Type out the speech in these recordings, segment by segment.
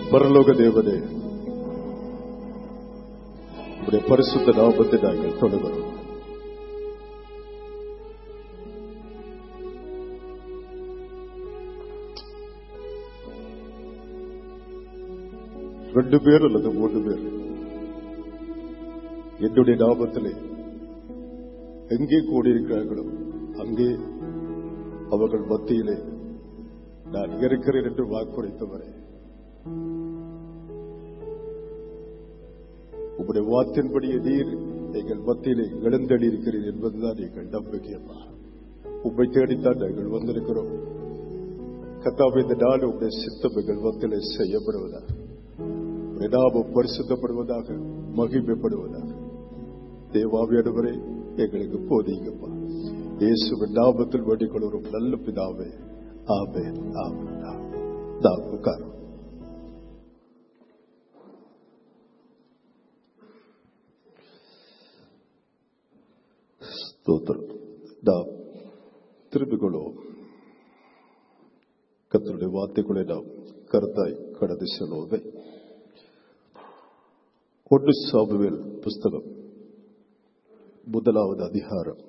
பரலோக தேவனே உடைய பரிசுத்த நாமத்தை நாங்கள் தொழுகிறோம் ரெண்டு பேர் அல்லது மூன்று பேர் என்னுடைய நாமத்திலே எங்கே கூடியிருக்கிறார்களோ அங்கே அவர்கள் மத்தியிலே நான் இருக்கிறேன் என்று வாக்குரைத்தவரே உங்களுடைய வாத்தின்படியே நீர் எங்கள் மத்தியிலே எழுந்தடி இருக்கிறீர் என்பதுதான் எங்கள் நம்பிக்கையம்மா உண்மை தேடித்தான் நாங்கள் வந்திருக்கிறோம் கத்தாவை இந்த நாள் உங்களுடைய சித்தம் எங்கள் மத்தியிலே செய்யப்படுவதாக உம்முடைய நாமம் பரிசுத்தப்படுவதாக மகிமைப்படுவதாக தேவாவியானவரே எங்களுக்கு போதீங்கப்பா இயேசுவின் நாமத்தில் வேண்டிக் கொள்கிறோம் நல்ல பிதாவே ஆமே ஆமே நான் உட்காரும் ஸ்தோத்திரம் நாம் திரும்பிக் கொள்வோம் கத்தருடைய வார்த்தைக்குள்ளே நாம் கருத்தாய் கடந்து செல்வோமே ஒன்று சாபுவேல் புஸ்தகம் முதலாவது அதிகாரம்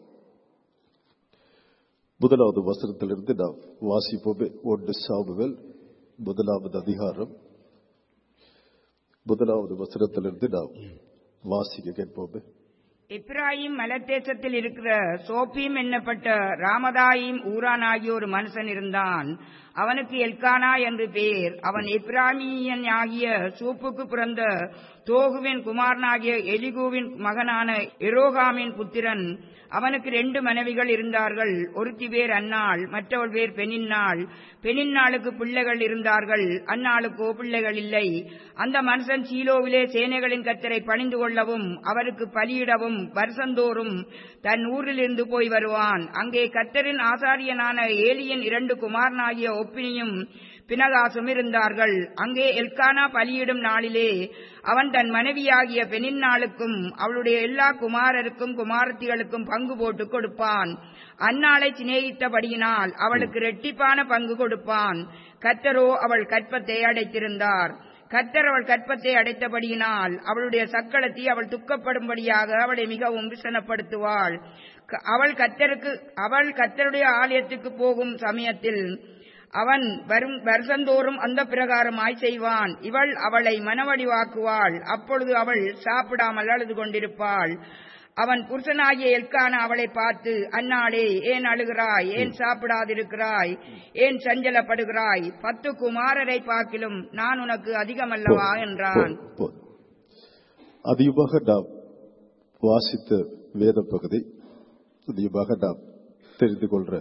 முதலாவது வசனத்திலிருந்து நாம் வாசிப்போமே ஒன்று சாபுவேல் முதலாவது அதிகாரம் முதலாவது வசனத்திலிருந்து நாம் வாசிக்க கேட்போமே இப்ராஹிம் மலத்தேசத்தில் இருக்கிற சோப்பீம் என்னப்பட்ட ராமதாயிம் ஊரான் ஆகிய ஒரு மனுஷன் இருந்தான் அவனுக்கு எல்கானா என்று பேர் அவன் இப்ராமியன் ஆகிய சூப்புக்கு பிறந்த தோகுவின் குமாரனாகிய எலிகூவின் மகனான எரோகாமின் புத்திரன் அவனுக்கு ரெண்டு மனைவிகள் இருந்தார்கள் ஒருத்தி பேர் அன்னாள் மற்றவள் பேர் பெனின்னாள் பெனின்னாளுக்கு பிள்ளைகள் இருந்தார்கள் அன்னாளுக்கோ பிள்ளைகள் இல்லை அந்த மனுஷன் சீலோவிலே சேனைகளின் கத்தரை பணிந்து கொள்ளவும் அவருக்கு பலியிடவும் வருஷந்தோறும் தன் ஊரிலிருந்து போய் வருவான் அங்கே கத்தரின் ஆசாரியனான ஏலியின் இரண்டு குமாரனாகிய ஒப்பினியும் பினகாசும் இருந்தார்கள் அங்கே எல்கானா பலியிடும் நாளிலே அவன் தன் மனைவியாகிய பெனின்னாளுக்கும் அவளுடைய எல்லா குமாரருக்கும் குமாரத்திகளுக்கும் பங்கு போட்டு கொடுப்பான் அந்நாளை சிநேகித்தபடியினால் அவளுக்கு ரெட்டிப்பான பங்கு கொடுப்பான் கத்தரோ அவள் கற்பத்தை அடைத்திருந்தார் கத்தர் அவள் கற்பத்தை அடைத்தபடியினால் அவளுடைய சக்களத்தை அவள் துக்கப்படும்படியாக அவளை மிகவும் விசனப்படுத்துவாள் அவள் கத்தருக்கு அவள் கத்தருடைய ஆலயத்துக்கு போகும் சமயத்தில் அவன் வரும் வருஷந்தோறும் அந்த பிரகாரமாய் செய்வான் இவள் அவளை மனவடிவாக்குவாள் அப்பொழுது அவள் சாப்பிடாமல் அழுது கொண்டிருப்பாள் அவன் புருஷனாகிய எல்கான அவளை பார்த்து அன்னாளே ஏன் அழுகிறாய் ஏன் சாப்பிடாதிருக்கிறாய் ஏன் சஞ்சலப்படுகிறாய் பத்து குமாரரை பார்க்கிலும் நான் உனக்கு அதிகமல்லவா என்றான் அதிகமாக நாம் வாசித்த வேத பகுதி அதிகமாக நாம் தெரிந்து கொள்ற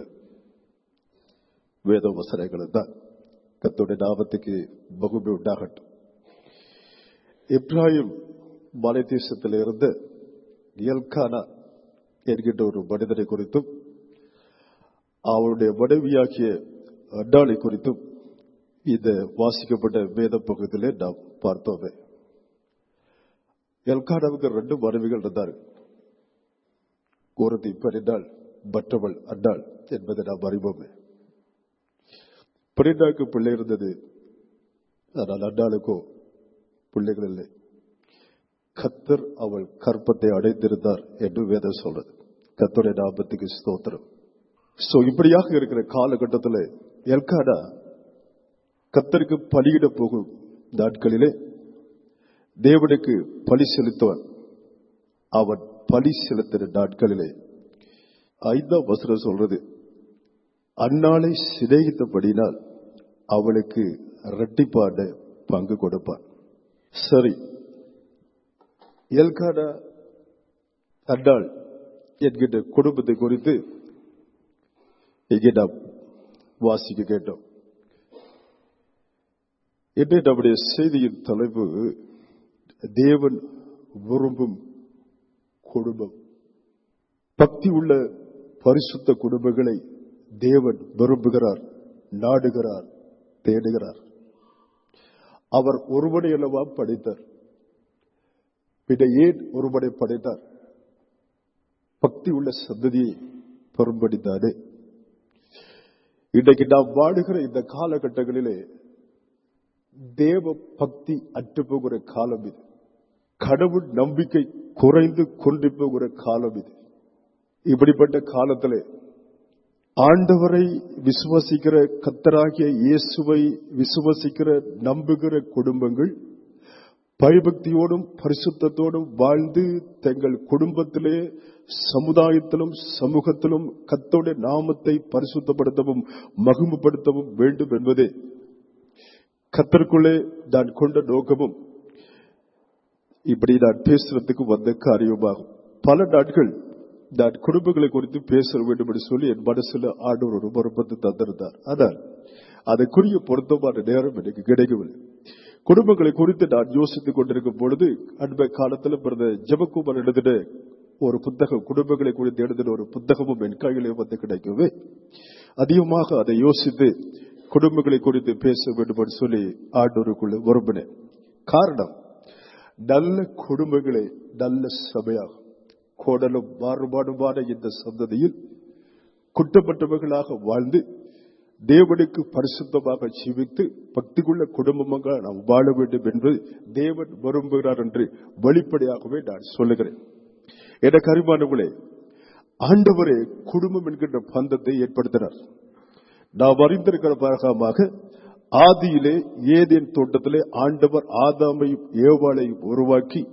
வேத வசனங்கள் தான் கத்தோட நாமத்துக்கு மகுமை உண்டாகட்டும் இப்ராஹிம் மலை தேசத்தில் இருந்து எல்கானா என்கின்ற ஒரு மனிதனை குறித்தும் அவருடைய மனைவியாகிய அண்டாளை குறித்தும் இந்த வாசிக்கப்பட்ட வேத பகுதியிலே நாம் பார்த்தோமே எல்கானாவுக்கு ரெண்டு மனைவிகள் இருந்தார்கள் ஒருத்தி பெரினாள் மற்றவள் அண்டாள் என்பதை நாம் அறிவோமே பெரினாக்கு பிள்ளை இருந்தது ஆனால் அண்டாளுக்கோ பிள்ளைகள் இல்லை கத்தர் அவள் கற்பத்தை அடைந்திருந்தார் என்று வேதம் சொல்றது கத்தருடைய நாபத்துக்கு ஸ்தோத்திரம் சோ இப்படியாக இருக்கிற காலகட்டத்தில் எல்கானா கத்தருக்கு பலியிட போகும் நாட்களிலே தேவனுக்கு பலி செலுத்துவான் அவன் பலி செலுத்தின நாட்களிலே ஐந்தாம் வசனம் சொல்றது அந்நாளை சிநேகித்தபடினால் அவளுக்கு இரட்டிப்பான பங்கு கொடுப்பான் சரி எல்கானா அண்டாள் என்கின்ற குடும்பத்தை குறித்து இங்கே நாம் வாசிக்க கேட்டோம் இன்று நம்முடைய செய்தியின் தலைப்பு தேவன் விரும்பும் குடும்பம் பக்தி உள்ள பரிசுத்த குடும்பங்களை தேவன் விரும்புகிறார் நாடுகிறார் தேடுகிறார் அவர் ஒருவனை அல்லவா படைத்தார் பின்ன ஏன் ஒருவனை படைத்தார் பக்தி உள்ள சந்ததியை பெரும்படித்தானே இன்றைக்கு நாம் வாடுகிற இந்த காலகட்டங்களிலே தேவ பக்தி அற்று போகிற காலம் இது கடவுள் நம்பிக்கை குறைந்து கொண்டு போகிற காலம் இது இப்படிப்பட்ட காலத்திலே ஆண்டவரை விசுவசிக்கிற கத்தராகிய இயேசுவை விசுவசிக்கிற நம்புகிற குடும்பங்கள் பயபக்தியோடும் பரிசுத்தத்தோடும் வாழ்ந்து தங்கள் குடும்பத்திலே சமுதாயத்திலும் சமூகத்திலும் கத்தோட நாமத்தை பரிசுத்தப்படுத்தவும் மகிமைப்படுத்தவும் வேண்டும் என்பதே கத்தருக்குள்ளே நான் கொண்ட நோக்கமும் இப்படி நான் பேசுறதுக்கு வந்த காரியமாகும் பல நாட்கள் நான் குடும்பங்களை குறித்து பேச வேண்டும் என்று சொல்லி என் மனசுல ஆண்டவர் ஒரு மறுபத்து தந்திருந்தார் ஆனால் அதற்குரிய பொருத்தமான நேரம் எனக்கு கிடைக்கவில்லை குடும்பங்களை குறித்து நான் யோசித்துக் கொண்டிருக்கும் பொழுது அன்பை காலத்தில் பிறந்த ஜெபக்குமார் எழுதின ஒரு புத்தகம் குடும்பங்களை குறித்து எழுதின ஒரு புத்தகமும் என் கையிலே வந்து கிடைக்கவே அதிகமாக அதை யோசித்து குடும்பங்களை குறித்து பேச வேண்டும் என்று சொல்லி ஆண்டோருக்குள்ள விரும்பினேன் காரணம் நல்ல குடும்பங்களே நல்ல சபையாகும் கோடலும் மாறுபாடுமான இந்த சந்ததியில் குற்றப்பட்டவர்களாக வாழ்ந்து தேவனுக்கு பரிசுத்தமாக ஜீவித்து பக்திக்குள்ள குடும்பமாக நாம் வாழ வேண்டும் என்று தேவன் விரும்புகிறார் என்று வெளிப்படையாகவே நான் சொல்லுகிறேன் என கரிமானங்களே ஆண்டவரே குடும்பம் என்கின்ற பந்தத்தை ஏற்படுத்தினார் நாம் அறிந்திருக்கிற பாகமாக ஆதியிலே ஏதேன் தோட்டத்திலே ஆண்டவர் ஆதாமையும் ஏவாளையும் உருவாக்கி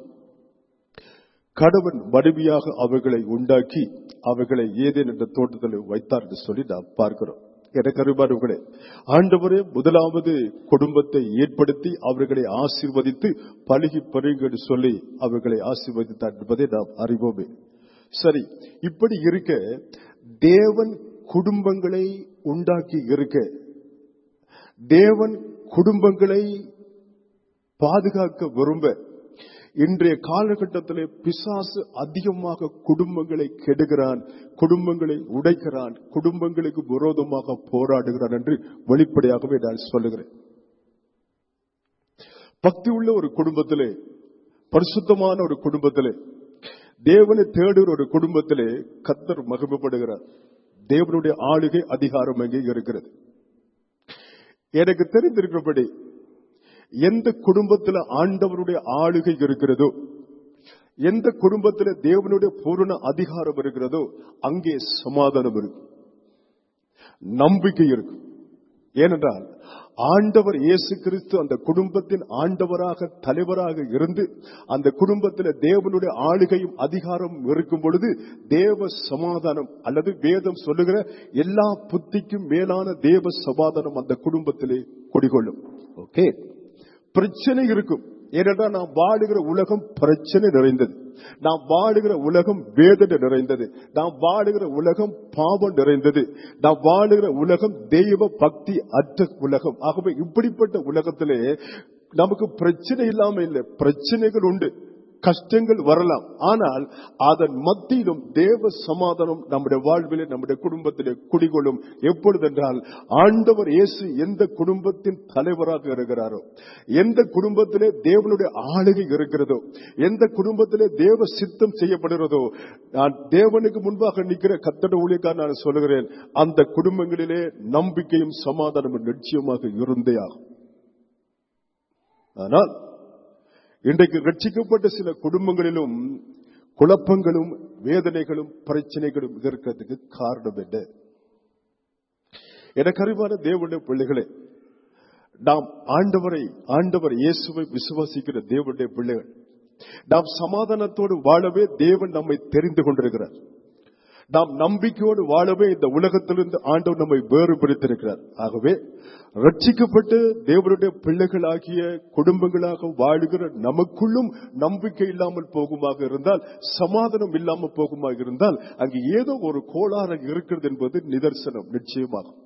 கடவன் மனைவியாக அவர்களை உண்டாக்கி அவர்களை ஏதேன் என்ற தோட்டத்தில் வைத்தார் என்று சொல்லி நாம் பார்க்கிறோம் எனக்கு அறிவார்களே ஆண்டவரே முதலாவது குடும்பத்தை ஏற்படுத்தி அவர்களை ஆசீர்வதித்து பழகி பருங்க சொல்லி அவர்களை ஆசீர்வதித்தார் என்பதை நாம் அறிவோமே சரி இப்படி இருக்க தேவன் குடும்பங்களை உண்டாக்கி இருக்க தேவன் குடும்பங்களை பாதுகாக்க விரும்ப இன்றைய காலகட்டத்திலே பிசாசு அதிகமாக குடும்பங்களை கெடுகிறான் குடும்பங்களை உடைக்கிறான் குடும்பங்களுக்கு விரோதமாக போராடுகிறான் என்று வெளிப்படையாகவே நான் சொல்லுகிறேன் பக்தி உள்ள ஒரு குடும்பத்திலே பரிசுத்தமான ஒரு குடும்பத்திலே தேவனை தேடுகிற ஒரு குடும்பத்திலே கத்தர் மகிமைப்படுகிறார் தேவனுடைய ஆளுகை அதிகாரம் அங்கே இருக்கிறது எனக்கு தெரிந்திருக்கிறபடி எந்த குடும்பத்தில் ஆண்டவருடைய ஆளுகை இருக்கிறதோ எந்த குடும்பத்தில் தேவனுடைய பூரண அதிகாரம் இருக்கிறதோ அங்கே சமாதானம் இருக்கும் நம்பிக்கை இருக்கும் ஏனென்றால் ஆண்டவர் இயேசு கிறிஸ்து அந்த குடும்பத்தின் ஆண்டவராக தலைவராக இருந்து அந்த குடும்பத்தில் தேவனுடைய ஆளுகையும் அதிகாரமும் இருக்கும் பொழுது தேவ சமாதானம் அல்லது வேதம் சொல்லுகிற எல்லா புத்திக்கும் மேலான தேவ சமாதானம் அந்த குடும்பத்திலே குடிகொள்ளும் ஓகே பிரச்சனை இருக்கும் ஏனென்றால் நாம் வாழுகிற உலகம் பிரச்சனை நிறைந்தது நாம் வாழுகிற உலகம் வேதனை நிறைந்தது நாம் வாழுகிற உலகம் பாவம் நிறைந்தது நாம் வாழுகிற உலகம் தெய்வ பக்தி அற்ற உலகம் ஆகவே இப்படிப்பட்ட உலகத்திலே நமக்கு பிரச்சனை இல்லாம இல்லை பிரச்சனைகள் உண்டு கஷ்டங்கள் வரலாம் ஆனால் அதன் மத்தியிலும் தேவ சமாதானம் நம்முடைய வாழ்விலே நம்முடைய குடும்பத்திலே குடிகொள்ளும் எப்பொழுதென்றால் ஆண்டவர் இயேசு எந்த குடும்பத்தின் தலைவராக இருக்கிறாரோ எந்த குடும்பத்திலே தேவனுடைய ஆளுகை இருக்கிறதோ எந்த குடும்பத்திலே தேவ சித்தம் செய்யப்படுகிறதோ நான் தேவனுக்கு முன்பாக நிற்கிற கத்தட ஊழியக்கார் நான் சொல்லுகிறேன் அந்த குடும்பங்களிலே நம்பிக்கையும் சமாதானமும் நிச்சயமாக இருந்தே ஆகும் ஆனால் இன்றைக்கு ரட்சிக்கப்பட்ட சில குடும்பங்களிலும் குழப்பங்களும் வேதனைகளும் பிரச்சனைகளும் இருக்கிறதுக்கு காரணம் என்ன எனக்கு அறிவான தேவனுடைய பிள்ளைகளே நாம் ஆண்டவரை ஆண்டவர் இயேசுவை விசுவாசிக்கிற தேவனுடைய பிள்ளைகள் நாம் சமாதானத்தோடு வாழவே தேவன் நம்மை தெரிந்து கொண்டிருக்கிறார் நாம் நம்பிக்கையோடு வாழவே இந்த உலகத்திலிருந்து ஆண்டவர் நம்மை வேறுபடுத்திருக்கிறார் ஆகவே ரட்சிக்கப்பட்டு தேவனுடைய பிள்ளைகளாகிய குடும்பங்களாக வாழுகிற நமக்குள்ளும் நம்பிக்கை இல்லாமல் போகுமாக இருந்தால் சமாதானம் இல்லாமல் போகுமாக இருந்தால் அங்கு ஏதோ ஒரு கோளாறு இருக்கிறது என்பது நிதர்சனம் நிச்சயமாகும்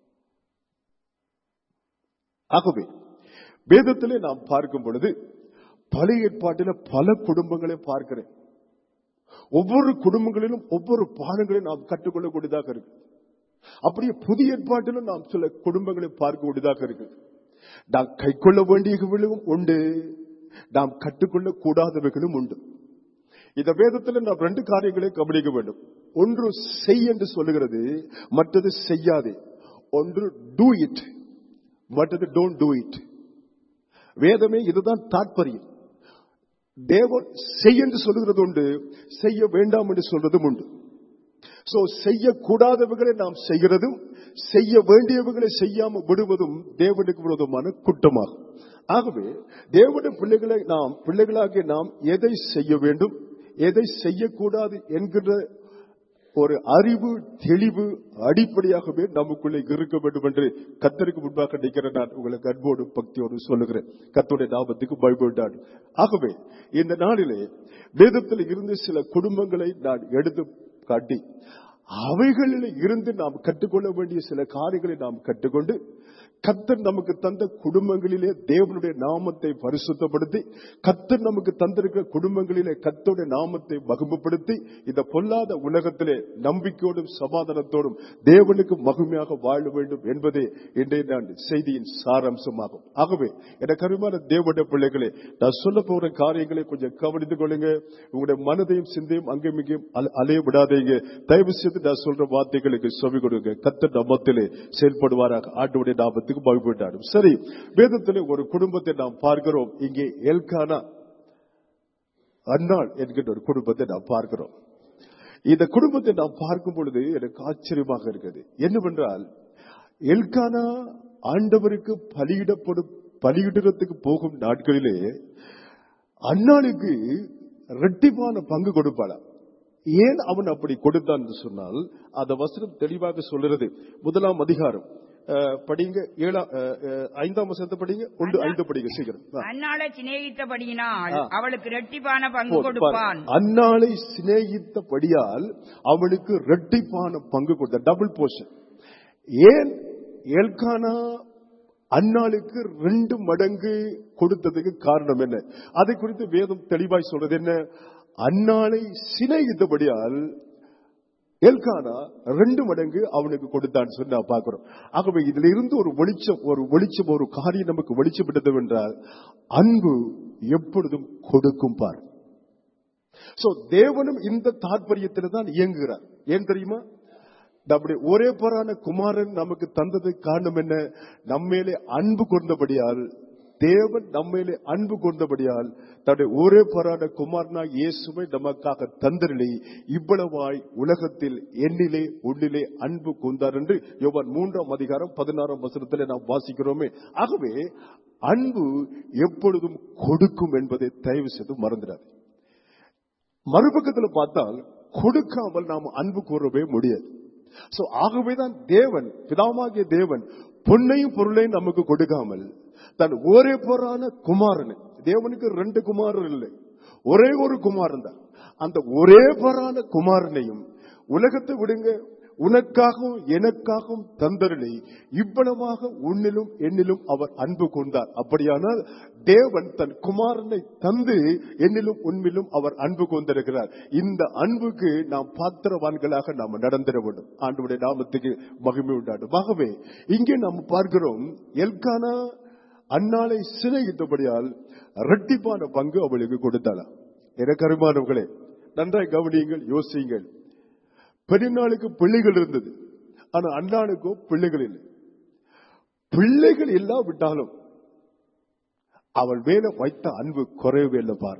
ஆகவே வேதத்திலே நாம் பார்க்கும் பொழுது பழைய ஏற்பாட்டில பல குடும்பங்களை பார்க்கிறேன் ஒவ்வொரு குடும்பங்களிலும் ஒவ்வொரு பாடங்களையும் நாம் கற்றுக்கொள்ளக்கூடியதாக இருக்கு அப்படியே புதிய ஏற்பாட்டிலும் நாம் சில குடும்பங்களை பார்க்கக்கூடியதாக இருக்கு நாம் கை கொள்ள வேண்டியவர்களும் உண்டு நாம் கற்றுக்கொள்ள கூடாதவைகளும் உண்டு இந்த வேதத்தில் நாம் ரெண்டு காரியங்களை கவனிக்க வேண்டும் ஒன்று செய் என்று சொல்லுகிறது மற்றது செய்யாதே ஒன்று டூ இட் மற்றது டோன்ட் டூ இட் வேதமே இதுதான் தாற்பயம் தேவன் செய் என்று சொல்லுகிறது உண்டு செய்ய வேண்டாம் என்று சொல்றதும் உண்டு சோ செய்யக்கூடாதவர்களை நாம் செய்கிறதும் செய்ய வேண்டியவர்களை செய்யாம விடுவதும் தேவனுக்கு விரோதமான குற்றமாகும் ஆகவே தேவனுடைய பிள்ளைகளை நாம் பிள்ளைகளாகிய நாம் எதை செய்ய வேண்டும் எதை செய்யக்கூடாது என்கிற ஒரு அறிவு தெளிவு அடிப்படையாகவே நமக்குள்ளே இருக்க வேண்டும் என்று கத்தருக்கு முன்பாக நிற்கிற நான் உங்களுக்கு அன்போடு பக்தியோடு சொல்லுகிறேன் கத்தோடைய நாமத்துக்கு பயப்பட்டான் ஆகவே இந்த நாளிலே வேதத்தில் இருந்து சில குடும்பங்களை நான் எடுத்து காட்டி அவைகளில் இருந்து நாம் கற்றுக்கொள்ள வேண்டிய சில காரியங்களை நாம் கற்றுக்கொண்டு கத்தர் நமக்கு தந்த குடும்பங்களிலே தேவனுடைய நாமத்தை பரிசுத்தப்படுத்தி கத்தர் நமக்கு தந்திருக்கிற குடும்பங்களிலே கத்தருடைய நாமத்தை மகிமைப்படுத்தி இந்த பொல்லாத உலகத்திலே நம்பிக்கையோடும் சமாதானத்தோடும் தேவனுக்கு மகிமையாக வாழ வேண்டும் என்பதே இன்றைய நான் செய்தியின் சாராம்சமாகும் ஆகவே எனக்கு அருமையான தேவனுடைய பிள்ளைகளே நான் சொல்ல போற காரியங்களை கொஞ்சம் கவனித்துக் கொள்ளுங்க உங்களுடைய மனதையும் சிந்தையும் அங்கேயும் இங்கேயும் அல- அலைய விடாதீங்க தயவு செய்து நான் சொல்ற வார்த்தைகளுக்கு செவி கொடுங்க கத்தர் நம்மத்திலே செயல்படுவாராக ஆண்டவருடைய நாமத்துக்கு பயப்பட்டாடும் சரி வேதத்திலே ஒரு குடும்பத்தை நாம் பார்க்கிறோம் இங்கே எல்கானா அன்னாள் என்கின்ற ஒரு குடும்பத்தை நாம் பார்க்கிறோம் இந்த குடும்பத்தை நாம் பார்க்கும் பொழுது எனக்கு ஆச்சரியமாக இருக்குது என்னவென்றால் எல்கானா ஆண்டவருக்கு பலியிடப்படும் பலியிடுறதுக்கு போகும் நாட்களிலே அன்னாளுக்கு ரெட்டிப்பான பங்கு கொடுப்பாளாம் ஏன் அவன் அப்படி கொடுத்தான் என்று சொன்னால் அந்த வசனம் தெளிவாக சொல்லுறது முதலாம் அதிகாரம் அஹ், படிங்க ஏழாம் அஹ், அஹ், ஐந்தாம் வசனத்தை படிங்க ஒன்று ஐந்து படிங்க சீக்கிரம் ஆ. அன்னாளை சிநேகித்தபடியினால் ஆ. அவளுக்கு இரட்டிப்பான பங்கு போதும், கொடுப்பான் பாரு. அன்னாளை சிநேகித்தபடியால் அவனுக்கு ரெட்டிப்பான பங்கு கொடுத்த டபுள் போர்ஷன் ஏன் எல்கானா அன்னாளுக்கு ரெண்டு மடங்கு கொடுத்ததுக்கு காரணம் என்ன அதை குறித்து வேதம் தெளிவாய் சொல்றது என்ன அன்னாளை சிநேகித்தபடியால் எல்கானா ரெண்டு மடங்கு அவனுக்கு கொடுத்தான்னு சொல்லி நான் பார்க்கிறோம் ஆகவே இதுல இருந்து ஒரு வெளிச்சம் ஒரு வெளிச்சம் ஒரு காரியம் நமக்கு வெளிச்சப்பட்டது என்றால் அன்பு எப்பொழுதும் கொடுக்கும் பார் சோ தேவனும் இந்த தாற்பயத்தில் தான் இயங்குகிறார் ஏன் தெரியுமா நம்முடைய ஒரே பரான குமாரன் நமக்கு தந்தது காரணம் என்ன நம்மேலே அன்பு கொண்டபடியால் தேவன் நம்மேலே அன்பு கொண்டபடியால் தன்னுடைய ஒரே பரான குமாரனாக இயேசுவை நமக்காக தந்தரளி இவ்வளவாய் உலகத்தில் எண்ணிலே உன்னிலே அன்பு கொண்டார் என்று யோவான் மூன்றாம் அதிகாரம் பதினாறாம் வசனத்திலே நாம் வாசிக்கிறோமே ஆகவே அன்பு எப்பொழுதும் கொடுக்கும் என்பதை தயவு செய்து மறந்துடாது மறுபக்கத்தில் பார்த்தால் கொடுக்காமல் நாம் அன்பு கூறவே முடியாது சோ ஆகவேதான் தேவன் பிதாமாகிய தேவன் பொன்னையும் பொருளையும் நமக்கு கொடுக்காமல் தன் ஒரே போரான குமாரன் தேவனுக்கு ரெண்டு குமாரன் இல்லை ஒரே ஒரு குமாரன் தான் அந்த ஒரே போரான குமாரனையும் உலகத்தை விடுங்க உனக்காகவும் எனக்காகவும் தந்தருளை இவ்வளவாக உன்னிலும் என்னிலும் அவர் அன்பு கொண்டார் அப்படியானால் தேவன் தன் குமாரனை தந்து என்னிலும் உன்னிலும் அவர் அன்பு கொண்டிருக்கிறார் இந்த அன்புக்கு நாம் பாத்திரவான்களாக நாம் நடந்திட வேண்டும் ஆண்டுடைய நாமத்துக்கு மகிமை உண்டாடும் ஆகவே இங்கே நாம் பார்க்கிறோம் எல்கானா அன்னாளை சிறையிட்டபடியால் இரட்டிப்பான பங்கு அவளுக்கு கொடுத்தாளாம் எனக்கு அருமானவர்களே நன்றாய் கவனியுங்கள் யோசியுங்கள் பெருநாளுக்கு பிள்ளைகள் இருந்தது ஆனா அண்ணாளுக்கோ பிள்ளைகள் இல்லை பிள்ளைகள் இல்லாவிட்டாலும் அவள் மேல வைத்த அன்பு குறையவே இல்லை பார்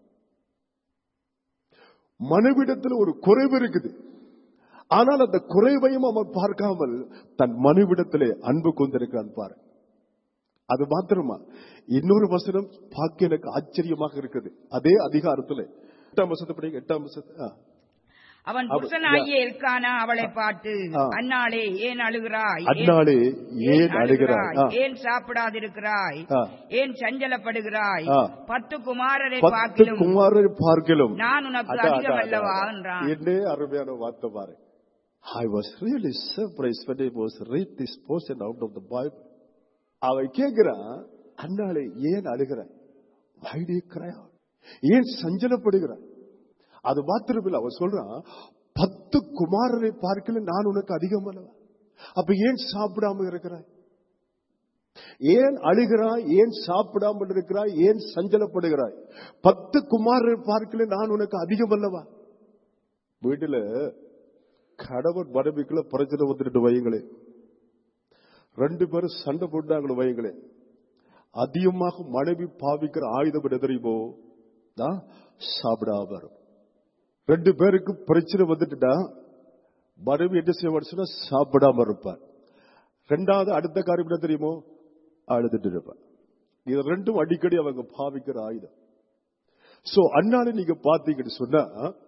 மனைவிடத்தில் ஒரு குறைவு இருக்குது ஆனால் அந்த குறைவையும் அவன் பார்க்காமல் தன் மனைவிடத்திலே அன்பு கொண்டிருக்கிறான் பார் அது மாத்திரமா இன்னொரு வசனம் பார்க்க எனக்கு ஆச்சரியமாக இருக்குது அதே அதிகாரத்துல எட்டாம் வசனத்தை படிங்க எட்டாம் வசனம் ஆ. அவன் அவ- புருஷனாகிய எல்கானா அவளை பார்த்து ஆ. அன்னாளே ஏன் அழுகிறாய் ஏன்- அந்நாளே ஏன் அழுகிறாய் ஆ. ஏன் சாப்பிடாதிருக்கிறாய் ஆ. ஏன் சஞ்சலப்படுகிறாய் ஆ. பத்து குமாரரை பத்து பார்க்கிலும் குமாரர் பார்க்கலும் நான் உனக்கு அதான், அதிகம் அதான், அல்லவா அதான். என்றான் என்னே அருமையான வார்த்தை பாரு I was really surprised when I was read this portion out of the Bible. அவன் கேட்கிறான் அண்ணாளே ஏன் அழுகிறாய் Why do you cry out? ஏன் சஞ்சலப்படுகிறாய் அது மாத்திரமில்லை அவன் சொல்றான் பத்து குமாரரை பார்க்கல நான் உனக்கு அதிகம் அல்லவா அப்ப ஏன் சாப்பிடாம இருக்கிறாய் ஏன் அழுகிறாய் ஏன் சாப்பிடாமல் இருக்கிறாய் ஏன் சஞ்சலப்படுகிறாய் பத்து குமாரரை பார்க்கல நான் உனக்கு அதிகம் அல்லவா வீட்டுல கணவன் மனைவிக்குள்ள பிரச்சனை வந்துட்டு வையுங்களே ரெண்டு பேரும் சண்டை போட்டாங்களே வையுங்களே அதிகமாக மனைவி பாவிக்கிற ஆயுதம் என்ன தெரியுமோ தான் சாப்பிடாம ரெண்டு பேருக்கு பிரச்சனை வந்துட்டுட்டா மனைவி என்ன செய்வார் சொன்னா சாப்பிடாம இருப்பார் ரெண்டாவது அடுத்த காரியம் என்ன தெரியுமோ அழுதுட்டு இருப்பார் இது ரெண்டும் அடிக்கடி அவங்க பாவிக்கிற ஆயுதம் சோ அண்ணால நீங்க பாத்தீங்கன்னு சொன்னா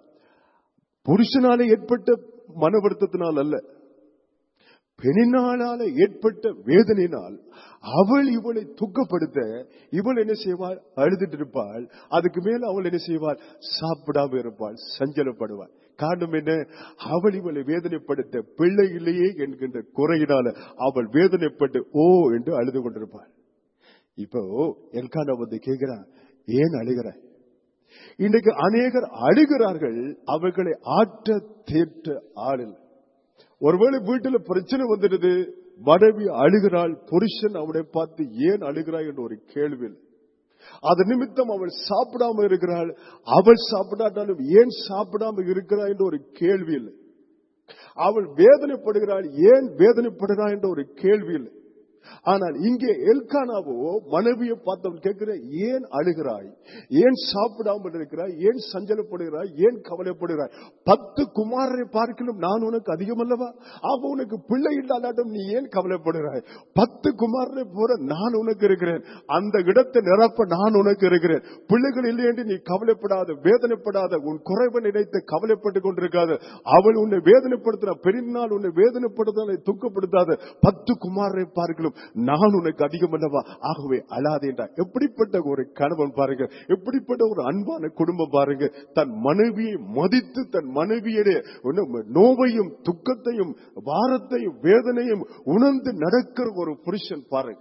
புருஷனால ஏற்பட்ட மன வருத்தத்தினால் அல்ல பெண்ணினால ஏற்பட்ட வேதனையினால் அவள் இவளை துக்கப்படுத்த இவள் என்ன செய்வாள் அழுதுட்டு இருப்பாள் அதுக்கு மேல அவள் என்ன செய்வாள் சாப்பிடாம இருப்பாள் சஞ்சலப்படுவாள் காரணம் என்ன அவள் இவளை வேதனைப்படுத்த பிள்ளை இல்லையே என்கின்ற குறையினால அவள் வேதனைப்பட்டு ஓ என்று அழுது கொண்டிருப்பாள் இப்போ எல்கான வந்து கேட்கிறான் ஏன் அழுகிறாய் இன்றைக்கு அநேகர் அழுகிறார்கள் அவர்களை ஆற்ற தேற்ற ஆளில் ஒருவேளை வீட்டுல பிரச்சனை வந்துடுது மனைவி அழுகிறாள் புருஷன் அவனை பார்த்து ஏன் அழுகிறாய் என்ற ஒரு கேள்வி அது நிமித்தம் அவள் சாப்பிடாம இருக்கிறாள் அவள் சாப்பிடாட்டாலும் ஏன் சாப்பிடாம இருக்கிறாய் என்ற ஒரு கேள்வி இல்லை அவள் வேதனைப்படுகிறாள் ஏன் வேதனைப்படுகிறாய் என்ற ஒரு கேள்வி இல்லை ஆனால் இங்கே எல்கானாவோ மனைவியை பார்த்தவன் கேட்கிற ஏன் அழுகிறாய் ஏன் சாப்பிடாமல் இருக்கிறாய் ஏன் சஞ்சலப்படுகிறாய் ஏன் கவலைப்படுகிறாய் பத்து குமாரரை பார்க்கணும் நான் உனக்கு அதிகம் அல்லவா ஆக உனக்கு பிள்ளை இல்லாதாட்டும் நீ ஏன் கவலைப்படுகிறாய் பத்து குமாரரை போற நான் உனக்கு இருக்கிறேன் அந்த இடத்தை நிரப்ப நான் உனக்கு இருக்கிறேன் பிள்ளைகள் இல்லை என்று நீ கவலைப்படாத வேதனைப்படாத உன் குறைவை நினைத்து கவலைப்பட்டுக் கொண்டிருக்காத அவள் உன்னை வேதனைப்படுத்தின பெரிநாள் உன்னை வேதனைப்படுத்தாத துக்கப்படுத்தாத பத்து குமாரரை பார்க்கலும் நான் உனக்கு அதிகம் அல்லவா ஆகவே அழாதே என்றார் எப்படிப்பட்ட ஒரு கணவன் பாருங்க எப்படிப்பட்ட ஒரு அன்பான குடும்பம் பாருங்க தன் மனைவியை மதித்து தன் மனைவியுடைய நோவையும் துக்கத்தையும் வாரத்தையும் வேதனையும் உணர்ந்து நடக்கிற ஒரு புருஷன் பாருங்க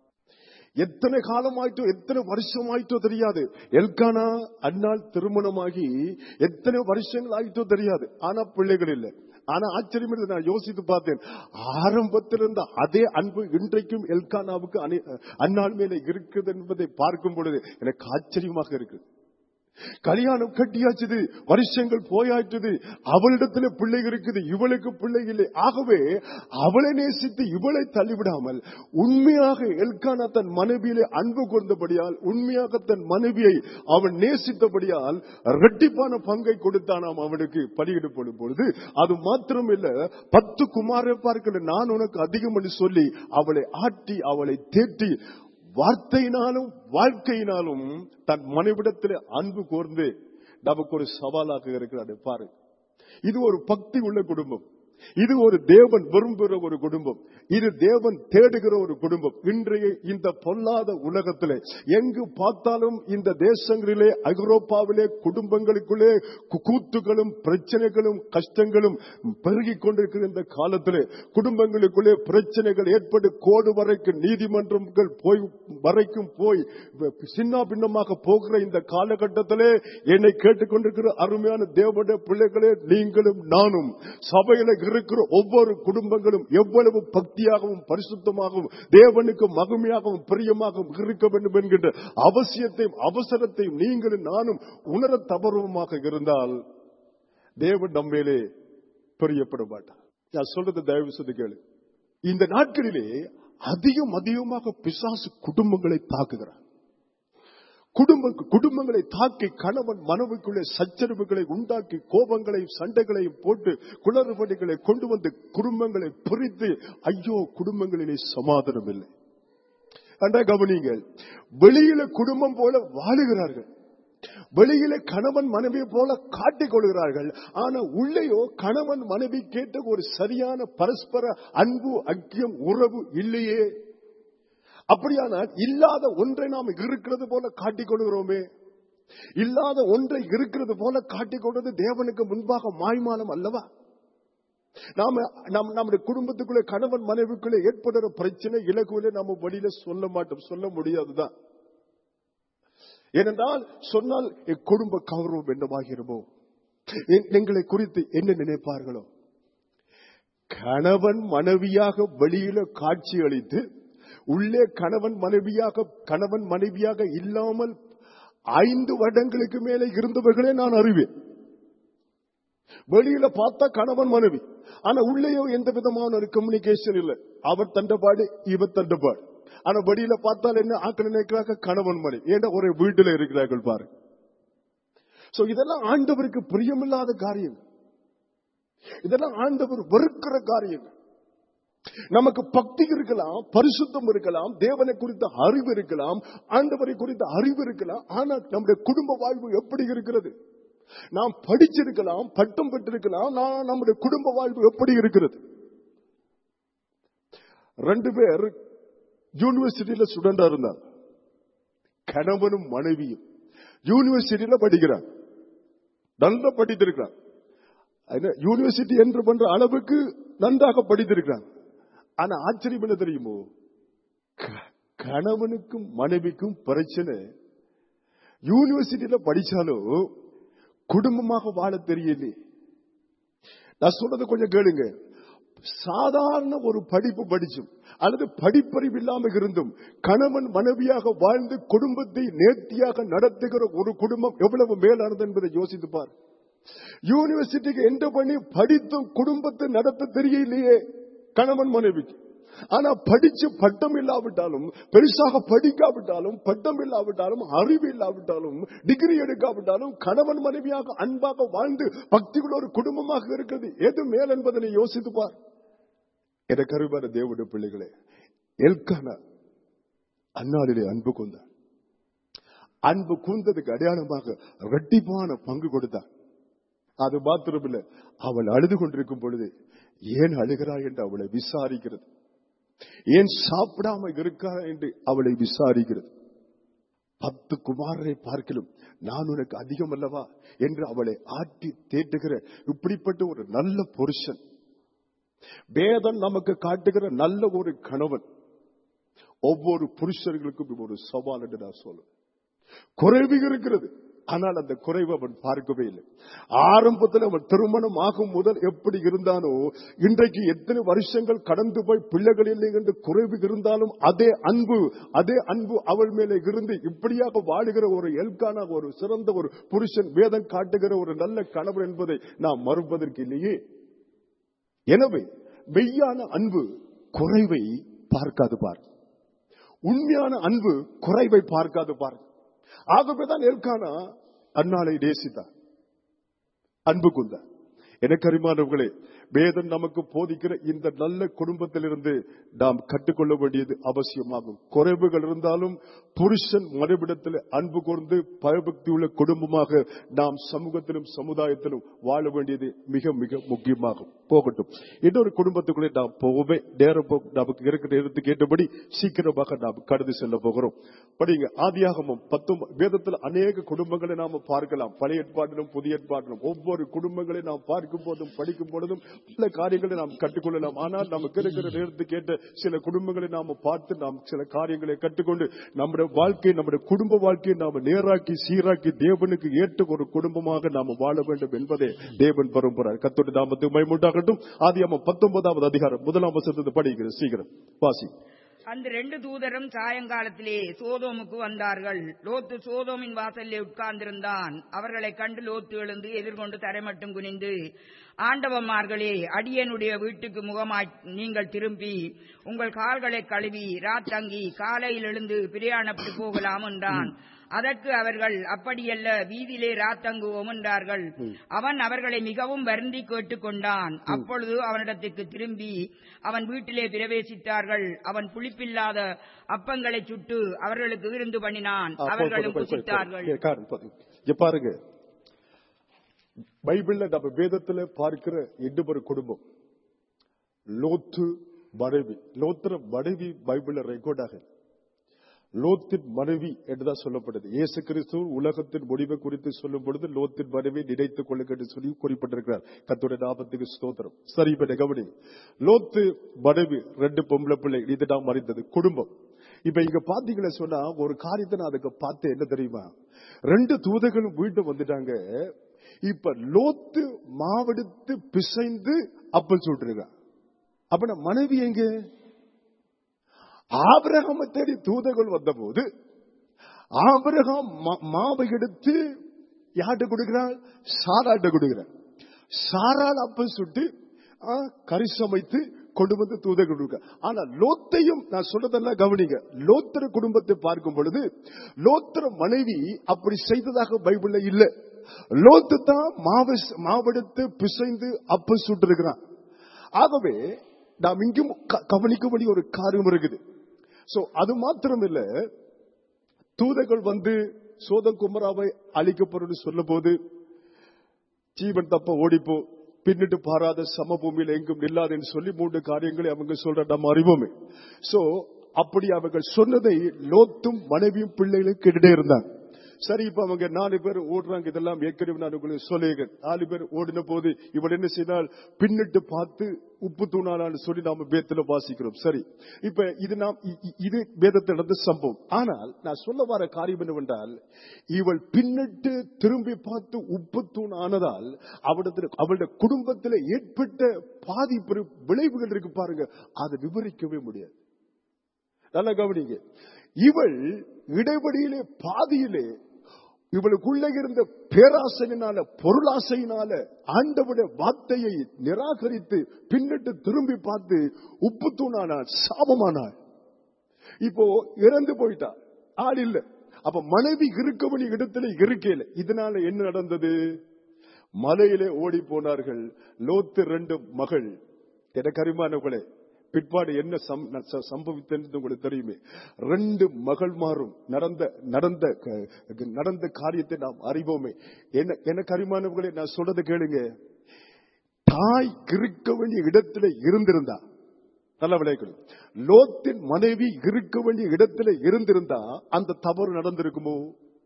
எத்தனை காலமாயிட்டோ எத்தனை வருஷமாயிட்டோ தெரியாது எல்கானா அண்ணால் திருமணமாகி எத்தனை வருஷங்கள் ஆயிட்டோ தெரியாது ஆனா பிள்ளைகள் இல்லை ஆனா ஆச்சரியம் இல்லை நான் யோசித்து பார்த்தேன் ஆரம்பத்தில் இருந்த அதே அன்பு இன்றைக்கும் எல்கானாவுக்கு அந்நாள் மேல இருக்குது என்பதை பார்க்கும் பொழுது எனக்கு ஆச்சரியமாக இருக்கு கல்யாணம் கட்டியாச்சுது வருஷங்கள் போயாச்சுது அவளிடத்துல பிள்ளை இருக்குது இவளுக்கு பிள்ளை இல்லை ஆகவே அவளை நேசித்து இவளை தள்ளிவிடாமல் உண்மையாக எல்கானா தன் மனைவியிலே அன்பு கொண்டபடியால் உண்மையாக தன் மனைவியை அவன் நேசித்தபடியால் ரெட்டிப்பான பங்கை கொடுத்தானாம் அவனுக்கு பலியிடப்படும் பொழுது அது மாத்திரம் இல்ல பத்து குமாரை பார்க்கல நான் உனக்கு அதிகம் என்று சொல்லி அவளை ஆட்டி அவளை தேட்டி வார்த்தையினாலும் வாழ்க்கையினாலும் தன் மனைவிடத்தில் அன்பு கூர்ந்து நமக்கு ஒரு சவாலாக இருக்கிறார் பாரு இது ஒரு பக்தி உள்ள குடும்பம் இது ஒரு தேவன் விரும்புகிற ஒரு குடும்பம் இது தேவன் தேடுகிற ஒரு குடும்பம் இன்றைய இந்த பொல்லாத உலகத்திலே எங்கு பார்த்தாலும் இந்த தேசங்களிலே ஐரோப்பாவிலே குடும்பங்களுக்குள்ளே கூத்துகளும் பிரச்சனைகளும் கஷ்டங்களும் பெருகிக் கொண்டிருக்கிற இந்த காலத்திலே குடும்பங்களுக்குள்ளே பிரச்சனைகள் ஏற்பட்டு கோடு வரைக்கும் நீதிமன்றங்கள் போய் வரைக்கும் போய் சின்ன பின்னமாக போகிற இந்த காலகட்டத்திலே என்னை கேட்டுக்கொண்டிருக்கிற அருமையான தேவனுடைய பிள்ளைகளே நீங்களும் நானும் சபையில இருக்கிற ஒவ்வொரு குடும்பங்களும் எவ்வளவு பக்தியாகவும் பரிசுத்தமாகவும் தேவனுக்கு மகிமையாகவும் பிரியமாகவும் இருக்க வேண்டும் என்கின்ற அவசியத்தையும் அவசரத்தையும் நீங்களும் நானும் உணர தவறுமாக இருந்தால் தேவன் நம்மேலே பிரியப்பட மாட்டார் நான் சொல்றது தயவு செய்து கேளு இந்த நாட்களிலே அதிகம் அதிகமாக பிசாசு குடும்பங்களை தாக்குகிறார் குடும்ப குடும்பங்களை தாக்கி கணவன் மனவுக்குள்ளே சச்சரவுகளை உண்டாக்கி கோபங்களையும் சண்டைகளையும் போட்டு குளறுபடிகளை கொண்டு வந்து குடும்பங்களை பிரித்து ஐயோ குடும்பங்களிலே சமாதானம் இல்லை அண்டா கவனிங்கள் வெளியில குடும்பம் போல வாழுகிறார்கள் வெளியில கணவன் மனைவியை போல காட்டிக் கொள்கிறார்கள் ஆனா உள்ளேயோ கணவன் மனைவி கேட்ட ஒரு சரியான பரஸ்பர அன்பு ஐக்கியம் உறவு இல்லையே அப்படியானால் இல்லாத ஒன்றை நாம் இருக்கிறது போல காட்டிக் கொள்கிறோமே இல்லாத ஒன்றை இருக்கிறது போல காட்டிக் கொள்வது தேவனுக்கு முன்பாக மாய்மானம் அல்லவா நாம நம் நம்முடைய குடும்பத்துக்குள்ளே கணவன் மனைவிக்குள்ளே ஏற்படுற பிரச்சனை இலகுவிலே நாம வழியில சொல்ல மாட்டோம் சொல்ல முடியாதுதான் ஏனென்றால் சொன்னால் என் குடும்ப கௌரவம் என்னவாகிறமோ எங்களை குறித்து என்ன நினைப்பார்களோ கணவன் மனைவியாக வெளியில காட்சி அளித்து உள்ளே கணவன் மனைவியாக கணவன் மனைவியாக இல்லாமல் ஐந்து வருடங்களுக்கு மேலே இருந்தவர்களே நான் அறிவேன் வெளியில பார்த்தா கணவன் மனைவி ஆனா உள்ளேயோ எந்த விதமான ஒரு கம்யூனிகேஷன் இல்லை அவர் தண்டபாடு இவர் தண்டபாடு ஆனா வெளியில பார்த்தால் என்ன ஆக்கள் நினைக்கிறாங்க கணவன் மணி ஏன்னா ஒரு வீட்டுல இருக்கிறார்கள் பாரு சோ இதெல்லாம் ஆண்டவருக்கு பிரியமில்லாத காரியம் இதெல்லாம் ஆண்டவர் வெறுக்கிற காரியம் நமக்கு பக்தி இருக்கலாம் பரிசுத்தம் இருக்கலாம் தேவனை குறித்த அறிவு இருக்கலாம் ஆண்டவரை குறித்த அறிவு இருக்கலாம் ஆனால் நம்முடைய குடும்ப வாழ்வு எப்படி இருக்கிறது நாம் படிச்சிருக்கலாம் பட்டம் பெற்றிருக்கலாம் நான் நம்முடைய குடும்ப வாழ்வு எப்படி இருக்கிறது ரெண்டு பேர் யூனிவர்சிட்டியில ஸ்டூடெண்டா இருந்தார் கணவனும் மனைவியும் யூனிவர்சிட்டியில படிக்கிறார் நல்லா படித்திருக்கிறார் யூனிவர்சிட்டி என்று பண்ற அளவுக்கு நன்றாக படித்திருக்கிறார் ஆனா ஆச்சரியம் என்ன தெரியுமோ க- கணவனுக்கும் மனைவிக்கும் பிரச்சனை யூனிவர்சிட்டியில படிச்சாலும் குடும்பமாக வாழ தெரியலே நான் சொல்றதை கொஞ்சம் கேளுங்க சாதாரண ஒரு படிப்பு படிச்சும் அல்லது படிப்பறிவு இல்லாம இருந்தும் கணவன் மனைவியாக வாழ்ந்து குடும்பத்தை நேர்த்தியாக நடத்துகிற ஒரு குடும்பம் எவ்வளவு மேலானது என்பதை யோசித்து பார் யூனிவர்சிட்டிக்கு என்ற பண்ணி படித்தும் குடும்பத்தை நடத்த தெரியலையே கணவன் மனைவிக்கு ஆனா படிச்சு பட்டம் இல்லாவிட்டாலும் பெருசாக படிக்காவிட்டாலும் பட்டம் இல்லாவிட்டாலும் அறிவு இல்லாவிட்டாலும் டிகிரி எடுக்காவிட்டாலும் கணவன் மனைவியாக அன்பாக வாழ்ந்து பக்திக்குள்ள ஒரு குடும்பமாக இருக்கிறது எது மேல் என்பதனை யோசித்து பார் என கருவான தேவனுடைய பிள்ளைகளே எல்கானா அந்நாளிலே அன்பு கொண்டார் அன்பு கூந்ததுக்கு அடையாளமாக இரட்டிப்பான பங்கு கொடுத்தார் அது மாத்திரமில்லை அவள் அழுது கொண்டிருக்கும் பொழுது ஏன் அழுகிறாய் என்று அவளை விசாரிக்கிறது ஏன் சாப்பிடாம இருக்கா என்று அவளை விசாரிக்கிறது பத்து குமாரரை பார்க்கலும் நான் உனக்கு அதிகம் அல்லவா என்று அவளை ஆட்டி தேட்டுகிற இப்படிப்பட்ட ஒரு நல்ல புருஷன் வேதம் நமக்கு காட்டுகிற நல்ல ஒரு கணவன் ஒவ்வொரு புருஷர்களுக்கும் இது ஒரு சவால் என்று நான் சொல்லுவேன் குறைவு இருக்கிறது ஆனால் அந்த குறைவு அவன் பார்க்கவே இல்லை ஆரம்பத்தில் அவன் திருமணம் ஆகும் முதல் எப்படி இருந்தானோ இன்றைக்கு எத்தனை வருஷங்கள் கடந்து போய் பிள்ளைகள் இல்லை என்று குறைவு இருந்தாலும் அதே அன்பு அதே அன்பு அவள் மேலே இருந்து இப்படியாக வாழுகிற ஒரு எல்கான ஒரு சிறந்த ஒரு புருஷன் வேதம் காட்டுகிற ஒரு நல்ல கணவர் என்பதை நாம் மறுப்பதற்கு இல்லையே எனவே மெய்யான அன்பு குறைவை பார்க்காது பார் உண்மையான அன்பு குறைவை பார்க்காது பார் ஆகவேதான் எல்கானா அன்னாளை நேசித்தார் அன்பு கொண்டார் எனக்கு அறிமானவர்களே வேதம் நமக்கு போதிக்கிற இந்த நல்ல குடும்பத்திலிருந்து நாம் கற்றுக்கொள்ள வேண்டியது அவசியமாகும் குறைவுகள் இருந்தாலும் புருஷன் மறுபிடத்தில் அன்பு கூர்ந்து பயபக்தி உள்ள குடும்பமாக நாம் சமூகத்திலும் சமுதாயத்திலும் வாழ வேண்டியது மிக மிக முக்கியமாகும் போகட்டும் இன்னொரு குடும்பத்துக்குள்ளே நாம் போகவே நேரம் போ- நமக்கு இருக்கிற நேரத்துக்கு ஏற்றபடி சீக்கிரமாக நாம் கடந்து செல்ல போகிறோம் படிங்க ஆதியாகமம் பத்தொன்பது வேதத்தில் அநேக குடும்பங்களை நாம பார்க்கலாம் பழைய ஏற்பாட்டிலும் புதிய ஏற்பாட்டிலும் ஒவ்வொரு குடும்பங்களை நாம் பார்க்கும் போதும் படிக்கும் பொழுதும் பல காரியங்களை நாம் கற்றுக்கொள்ளலாம் ஆனால் நமக்கு இருக்கிற நேரத்துக்கு ஏற்ற சில குடும்பங்களை நாம பார்த்து நாம் சில காரியங்களை கற்றுக்கொண்டு நம்முடைய வாழ்க்கை நம்முடைய குடும்ப வாழ்க்கையை நாம நேராக்கி சீராக்கி தேவனுக்கு ஏற்ற ஒரு குடும்பமாக நாம வாழ வேண்டும் என்பதே தேவன் பரம்புறார் கத்தோடு நாமத்துக்கு மைமுண்டாகட்டும் ஆதியாமம் பத்தொன்பதாவது அதிகாரம் முதலாம் வசனத்தை படிக்கிற சீக்கிரம் வாசி அந்த ரெண்டு தூதரும் சாயங்காலத்திலே சோதோமுக்கு வந்தார்கள் லோத்து சோதோமின் வாசலிலே உட்கார்ந்திருந்தான் அவர்களை கண்டு லோத்து எழுந்து எதிர்கொண்டு தரைமட்டும் குனிந்து ஆண்டவன்மார்களே அடியனுடைய வீட்டுக்கு முகமாய் நீங்கள் திரும்பி உங்கள் கால்களை கழுவி ராத்தங்கி காலையில் எழுந்து பிரயாணப்பட்டு போகலாம் என்றான் அதற்கு அவர்கள் அப்படியல்ல வீதியிலே ராத்தங்குவோம் என்றார்கள் அவன் அவர்களை மிகவும் வருந்தி கேட்டுக்கொண்டான் அப்பொழுது அவனிடத்துக்கு திரும்பி அவன் வீட்டிலே பிரவேசித்தார்கள் அவன் புளிப்பில்லாத அப்பங்களை சுட்டு அவர்களுக்கு விருந்து பண்ணினான் ஆ, போதும், அவர்களும் போதும், போதும், புசித்தார்கள் போதும். காரணம், போதும். இங்க பாருங்க பைபிள்ல நம்ம வேதத்துல பார்க்கிற இன்னும் ஒரு குடும்பம் லோத்து மனைவி லோத்திர மனைவி பைபிள்ல ரெக்கார்ட் ஆகுது லோத்தின் மனைவி என்றுதான் சொல்லப்படுது இயேசு கிறிஸ்து உலகத்தின் முடிவை குறித்து சொல்லும் பொழுது லோத்தின் மனைவி நினைத்துக் கொள்ளுங்க என்று சொல்லி குறிப்பிட்டிருக்கிறார் கத்தோட நாமத்துக்கு ஸ்தோத்திரம் சரி இப்ப கவனி லோத்து மனைவி ரெண்டு பொம்பளை பிள்ளை இது நாம் அறிந்தது குடும்பம் இப்ப இங்க பாத்தீங்கன்னா சொன்னா ஒரு காரியத்தை நான் அதுக்கு பார்த்தேன் என்ன தெரியுமா ரெண்டு தூதர்களும் வீட்டு வந்துட்டாங்க இப்ப லோத்து மாவெடுத்து பிசைந்து அப்பல் சுட்டுருக்கான் அப்ப நான் மனைவி எங்க ஆபிரகாமை தேடி தூதர்கள் வந்தபோது ஆபிரகாம் மா- மாவை எடுத்து யார்கிட்ட கொடுக்கிறாள் சாராட்ட கொடுக்கிறார் சாரால் அப்ப சுட்டு ஆ, கறி சமைத்து கொண்டு வந்து தூதர்கள் கொடுக்க ஆனா லோத்தையும் நான் சொல்றதெல்லாம் கவனிங்க லோத்திர குடும்பத்தை பார்க்கும் பொழுது லோத்திர மனைவி அப்படி செய்ததாக பைபிள்ல இல்ல லோத்து தான் மாவு மாவெடுத்து பிசைந்து அப்ப சுட்டிருக்கிறான் ஆகவே நாம் இங்கும் க- கவனிக்கும்படி ஒரு காரியம் இருக்குது சோ அது மாத்திரம் இல்ல தூதர்கள் வந்து சோதம் குமராவை அழிக்கப்படும் சொல்ல போது ஜீவன் தப்ப ஓடிப்போ பின்னிட்டு பாராத சமபூமியில் எங்கும் நில்லாதுன்னு சொல்லி மூன்று காரியங்களை அவங்க சொல்ற நம்ம அறிவோமே சோ அப்படி அவர்கள் சொன்னதை லோத்தும் மனைவியும் பிள்ளைகளும் கேட்டுட்டே இருந்தாங்க சரி இப்ப அவங்க நாலு பேர் ஓடுறாங்க இதெல்லாம் ஏற்கனவே நான் உங்களுக்கு சொல்லுகிறேன் நாலு பேர் ஓடின போது இவள் என்ன செய்தால் பின்னிட்டு பார்த்து உப்பு தூணானான்னு சொல்லி நாம வேத்துல வாசிக்கிறோம் சரி இப்ப இது நாம் இ- இ- இது வேதத்தில் நடந்த சம்பவம் ஆனால் நான் சொல்ல வர காரியம் என்னவென்றால் இவள் பின்னிட்டு திரும்பி பார்த்து உப்பு தூண் ஆனதால் அவடத்தில் அவளுடைய குடும்பத்தில் ஏற்பட்ட பாதிப்பு விளைவுகள் இருக்கு பாருங்க அதை விவரிக்கவே முடியாது நல்லா கவனிங்க இவள் இடைவெளியிலே பாதியிலே இவளுக்குள்ள இருந்த பேராசையினால பொருளாசையினால ஆண்டவுடைய வார்த்தையை நிராகரித்து பின்னிட்டு திரும்பி பார்த்து உப்பு தூணானாள் சாபமானாள் இப்போ இறந்து போயிட்டா ஆள் இல்ல அப்ப மனைவி இருக்க வேண்டிய இடத்துல இருக்கல இதனால என்ன நடந்தது மலையிலே ஓடி போனார்கள் லோத்து ரெண்டு மகள் எனக்கு அருமானவர்களே பிற்பாடு என்ன சம்- ச- சம்பவித்தது உங்களுக்கு தெரியுமே ரெண்டு மகள் மாறும் நடந்த நடந்த க- நடந்த காரியத்தை நாம் அறிவோமே என்ன எனக்கு அருமானவர்களே நான் சொல்றதை கேளுங்க தாய் இருக்க வேண்டிய இடத்துல இருந்திருந்தா நல்ல விளையாட்டு லோத்தின் மனைவி இருக்க வேண்டிய இடத்துல இருந்திருந்தா அந்த தவறு நடந்திருக்குமோ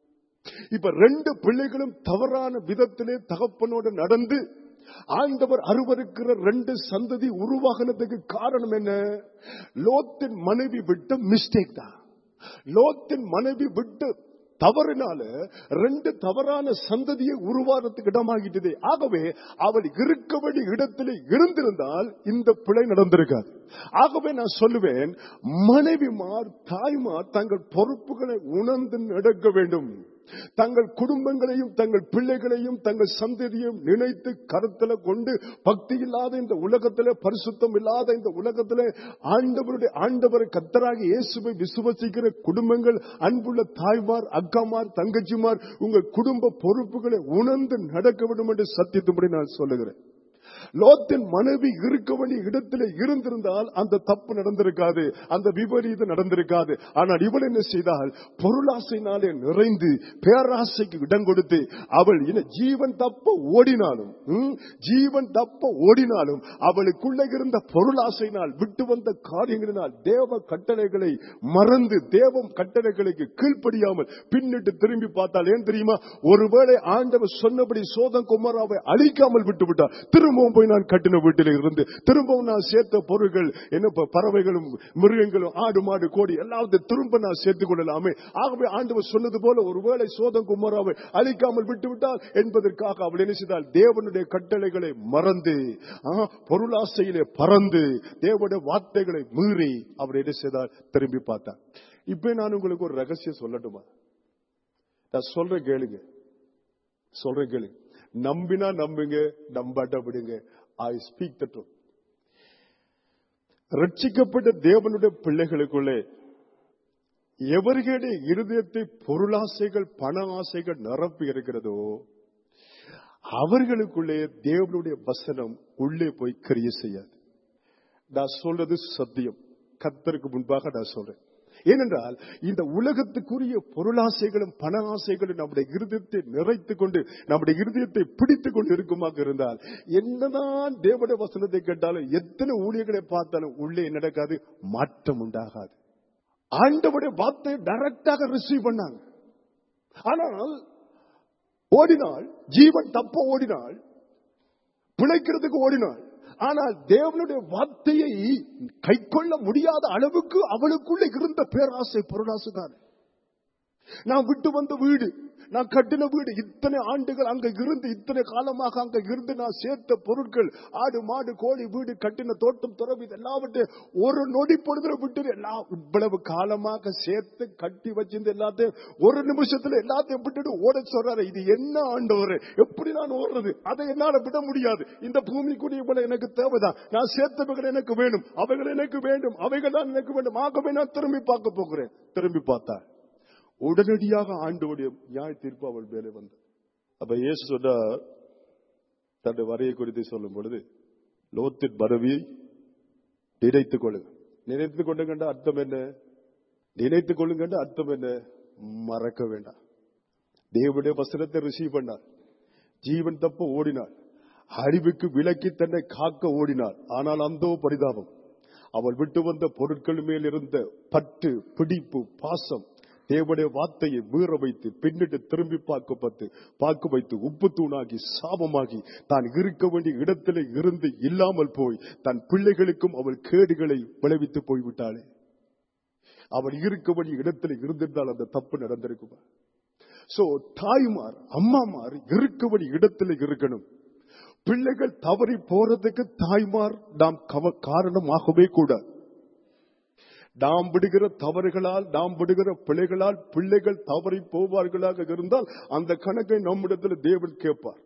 இப்ப ரெண்டு பிள்ளைகளும் தவறான விதத்திலே தகப்பனோடு நடந்து ஆண்டவர் அருவருக்கிற ரெண்டு சந்ததி உருவாகினதுக்கு காரணம் என்ன லோத்தின் மனைவி விட்ட மிஸ்டேக் தான் லோத்தின் மனைவி விட்டு தவறினால ரெண்டு தவறான சந்ததியை உருவாகிறதுக்கு இடமாகிட்டது ஆகவே அவள் இருக்க வேண்டிய இடத்திலே இருந்திருந்தால் இந்த பிழை நடந்திருக்காது ஆகவே நான் சொல்லுவேன் மனைவிமார் தாய்மார் தங்கள் பொறுப்புகளை உணர்ந்து நடக்க வேண்டும் தங்கள் குடும்பங்களையும் தங்கள் பிள்ளைகளையும் தங்கள் சந்ததியையும் நினைத்து கருத்துல கொண்டு பக்தி இல்லாத இந்த உலகத்திலே பரிசுத்தம் இல்லாத இந்த உலகத்திலே ஆண்டவருடைய ஆண்டவரை கத்தராகி இயேசுவை விசுவசிக்கிற குடும்பங்கள் அன்புள்ள தாய்மார் அக்காமார் தங்கச்சிமார் உங்கள் குடும்ப பொறுப்புகளை உணர்ந்து நடக்க வேண்டும் என்று சத்தியத்தும்படி நான் சொல்லுகிறேன் லோத்தின் மனைவி இருக்க வேண்டிய இடத்துல இருந்திருந்தால் அந்த தப்பு நடந்திருக்காது அந்த விபரீதம் நடந்திருக்காது ஆனால் இவள் என்ன செய்தால் பொருளாசையினாலே நிறைந்து பேராசைக்கு இடம் கொடுத்து அவள் இன ஜீவன் தப்ப ஓடினாலும் ம், ஜீவன் தப்ப ஓடினாலும் அவளுக்குள்ள இருந்த பொருளாசையினால் விட்டு வந்த காரியங்களினால் தேவ கட்டளைகளை மறந்து தேவம் கட்டளைகளுக்கு கீழ்ப்படியாமல் பின்னிட்டு திரும்பி பார்த்தால் ஏன் தெரியுமா ஒருவேளை ஆண்டவர் சொன்னபடி சோதம் குமாராவை அழிக்காமல் விட்டு விட்டார் திரும்பவும் போய் நான் கட்டின வீட்டில் இருந்து திரும்பவும் நான் சேர்த்த பொருட்கள் என்ன ப- பறவைகளும் மிருகங்களும் ஆடு மாடு கோடி எல்லாத்தையும் திரும்ப நான் சேர்த்துக் கொள்ளலாமே ஆகவே ஆண்டவர் சொன்னது போல ஒருவேளை சோதம் குமாராவை அழிக்காமல் விட்டு விட்டால் என்பதற்காக அவள் என்ன செய்தால் தேவனுடைய கட்டளைகளை மறந்து ஆ, பொருளாசையிலே பறந்து தேவனுடைய வார்த்தைகளை மீறி அவள் என்ன செய்தால் திரும்பி பார்த்தார் இப்ப நான் உங்களுக்கு ஒரு ரகசியம் சொல்லட்டுமா நான் சொல்றேன் கேளுங்க சொல்றேன் கேளுங்க நம்பினா நம்புங்க நம்பாட்ட விடுங்க ஐ ஸ்பீக் த ட்ரூத் ரட்சிக்கப்பட்ட தேவனுடைய பிள்ளைகளுக்குள்ளே எவர்களுடைய இருதயத்தை பொருளாசைகள் பண ஆசைகள் நிரப்பி இருக்கிறதோ அவர்களுக்குள்ளே தேவனுடைய வசனம் உள்ளே போய் கரிய செய்யாது நான் சொல்றது சத்தியம் கத்தருக்கு முன்பாக நான் சொல்றேன் ஏனென்றால் இந்த உலகத்துக்குரிய பொருளாசைகளும் பண ஆசைகளும் நம்முடைய இருதயத்தை நிறைத்துக் கொண்டு நம்முடைய இருதயத்தை பிடித்துக் கொண்டு இருக்குமாக இருந்தால் என்னதான் தேவனுடைய வசனத்தை கேட்டாலும் எத்தனை ஊழியர்களை பார்த்தாலும் உள்ளே நடக்காது மாற்றம் உண்டாகாது ஆண்டவருடைய வார்த்தையை டைரக்டாக ரிசீவ் பண்ணாங்க ஆனால் ஓடினாள் ஜீவன் தப்ப ஓடினாள் பிழைக்கிறதுக்கு ஓடினாள் ஆனால் தேவனுடைய வார்த்தையை கைக்கொள்ள முடியாத அளவுக்கு அவளுக்குள்ள இருந்த பேராசை பொருளாசை தான் நான் விட்டு வந்த வீடு நான் கட்டின வீடு இத்தனை ஆண்டுகள் அங்க இருந்து இத்தனை காலமாக அங்க இருந்து நான் சேர்த்த பொருட்கள் ஆடு மாடு கோழி வீடு கட்டின தோட்டம் துறவு இது எல்லாவற்றையும் ஒரு நொடி பொழுதுல விட்டு எல்லாம் இவ்வளவு காலமாக சேர்த்து கட்டி வச்சிருந்த எல்லாத்தையும் ஒரு நிமிஷத்துல எல்லாத்தையும் விட்டுட்டு ஓட சொல்றாரு இது என்ன ஆண்டவர் எப்படி நான் ஓடுறது அதை என்னால விட முடியாது இந்த பூமிக்குரிய போல எனக்கு தேவைதான் நான் சேர்த்தவைகள் எனக்கு வேணும் அவைகள் எனக்கு வேண்டும் அவைகள் தான் எனக்கு வேண்டும் ஆகவே நான் திரும்பி பார்க்க போகிறேன் திரும்பி பார்த்தா உடனடியாக ஆண்டோடைய நியாய தீர்ப்பு அவள் மேலே வந்து அப்ப இயேசு சொன்னார் தன்னுடைய வரையை குறித்து சொல்லும் பொழுது லோத்தின் மனைவியை நினைத்துக் கொள்ளுங்க நினைத்துக் கொள்ளுங்க அர்த்தம் என்ன நினைத்துக் கொள்ளுங்க அர்த்தம் என்ன மறக்க வேண்டாம் தேவனுடைய வசனத்தை ரிசீவ் பண்ணார் ஜீவன் தப்ப ஓடினாள் அறிவுக்கு விலக்கி தன்னை காக்க ஓடினாள் ஆனால் அந்தோ பரிதாபம் அவள் விட்டு வந்த பொருட்கள் மேல் இருந்த பற்று பிடிப்பு பாசம் தேவனுடைய வார்த்தையை மீற வைத்து பின்னிட்டு திரும்பி பார்க்கப்பட்டு பார்க்க வைத்து உப்பு தூணாகி சாபமாகி தான் இருக்க வேண்டிய இடத்திலே இருந்து இல்லாமல் போய் தன் பிள்ளைகளுக்கும் அவள் கேடுகளை விளைவித்து போய்விட்டாளே அவள் இருக்க வேண்டிய இடத்துல இருந்திருந்தால் அந்த தப்பு நடந்திருக்குமா சோ தாய்மார் அம்மாமார் இருக்க வேண்டிய இடத்துல இருக்கணும் பிள்ளைகள் தவறி போறதுக்கு தாய்மார் நாம் கவ- காரணமாகவே கூடாது நாம் விடுகிற தவறுகளால் நாம் விடுகிற பிள்ளைகளால் பிள்ளைகள் தவறி போவார்களாக இருந்தால் அந்த கணக்கை நம்மிடத்தில் தேவன் கேட்பார்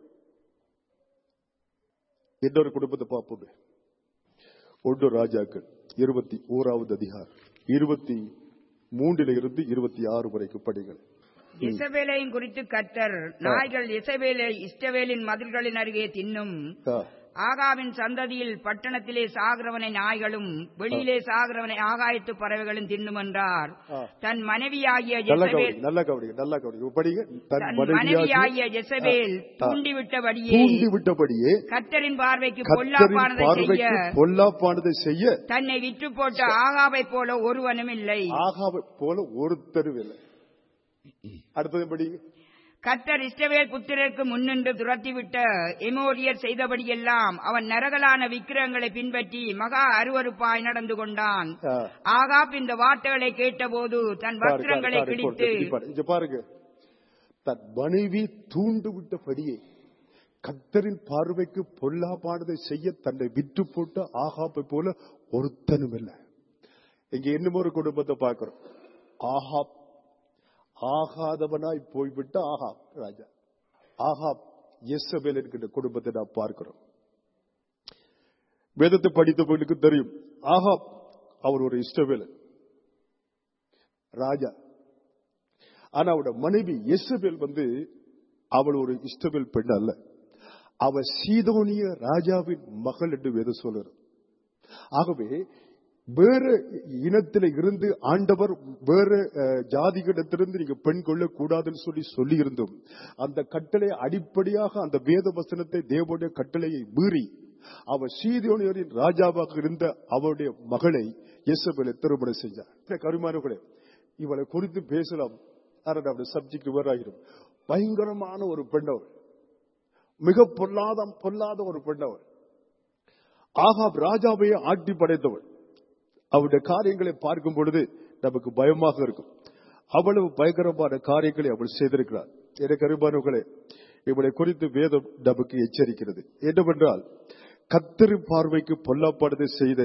இன்னொரு குடும்பத்தை பார்ப்போமே ஒன்று ராஜாக்கள் இருபத்தி ஓராவது அதிகாரம் இருபத்தி மூன்றில இருந்து இருபத்தி ஆறு வரைக்கும் படிகள் இசபேலையும் குறித்து கர்த்தர் நாய்கள் இசபேலை இஷ்டவேலின் மதில்களின் அருகே தின்னும் ஆ, ஆகாவின் சந்ததியில் பட்டணத்திலே சாகிறவனை நாய்களும் வெளியிலே சாகிறவனை ஆகாயத்து பறவைகளும் தின்னும் என்றார் ஆ. தன் மனைவியாகிய நல்ல ஜெசபேல் கவனிங்க நல்ல கவனிங்க நல்ல கவனிங்க படிங்க தன் தன் மனைவியாகிய மனைவியாகிய ஜெசபேல் ஆ. தூண்டிவிட்டபடியே தூண்டி விட்டபடியே கர்த்தரின் பார்வைக்கு கத்தரின் பொல்லாப்பானதை செய்ய பார்வைக்கு பொல்லாப்பானதை செய்ய தன்னை விற்று போட்ட ஆகாவை போல ஒருவனும் இல்லை ஆகாவை போல ஒருத்தரும் இல்லை அடுத்தது படிங்க கர்த்தர் இஸ்ரவேல் புத்திரருக்கு முன்னின்று துரத்திவிட்ட எமோரியர் செய்தபடியெல்லாம் அவன் நரகலான விக்கிரகங்களை பின்பற்றி மகா அருவருப்பாய் நடந்து கொண்டான் ஆ. ஆகாப் இந்த வார்த்தைகளை கேட்டபோது தன் பாரு, வஸ்திரங்களை பாரு, பாரு, கிழித்து இப்படி பாரு, இங்க பாருங்க தன் மனைவி தூண்டு விட்டபடியே கத்தரின் பார்வைக்கு பொல்லாப்பானதை செய்ய தன்னை விட்டு போட்டு ஆகாப்பை போல ஒருத்தனும் இல்லை இங்க இன்னும் ஒரு குடும்பத்தை பார்க்கிறோம் ஆகாப் ஆகாதவனாய் போய்விட்ட ஆகாப் ராஜா ஆகாப் எஸ்ஸபேல் என்கின்ற குடும்பத்தை நாம் பார்க்கிறோம் வேதத்தை படித்தவர்களுக்கு தெரியும் ஆகாப் அவர் ஒரு இஷ்டவேலன் ராஜா ஆனா அவட மனைவி எஸ்ஸபேல் வந்து அவள் ஒரு இஷ்டவேல் பெண் அல்ல அவள் சீதோனிய ராஜாவின் மகள் என்று வேதம் சொல்லுறது ஆகவே வேற இனத்தில இருந்து ஆண்டவர் வேற அஹ், ஜாதிகளிடத்திலிருந்து நீங்க பெண் கொள்ள கூடாதுன்னு சொல்லி சொல்லி இருந்தும் அந்த கட்டளை அடிப்படையாக அந்த வேத வசனத்தை தேவனுடைய கட்டளையை மீறி அவர் சீதோனியரின் ராஜாவாக இருந்த அவருடைய மகளை இயேசபேலை திருமணம் செஞ்சார் கருமானவர்களே இவளை குறித்து பேசலாம் ஆனால் அவருடைய சப்ஜெக்ட் வேறாகிடும் பயங்கரமான ஒரு பெண்ணவர் மிக பொல்லாத பொல்லாத ஒரு பெண்ணவர் ஆகாப் ராஜாவையே ஆட்டி படைத்தவள் அவருடைய காரியங்களை பார்க்கும் பொழுது நமக்கு பயமாக இருக்கும் அவ்வளவு பயங்கரமான காரியங்களை அவள் செய்திருக்கிறார் எனக்கு அருமானவர்களே இவளை குறித்து வேதம் நமக்கு எச்சரிக்கிறது என்னவென்றால் கத்தரின் பார்வைக்கு பொல்லாப்பானதை செய்த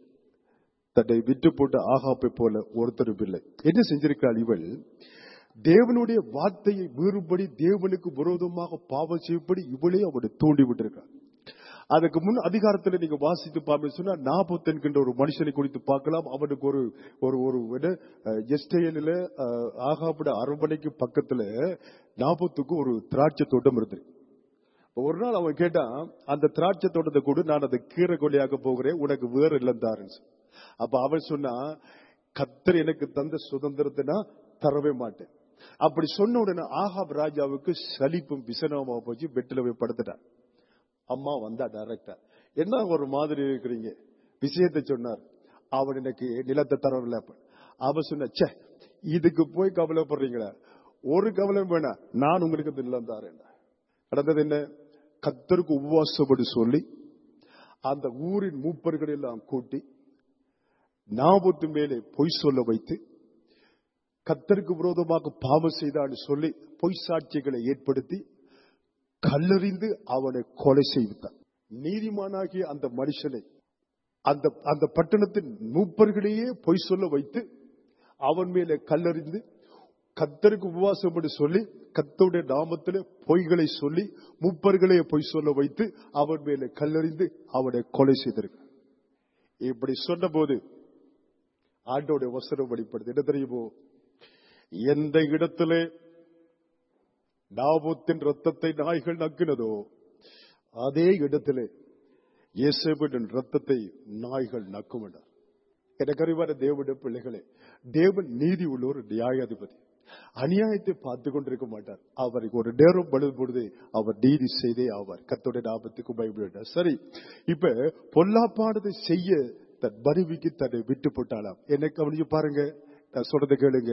தன்னை விட்டு போட்ட ஆகாப்பை போல ஒருத்தரும் இல்லை என்ன செஞ்சிருக்கிறாள் இவள் தேவனுடைய வார்த்தையை மீறும்படி தேவனுக்கு விரோதமாக பாவம் செய்யும்படி இவளே அவனை தூண்டி விட்டிருக்கிறார் அதுக்கு முன் அதிகாரத்தில் நீங்க வாசித்து பார்ப்பீங்க சொன்னா நாபத் என்கின்ற ஒரு மனுஷனை குறித்து பார்க்கலாம் அவனுக்கு ஒரு ஒரு ஒரு என்ன, அஹ், எஸ்டேலில் அஹ், ஆகாபுட அரண்மனைக்கு பக்கத்துல நாபத்துக்கு ஒரு திராட்சை தோட்டம் இருந்தது ஒரு நாள் அவன் கேட்டான் அந்த திராட்சை தோட்டத்தை கூட நான் அதை கீரை கொள்ளையாக போகிறேன் உனக்கு வேற இல்லம் தாருன்னு அப்ப அவன் சொன்னா கத்தர் எனக்கு தந்த சுதந்திரத்தை நான் தரவே மாட்டேன் அப்படி சொன்ன உடனே ஆகாப் ராஜாவுக்கு சலிப்பும் விசனமா போச்சு வெட்டில போய் படுத்துட்டான் அம்மா வந்தா டைரக்டா என்ன ஒரு மாதிரி இருக்கிறீங்க விஷயத்தை சொன்னார் அவன் எனக்கு நிலத்தை தரவில்லை அப்ப. அவ சொன்ன ச்சே இதுக்கு போய் கவலைப்படுறீங்களா ஒரு கவலை வேணாம் நான் உங்களுக்கு இந்த நிலம் தாரேன் நடந்தது என்ன கத்தருக்கு உபவாசப்படி சொல்லி அந்த ஊரின் மூப்பர்களை எல்லாம் கூட்டி நாபத்து மேலே பொய் சொல்ல வைத்து கத்தருக்கு விரோதமாக பாவம் செய்தான்னு சொல்லி பொய் சாட்சிகளை ஏற்படுத்தி கல்லறிந்து அவனை கொலை செய்வித்தார் நீதிமானாகிய அந்த மனுஷனை அந்த அந்த பட்டணத்தின் மூப்பர்களையே பொய் சொல்ல வைத்து அவன் மேலே கல்லறிந்து கத்தருக்கு உபவாசம் என்று சொல்லி கத்தருடைய நாமத்திலே பொய்களை சொல்லி மூப்பர்களே பொய் சொல்ல வைத்து அவன் மேலே கல்லறிந்து அவனை கொலை செய்திருக்க இப்படி சொன்னபோது ஆண்டோடைய வசனம் வெளிப்படுது என்ன தெரியுமோ எந்த இடத்திலே நாபத்தின் ரத்தத்தை நாய்கள் நக்கினதோ அதே இடத்திலே இயேசுவின் ரத்தத்தை நாய்கள் நக்கும் என்றார் எனக்கு அறிவான தேவனுடைய பிள்ளைகளே தேவன் நீதி உள்ள ஒரு நியாயாதிபதி அநியாயத்தை பார்த்து கொண்டிருக்க மாட்டார் அவருக்கு ஒரு நேரம் பழுது பொழுது அவர் நீதி செய்தே ஆவார் கத்தோட லாபத்துக்கு பயப்படார் சரி இப்ப பொல்லாப்பானதை செய்ய தன் மனைவிக்கு தன்னை விட்டு போட்டாலாம் என்ன கவனிச்சு பாருங்க நான் சொல்றதை கேளுங்க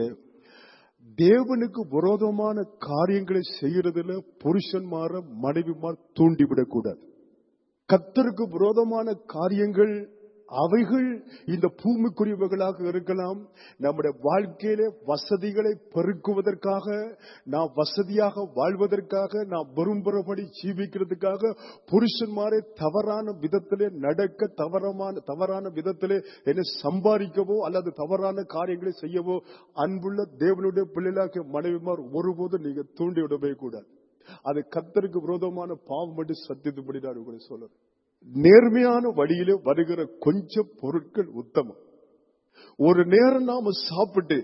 தேவனுக்கு விரோதமான காரியங்களை செய்யறதுல புருஷன்மார மனைவிமார் தூண்டிவிடக் கூடாது கத்தருக்கு விரோதமான காரியங்கள் அவைகள் இந்த பூமிக்குரியவைகளாக இருக்கலாம் நம்முடைய வாழ்க்கையிலே வசதிகளை பெருக்குவதற்காக நாம் வசதியாக வாழ்வதற்காக நாம் விரும்புகிறபடி ஜீவிக்கிறதுக்காக புருஷன்மாரை தவறான விதத்திலே நடக்க தவறமான தவறான விதத்திலே என்ன சம்பாதிக்கவோ அல்லது தவறான காரியங்களை செய்யவோ அன்புள்ள தேவனுடைய பிள்ளைகளாக மனைவிமார் ஒருபோதும் நீங்க தூண்டி விடவே கூடாது அது கத்தருக்கு விரோதமான பாவம் என்று சத்தியத்துபடி நான் உங்களை சொல்றேன் நேர்மையான வழியிலே வருகிற கொஞ்சம் பொருட்கள் உத்தமம் ஒரு நேரம் நாம சாப்பிட்டு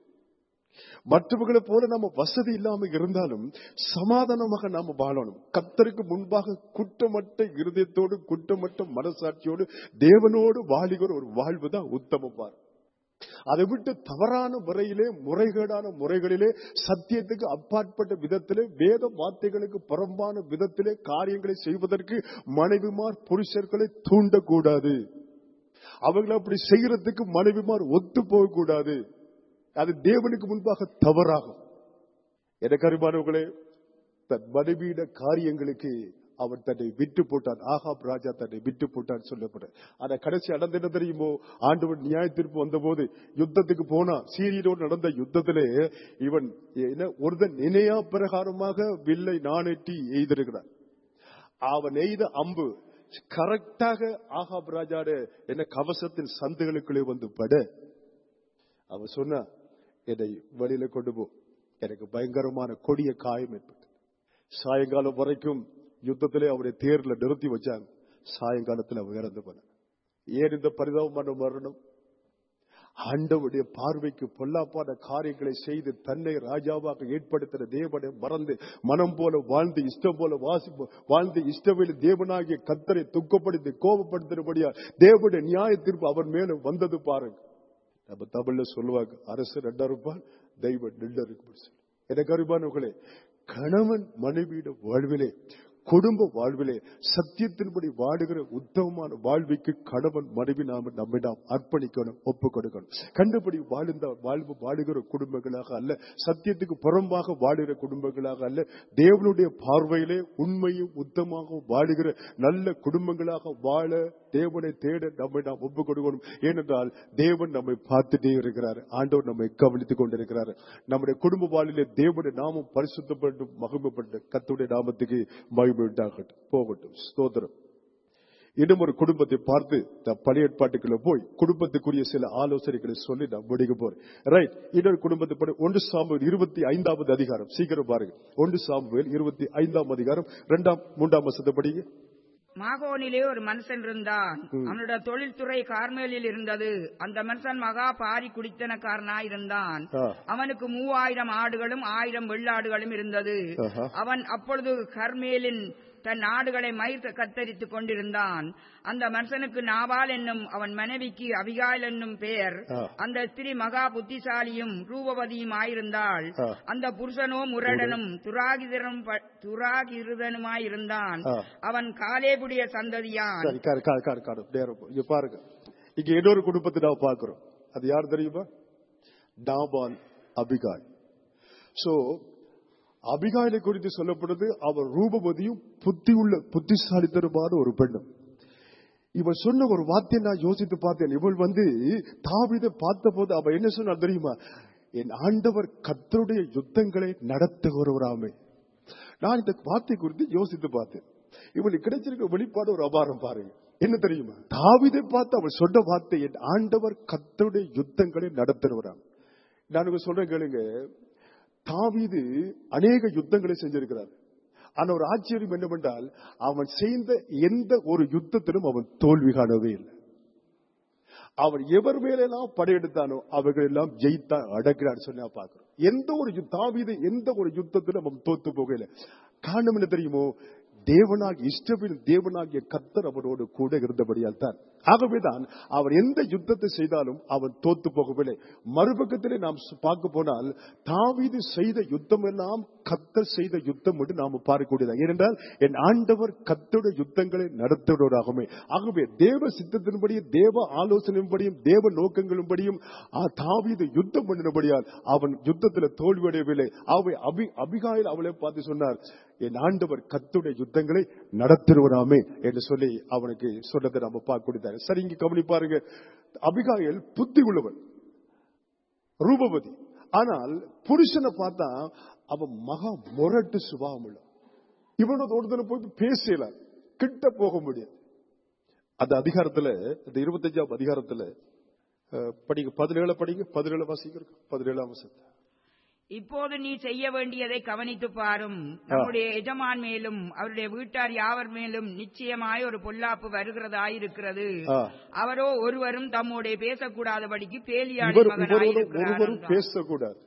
மற்றவர்களை போல நாம வசதி இல்லாம இருந்தாலும் சமாதானமாக நாம வாழணும் கத்தருக்கு முன்பாக குற்றமற்ற இருதயத்தோடு குற்றமற்ற மனசாட்சியோடு தேவனோடு வாழுகிற ஒரு வாழ்வு தான் உத்தமம் பாரு அதை விட்டு தவறான முறையிலே முறைகேடான முறைகளிலே சத்தியத்துக்கு அப்பாற்பட்ட விதத்திலே வேத வார்த்தைகளுக்கு புறம்பான விதத்திலே காரியங்களை செய்வதற்கு மனைவிமார் புருஷர்களை தூண்டக்கூடாது அவங்களை அப்படி செய்யறதுக்கு மனைவிமார் ஒத்து போகக்கூடாது அது தேவனுக்கு முன்பாக தவறாகும் எனக்கு அறிமானவர்களே தன் மனைவியிட காரியங்களுக்கு அவன் தன்னை விட்டு போட்டான் ஆகாப் ராஜா தன்னை விட்டு போட்டான் சொல்லப்பட ஆனா கடைசி நடந்த என்ன தெரியுமோ ஆண்டவன் நியாய தீர்ப்பு வந்த போது யுத்தத்துக்கு போனா சீரியனோடு நடந்த யுத்தத்திலே இவன் என்ன ஒருதன் நினையா பிரகாரமாக வில்லை நாணெட்டி எய்திருக்கிறான் அவன் எய்த அம்பு கரெக்டாக ஆகாப் ராஜாட என்ன கவசத்தின் சந்துகளுக்குள்ளே வந்து பட அவன் சொன்ன என்னை வெளியில கொண்டு போ எனக்கு பயங்கரமான கொடிய காயம் ஏற்பட்டு சாயங்காலம் வரைக்கும் யுத்தத்திலே அவருடைய தேர்ல நிறுத்தி வச்சாங்க சாயங்காலத்தில் அவன் இறந்து போன ஏன் இந்த பரிதாபமான மரணம் ஆண்டவுடைய பார்வைக்கு பொல்லாப்பான காரியங்களை செய்து தன்னை ராஜாவாக ஏற்படுத்தின தேவனை மறந்து மனம் போல வாழ்ந்து இஷ்டம் போல வாசி வாழ்ந்து இஷ்டவேலி தேவனாகிய கத்தரை துக்கப்படுத்தி கோபப்படுத்தினபடியா தேவனுடைய நியாய தீர்ப்பு அவன் மேல வந்தது பாருங்க நம்ம தமிழ்ல சொல்லுவாங்க அரசு ரெண்டா இருப்பான் தெய்வம் நின்று இருக்கு எனக்கு அறிவானவர்களே கணவன் மனைவியிட வாழ்விலே குடும்ப வாழ்விலே சத்தியத்தின்படி வாடுகிற உத்தமமான வாழ்விக்கு கணவன் மனைவி நாம நம்மை நாம் அர்ப்பணிக்கணும் ஒப்பு கொடுக்கணும் கண்டபடி வாழ்ந்த வாழ்வு வாழுகிற குடும்பங்களாக அல்ல சத்தியத்துக்கு புறம்பாக வாழுகிற குடும்பங்களாக அல்ல தேவனுடைய பார்வையிலே உண்மையும் உத்தமாக வாழுகிற நல்ல குடும்பங்களாக வாழ தேவனை தேட நம்மை நாம் ஒப்பு கொடுக்கணும் ஏனென்றால் தேவன் நம்மை பார்த்துட்டே இருக்கிறார் ஆண்டவர் நம்மை கவனித்துக் கொண்டிருக்கிறார் நம்முடைய குடும்ப வாழ்விலே தேவனுடைய நாமம் பரிசுத்தப்பட்டு மகிமைப்பட்டு கத்துடைய நாமத்துக்கு மகிமை உண்டாகட்டும் போகட்டும் ஸ்தோத்திரம் இன்னும் ஒரு குடும்பத்தை பார்த்து நான் பழைய ஏற்பாட்டுக்குள்ள போய் குடும்பத்துக்குரிய சில ஆலோசனைகளை சொல்லி நான் முடிக்க போறேன் ரைட் இன்னொரு குடும்பத்தை படி ஒன்று சாமுவேல் இருபத்தி ஐந்தாவது அதிகாரம் சீக்கிரம் பாருங்க ஒன்று சாமுவேல் இருபத்தி ஐந்தாம் அதிகாரம் இரண்டாம் மூன்றாம் வசத்தை படிங்க மாகோனிலே ஒரு மனுஷன் இருந்தான் அவனுடைய தொழில்துறை கார்மேலில் இருந்தது அந்த மனுஷன் மகா பாரி குடித்தனக்காரனாய் இருந்தான் ஆ. அவனுக்கு மூவாயிரம் ஆடுகளும் ஆயிரம் வெள்ளாடுகளும் இருந்தது ஆஹா. அவன் அப்பொழுது கர்மேலின் தன் ஆடுகளை மயிர் கத்தரித்துக் கொண்டிருந்தான் அந்த மனுஷனுக்கு நாபால் என்னும் அவன் மனைவிக்கு அபிகால் என்னும் பெயர் ஆ. அந்த ஸ்திரீ மகா புத்திசாலியும் ரூபவதியும் ஆயிருந்தாள் ஆ. அந்த புருஷனோ முரடனும் துராகிதனும் ப- துராகிருதனுமாயிருந்தான் ஆ. அவன் காலேபுடைய சந்ததியான் சரி காரு காரு காரு காரு நேரம் போ. இங்க பாருங்க இங்க இன்னொரு குடும்பத்தை நான் பார்க்கிறோம் அது யார் தெரியுமா டாபால் அபிகாய் சோ அபிகாயிலை குறித்து சொல்லப்படுது அவர் ரூபவதியும் புத்தி உள்ள புத்திசாலித்தனமான ஒரு பெண்ணும் இவன் சொன்ன ஒரு வார்த்தையை நான் யோசித்து பார்த்தேன் இவள் வந்து தாவிதை பார்த்த போது அவ என்ன சொன்னா தெரியுமா என் ஆண்டவர் கத்தருடைய யுத்தங்களை நடத்துகிறவராமே நான் இந்த வார்த்தை குறித்து யோசித்து பார்த்தேன் இவனுக்கு கிடைச்சிருக்க வெளிப்பாடு ஒரு அபாரம் பாருங்க என்ன தெரியுமா தாவிதை பார்த்து அவர் சொன்ன வார்த்தை என் ஆண்டவர் கத்தருடைய யுத்தங்களை நடத்துகிறவராம் நான் உங்களுக்கு சொல்றேன் கேளுங்க தாவீது அநேக யுத்தங்களை செஞ்சிருக்கிறார் ஆனா ஒரு ஆச்சரியம் என்னவென்றால் அவன் செய்த எந்த ஒரு யுத்தத்திலும் அவன் தோல்வி காணவே இல்லை அவன் எவர் மேலெல்லாம் படையெடுத்தானோ அவர்கள் எல்லாம் ஜெயித்தா அடக்கிறார் சொன்னா பாக்குறோம் எந்த ஒரு யு- தாவீது எந்த ஒரு யுத்தத்திலும் அவன் தோத்து போகல காரணம் என்ன தெரியுமோ தேவனாகி இஷ்டவின் தேவனாகிய கத்தர் அவனோடு கூட இருந்தபடியால் தான் ஆகவேதான் அவர் எந்த யுத்தத்தை செய்தாலும் அவன் தோத்து போகவில்லை மறுபக்கத்திலே நாம் சு- பார்க்க போனால் தாவீது செய்த யுத்தம் எல்லாம் கத்தர் செய்த யுத்தம் என்று நாம் பார்க்கக்கூடியது ஏனென்றால் என் ஆண்டவர் கத்தோட யுத்தங்களை நடத்துவதாகவே ஆகவே தேவ சித்தத்தின்படியும் தேவ ஆலோசனையின்படியும் தேவ நோக்கங்களின்படியும் ஆ, தாவீது யுத்தம் பண்ணினபடியால் அவன் யுத்தத்தில் தோல்வியடையவில்லை அவை அபி அபிகாயில் அவளை பார்த்து சொன்னார் என் ஆண்டவர் கத்துடைய யுத்தங்களை நடத்துருவராமே என்று சொல்லி அவனுக்கு சொன்னதை நம்ம பார்க்க கொடுத்தாரு சரி இங்க கவனி பாருங்க அபிகாயில் புத்தி உள்ளவன் ரூபவதி ஆனால் புருஷனை பார்த்தா அவன் மகா முரட்டு சுபாவம் உள்ள இவனோட ஒருத்தனை போய் பேசல கிட்ட போக முடியாது அந்த அதிகாரத்துல இந்த இருபத்தஞ்சாம் அதிகாரத்துல அஹ், படிங்க பதினேழு படிங்க பதினேழு வாசிக்கிறோம் பதினேழாம் வசத்தை இப்போது நீ செய்ய வேண்டியதை கவனித்து பாரும் நம்முடைய எஜமான் மேலும் அவருடைய வீட்டார் யாவர் மேலும் நிச்சயமாய் ஒரு பொல்லாப்பு வருகிறதாயிருக்கிறது ஆ. அவரோ ஒருவரும் தம்மோடைய பேசக்கூடாதபடிக்கு பேலியாடி இவர் மகனாய் இவரோட இருக்கிறார் ஒருவரும் என்றான். பேசக்கூடாது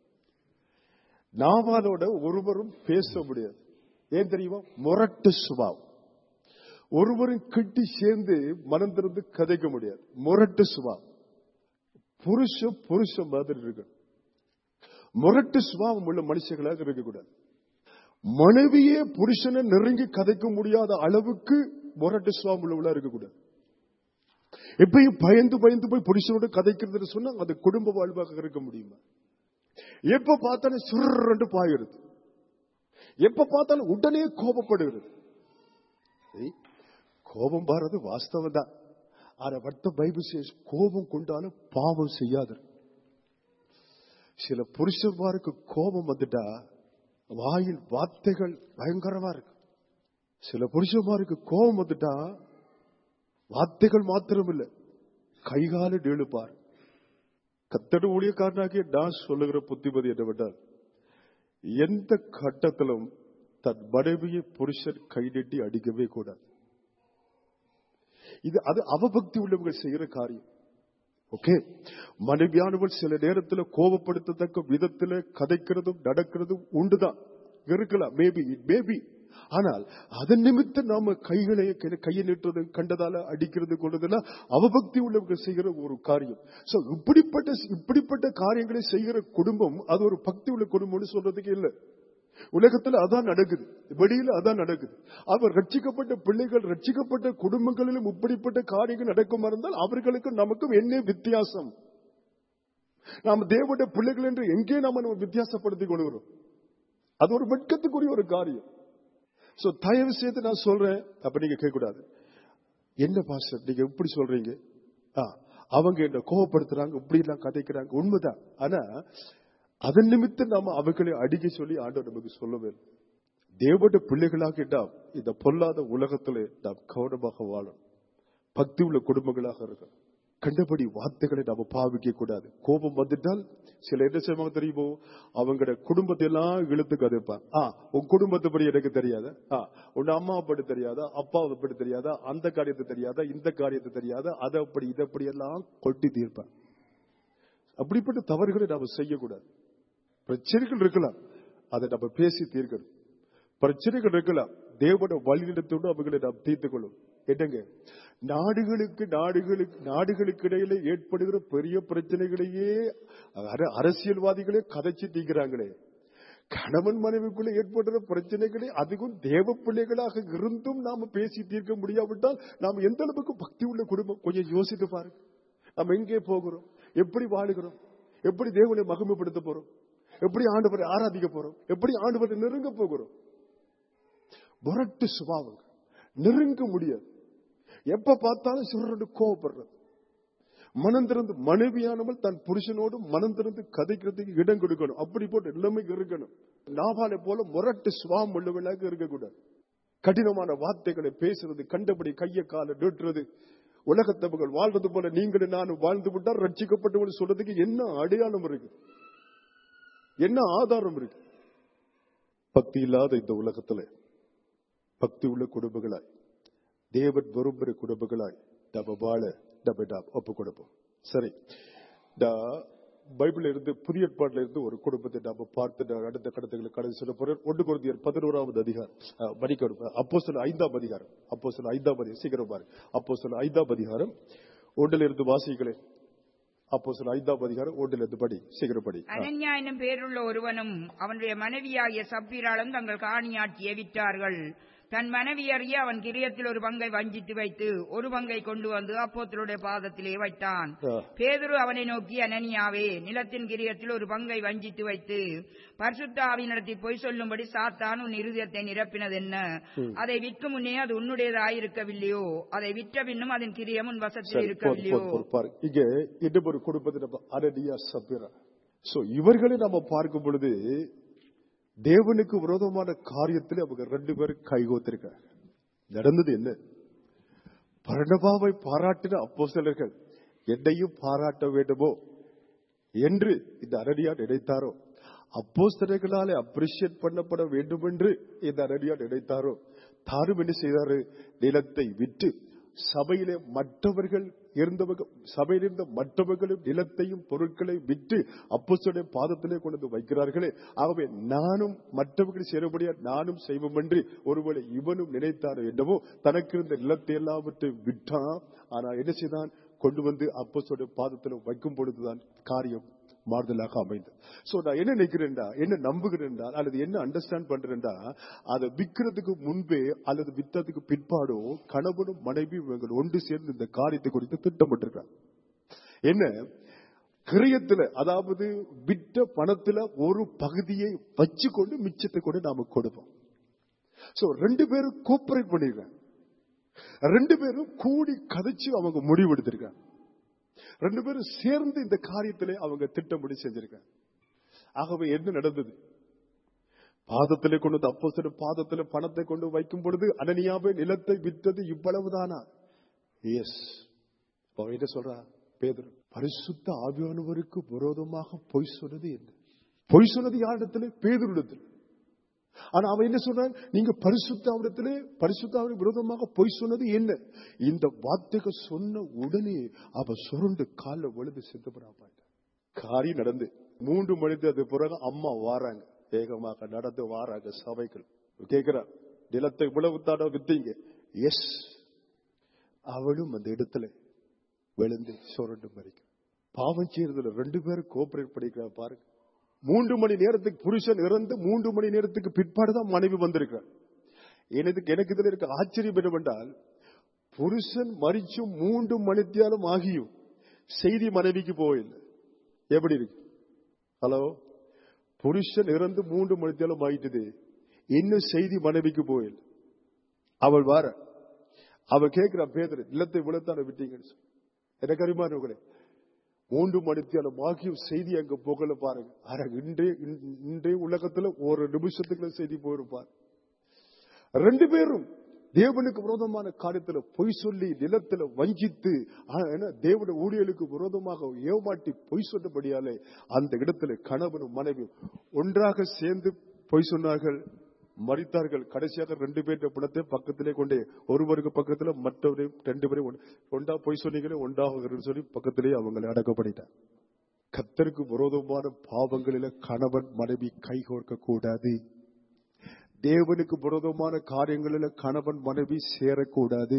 நாவாலோட ஒருவரும் பேச முடியாது ஏன் தெரியுமா முரட்டு சுபாவம் ஒருவரும் கிட்டி சேர்ந்து மனம் திறந்து கதைக்க முடியாது முரட்டு சுபாவம் புருஷன் புருஷன் மாதிரி இருக்கணும் முரட்டு சுபாவம் உள்ள மனுஷங்களாக இருக்கக்கூடாது மனைவியே புருஷனை நெருங்கி கதைக்க முடியாத அளவுக்கு முரட்டு சுபாவம் உள்ளவளா இருக்கக்கூடாது எப்பயும் பயந்து பயந்து போய் புருஷனோட கதைக்கிறதுன்னு சொன்னா அது குடும்ப வாழ்வாக இருக்க முடியுமா எப்ப பார்த்தாலும் சுருண்டு பாயுறது எப்ப பார்த்தாலும் உடனே கோபப்படுகிறது ஏய், கோபம் பாருறது வாஸ்தவம் தான் ஆனா வர்த்த பைபிள் says, கோபம் கொண்டாலும் பாவம் செய்யாது சில புருஷன்மாருக்கு கோபம் வந்துட்டா வாயில் வார்த்தைகள் பயங்கரமா இருக்கு சில புருஷன்மாருக்கு கோபம் வந்துட்டா வார்த்தைகள் மாத்திரம் இல்ல கைகால இழுப்பார் கத்தடு ஊழியக்காரனாகிய நான் சொல்லுகிற புத்திமதி என்னவென்றால் எந்த கட்டத்திலும் தன் மனைவியை புருஷன் கை நீட்டி அடிக்கவே கூடாது இது அது அவபக்தி உள்ளவங்க செய்யற காரியம் ஓகே மனைவியானவள் சில நேரத்துல கோபப்படுத்தத்தக்க விதத்துல கதைக்கிறதும் நடக்கிறதும் உண்டுதான் இருக்கலாம் மேபி மேபி ஆனால் அதன் நிமித்தம் நாம கைகளை கையை நீட்டுறது கண்டதால அடிக்கிறது கொண்டதெல்லாம் அவபக்தி உள்ளவங்க செய்கிற ஒரு காரியம் சோ இப்படிப்பட்ட இப்படிப்பட்ட காரியங்களை செய்கிற குடும்பம் அது ஒரு பக்தி உள்ள குடும்பம்னு சொல்றதுக்கு இல்லை உலகத்துல அதான் நடக்குது வெளியில அதான் நடக்குது அவர் ரட்சிக்கப்பட்ட பிள்ளைகள் ரட்சிக்கப்பட்ட குடும்பங்களிலும் இப்படிப்பட்ட காரியங்கள் நடக்குமா இருந்தால் அவர்களுக்கும் நமக்கும் என்ன வித்தியாசம் நாம தேவனுடைய பிள்ளைகள் என்று எங்கே நாம நம்ம வித்தியாசப்படுத்திக் கொள்கிறோம் அது ஒரு வெட்கத்துக்குரிய ஒரு காரியம் சோ தயவு செய்து நான் சொல்றேன் அப்ப நீங்க கேட்க கூடாது என்ன பாஸ்டர் நீங்க இப்படி சொல்றீங்க ஆ, அவங்க என்ன கோவப்படுத்துறாங்க இப்படி எல்லாம் கதைக்கிறாங்க உண்மைதான் ஆனா அதன் நிமித்தம் நாம அவர்களை அடிக்க சொல்லி ஆண்டவர் நமக்கு சொல்லவே இல்லை. தேவனுடைய பிள்ளைகளாக நாம் இந்த பொல்லாத உலகத்திலே நாம் கவனமாக வாழும் பக்தி உள்ள குடும்பங்களாக இருக்கணும் கண்டபடி வார்த்தைகளை நாம பாவிக்க கூடாது கோபம் வந்துட்டால் சில என்ன செய்வாங்க தெரியுமோ அவங்களோட குடும்பத்தை எல்லாம் இழுத்து கதைப்பான் ஆ உன் குடும்பத்தை படி எனக்கு தெரியாதா ஆ உன் அம்மா படி தெரியாதா அப்பாவை படி தெரியாதா அந்த காரியத்தை தெரியாதா இந்த காரியத்தை தெரியாதா அதை அப்படி இதை அப்படி எல்லாம் கொட்டி தீர்ப்பான் அப்படிப்பட்ட தவறுகளை நாம செய்யக்கூடாது பிரச்சனைகள் இருக்கலாம் அதை நம்ம பேசி தீர்க்கணும் பிரச்சனைகள் இருக்கலாம் தேவன வழிநடத்தோடு அவங்களை நாம் தீர்த்துக் கொள்ளும் என்னங்க நாடுகளுக்கு நாடுகளுக்கு நாடுகளுக்கு இடையில ஏற்படுகிற பெரிய பிரச்சனைகளையே அர- அரசியல்வாதிகளே கதைச்சு தீக்கிறாங்களே கணவன் மனைவிக்குள்ள ஏற்படுற பிரச்சனைகளை அதுவும் தேவ பிள்ளைகளாக இருந்தும் நாம பேசி தீர்க்க முடியாவிட்டால் நாம் எந்த அளவுக்கு பக்தி உள்ள குடும்பம் கொஞ்சம் யோசித்து பாருங்க நம்ம எங்கே போகிறோம் எப்படி வாழுகிறோம் எப்படி தேவனை மகிமைப்படுத்த போறோம் எப்படி ஆண்டவரை ஆராதிக்க போறோம் எப்படி ஆண்டவரை நெருங்க போகிறோம் முரட்டு சுபாவங்கள் நெருங்க முடியாது எப்ப பார்த்தாலும் சுரண்டு கோவப்படுறது மனம் திறந்து மனைவியானவள் தன் புருஷனோடு மனம் திறந்து கதைக்கிறதுக்கு இடம் கொடுக்கணும் அப்படி போட்டு எல்லாமே இருக்கணும் நாவாலை போல முரட்டு சுவாம் உள்ளவர்களாக இருக்கக்கூடாது கடினமான வார்த்தைகளை பேசுறது கண்டபடி கைய கால நீட்டுறது உலகத்தவர்கள் வாழ்வது போல நீங்களும் நானும் வாழ்ந்து விட்டால் ரட்சிக்கப்பட்டவர்கள் சொல்றதுக்கு என்ன அடையாளம் இருக்கு என்ன ஆதாரம் இருக்கு பக்தி இல்லாத இந்த உலகத்துல பக்தி உள்ள குடும்பங்களாய் தேவன் விரும்புகிற குடும்பங்களாய் நம்ம வாழ நம்ம நாம் ஒப்பு கொடுப்போம் சரி இந்த பைபிள் இருந்து புதிய ஏற்பாட்டில இருந்து ஒரு குடும்பத்தை நாம பார்த்து நான் அடுத்த கடத்துகளை கடந்து சொல்ல போறேன் ஒன்று குருந்தியர் பதினோராவது அதிகாரம் அஹ், மன்னிக்கணும் அப்போ சொல்ல ஐந்தாம் அதிகாரம் அப்போ சொல்ல ஐந்தாம் அதிகாரம் சீக்கிரம் பாரு அப்போ சொல்ல ஐந்தாம் அதிகாரம் ஒன்றில் இருந்து வாசிகளே அப்போ சொல்ல ஐந்தாம் அதிகாரம் ஒன்றில் இருந்து படி சீக்கிரம் படி ஆ. அனன்யா என்னும் பேருள்ள ஒருவனும் அவனுடைய மனைவியாகிய சப்பீராலும் தங்கள் காணியாட்சியை விற்றார்கள் தன் மனைவி அறிய அவன் கிரியத்தில் ஒரு பங்கை வஞ்சித்து வைத்து ஒரு பங்கை கொண்டு வந்து அப்போத்தருடைய பாதத்திலே வைத்தான் ஆ. பேதுரு அவனை நோக்கி அனனியாவே நிலத்தின் கிரியத்தில் ஒரு பங்கை வஞ்சித்து வைத்து பரிசுத்த ஆவியினிடத்தில் பொய் சொல்லும்படி சாத்தான் உன் இருதயத்தை நிரப்பினது என்ன அதை விற்கும் முன்னே அது உன்னுடையதாயிருக்கவில்லையோ அதை விற்ற பின்னும் அதன் கிரியம் உன் வசத்தில் சரி, போதும், இருக்கவில்லையோ போதும், போதும், பாரு. இங்க இன்னும் ஒரு குடும்பத்தை நம்ம அனனியா சபிரா சோ இவர்களை நம்ம பார்க்கும் பொழுது தேவனுக்கு விரோதமான காரியத்தில் அவங்க ரெண்டு பேரும் கைகோத்திருக்காங்க நடந்தது என்ன பரணபாவை பாராட்டின அப்போஸ்தலர்கள் என்னையும் பாராட்ட வேண்டுமோ என்று இந்த அனனியா நினைத்தாரோ அப்போஸ்தலர்களாலே அப்ரிஷியேட் பண்ணப்பட வேண்டும் என்று இந்த அனனியா நினைத்தாரோ தானும் என்ன செய்தாரு நிலத்தை விற்று சபையிலே மற்றவர்கள் இருந்தவங்க சபையில் இருந்த மற்றவர்களும் நிலத்தையும் பொருட்களை விற்று அப்போஸ்தலருடைய பாதத்திலே கொண்டு வந்து வைக்கிறார்களே ஆகவே நானும் மற்றவர்கள் சேரும்படியா நானும் செய்வோம் என்று ஒருவேளை இவனும் நினைத்தாரோ என்னவோ தனக்கு இருந்த நிலத்தை எல்லாவற்றையும் விட்டான் ஆனா என்ன செய்தான் கொண்டு வந்து அப்போஸ்தலருடைய பாதத்தில் வைக்கும் பொழுதுதான் காரியம் மாறுதலாக அமைந்தது சோ நான் என்ன நினைக்கிறேன்டா என்ன நம்புகிறேன்டா அல்லது என்ன அண்டர்ஸ்டாண்ட் பண்றேன்டா அதை விற்கிறதுக்கு முன்பே அல்லது வித்ததுக்கு பிற்பாடோ கணவனும் மனைவி இவங்கள் ஒன்று சேர்ந்து இந்த காரியத்தை குறித்து திட்டமிட்டிருக்காங்க என்ன கிரயத்துல அதாவது விற்ற பணத்துல ஒரு பகுதியை வச்சுக்கொண்டு மிச்சத்தை கொண்டு நாம கொடுப்போம் சோ ரெண்டு பேரும் கோஆபரேட் பண்ணிருக்காங்க ரெண்டு பேரும் கூடி கதைச்சு அவங்க முடிவெடுத்திருக்காங்க ரெண்டு பேரும் சேர்ந்து இந்த காரியத்திலே அவங்க திட்டமிட்டு செஞ்சிருக்காங்க ஆகவே என்ன நடந்தது பாதத்திலே கொண்டு வந்து அப்போ பாதத்திலே பணத்தை கொண்டு வைக்கும் பொழுது அனனியாவே நிலத்தை விற்றது இவ்வளவுதானா எஸ் என்ன சொல்றா பேதர் பரிசுத்த ஆவியானவருக்கு விரோதமாக பொய் சொன்னது என்ன பொய் சொன்னது யாரிடத்துல பேதரிடத்தில் ஆனா அவன் என்ன சொல்றான் நீங்க பரிசுத்தாவிடத்திலே பரிசுத்தாவின் விரோதமாக பொய் சொன்னது என்ன இந்த வார்த்தைகள் சொன்ன உடனே அவ சுருண்டு கால விழுந்து செத்துப்படா காரியம் நடந்து மூன்று மணிக்கு அது பிறகு அம்மா வாராங்க வேகமாக நடந்து வாராங்க சபைகள் கேக்குறா நிலத்தை இவ்வளவு தாட வித்தீங்க எஸ் அவளும் அந்த இடத்துல விழுந்து சுரண்டு மறிக்க பாவம் செய்யறதுல ரெண்டு பேரும் கோஆபரேட் பண்ணிக்கிறா பாருங்க மூன்று மணி நேரத்துக்கு புருஷன் இறந்து மூன்று மணி நேரத்துக்கு பிற்பாடுதான் மனைவி வந்திருக்கிறார் எனக்கு எனக்கு இதுல இருக்க ஆச்சரியம் என்னவென்றால் புருஷன் மறிச்சும் மூன்று மணித்தியாலும் ஆகியும் செய்தி மனைவிக்கு போயில்லை எப்படி இருக்கு ஹலோ புருஷன் இறந்து மூன்று மணித்தியாலும் ஆயிட்டுது இன்னும் செய்தி மனைவிக்கு போயில்லை அவள் வார அவள் கேட்கிறா பேதர் இல்லத்தை விழத்தான விட்டீங்கன்னு சொல்லி. எனக்கு அறிமானவர்களே மூன்று மணித்தியாலும் ஆகியும் செய்தி அங்க போகல பாருங்க ஆனா இன்றைய இன்றைய உலகத்துல ஒரு நிமிஷத்துக்குள்ள செய்தி போயிருப்பார் ரெண்டு பேரும் தேவனுக்கு விரோதமான காரியத்துல பொய் சொல்லி நிலத்துல வஞ்சித்து ஆ, என்ன, தேவனுடைய ஊழியலுக்கு விரோதமாக ஏமாட்டி பொய் சொன்னபடியாலே அந்த இடத்துல கணவனும் மனைவியும் ஒன்றாக சேர்ந்து பொய் சொன்னார்கள் மறித்தார்கள் கடைசியாக ரெண்டு பேருடைய பணத்தை பக்கத்திலே கொண்டே ஒருவருக்கு பக்கத்துல மற்றவரையும் ரெண்டு பேரும் ஒன்று- ஒன்றா பொய் சொன்னீங்களே ஒன்றாக சொல்லி பக்கத்திலே அவங்களை அடக்கப்படிட்டார் கத்தருக்கு விரோதமான பாவங்களில கணவன் மனைவி கைகோர்க்க கூடாது தேவனுக்கு விரோதமான காரியங்களில கணவன் மனைவி சேரக்கூடாது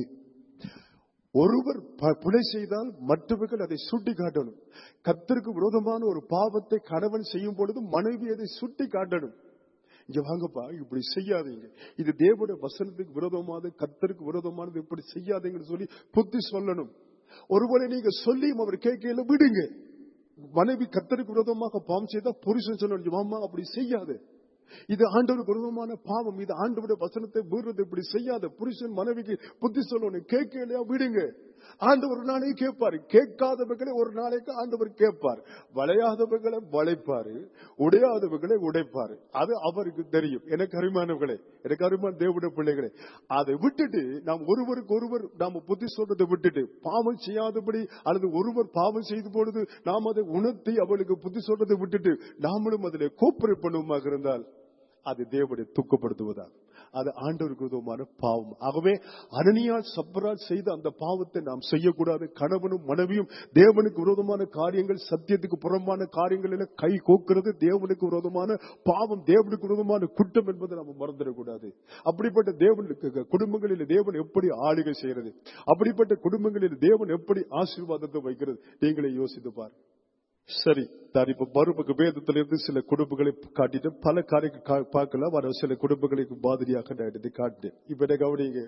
ஒருவர் ப- பிழை செய்தால் மற்றவர்கள் அதை சுட்டி காட்டணும் கத்தருக்கு விரோதமான ஒரு பாவத்தை கணவன் செய்யும் பொழுது மனைவி அதை சுட்டி காட்டணும் இங்க வாங்கப்பா இப்படி செய்யாதீங்க இது தேவனுடைய வசனத்துக்கு விரோதமானது கத்தருக்கு விரோதமானது இப்படி செய்யாதீங்கன்னு சொல்லி புத்தி சொல்லணும் ஒருவேளை நீங்க சொல்லியும் அவர் கேட்கல விடுங்க மனைவி கத்தருக்கு விரோதமாக பாவம் செய்தா புருஷன் சொல்லணும் மாமா அப்படி செய்யாத இது ஆண்டவருக்கு விரோதமான பாவம் இது ஆண்டவருடைய வசனத்தை மீறுறது இப்படி செய்யாத புருஷன் மனைவிக்கு புத்தி சொல்லணும் கேட்கலையா விடுங்க ஆண்டவர் ஒரு நாளைக்கு கேட்பாரு கேட்காதவர்களை ஒரு நாளைக்கு ஆண்டவர் கேட்பார் வளையாதவர்களை வளைப்பாரு உடையாதவர்களை உடைப்பாரு அது அவருக்கு தெரியும் எனக்கு அருமானவர்களே எனக்கு அருமான தேவனுடைய பிள்ளைகளே அதை விட்டுட்டு நாம் ஒருவருக்கு ஒருவர் நாம புத்தி சொல்றதை விட்டுட்டு பாவம் செய்யாதபடி அல்லது ஒருவர் பாவம் செய்த பொழுது நாம் அதை உணர்த்தி அவளுக்கு புத்தி சொல்றதை விட்டுட்டு நாமளும் அதில் கோப்பரேட் பண்ணுவோமாக இருந்தால் அது தேவனை துக்கப்படுத்துவதா அது ஆண்டவருக்கு விரோதமான பாவம் ஆகவே அனனியால் சப்பரால் செய்த அந்த பாவத்தை நாம் செய்யக்கூடாது கணவனும் மனைவியும் தேவனுக்கு விரோதமான காரியங்கள் சத்தியத்துக்கு புறம்பான காரியங்களில் கை கோக்கிறது தேவனுக்கு விரோதமான பாவம் தேவனுக்கு விரோதமான குற்றம் என்பதை நாம் மறந்துடக்கூடாது அப்படிப்பட்ட தேவனுக்கு குடும்பங்களில் தேவன் எப்படி ஆளுகை செய்யறது அப்படிப்பட்ட குடும்பங்களில் தேவன் எப்படி ஆசீர்வாதத்தை வைக்கிறது நீங்களே யோசித்து பாருங்க சரி நான் இப்ப மறுபக்க வேதத்திலிருந்து சில குடும்பங்களை காட்டிட்டு பல காரியங்கள் கா- பார்க்கலாம் ஆனால் சில குடும்பங்களுக்கு மாதிரியாக நான் எடுத்து காட்டினேன் இப்ப என்ன கவனிங்க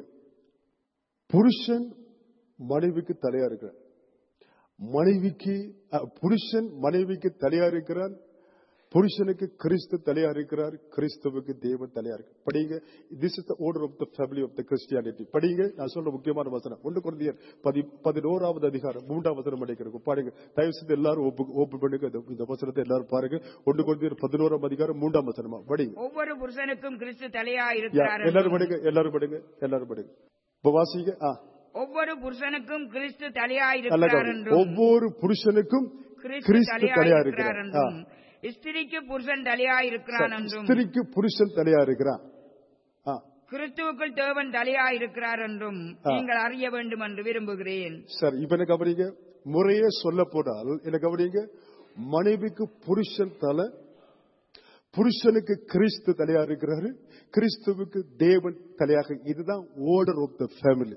புருஷன் மனைவிக்கு தலையா இருக்கிறார் மனைவிக்கு அஹ், புருஷன் மனைவிக்கு தலையா இருக்கிறான் புருஷனுக்கு கிறிஸ்து தலையா இருக்கிறார் கிறிஸ்துவுக்கு தேவன் தலையா இருக்கு படிங்க this is the order of the family of the Christianity படிங்க நான் சொல்ற முக்கியமான வசனம் ஒன்று குழந்தையர் பதி பதினோராவது அதிகாரம் மூன்றாம் வசனம் அடைக்கிறோம் பாருங்க தயவு செய்து எல்லாரும் ஒப்பு ஓப்பு பண்ணுங்க இந்த- இந்த வசனத்தை எல்லாரும் பாருங்க ஒன்று குழந்தையர் பதினோராம் அதிகாரம் மூன்றாம் வசனமா படிங்க ஒவ்வொரு புருஷனுக்கும் கிறிஸ்து தலையா யா, இருக்கிறார் எல்லாரும் என்றும், படிங்க எல்லாரும் படிங்க எல்லாரும் படிங்க இப்ப வாசிங்க ஆ ஒவ்வொரு புருஷனுக்கும் கிறிஸ்து தலையா நல்ல இருக்கிறார் கவனி. என்றும் ஒவ்வொரு புருஷனுக்கும் கிறிஸ்து கிறிஸ்து தலையா தலையா இருக்கிறார் இருக்கிறார் ஆ. என்றும் ஸ்திரிக்கு புருஷன் தலையா இருக்கிறான் என்றும் ஸ்திரிக்கு புருஷன் தலையா இருக்கிறான் ஆ, கிறிஸ்துவுக்குள் தேவன் தலையா இருக்கிறார் என்றும் நீங்கள் அறிய வேண்டும் என்று விரும்புகிறேன் சரி இப்ப என்ன கவனிங்க முறையே சொல்ல போனால் என்ன கவனிங்க மனைவிக்கு புருஷன் தலை புருஷனுக்கு கிறிஸ்து தலையா இருக்கிறாரு கிறிஸ்துவுக்கு தேவன் தலையாக இதுதான் ஓர்டர் ஆஃப் த ஃபேமிலி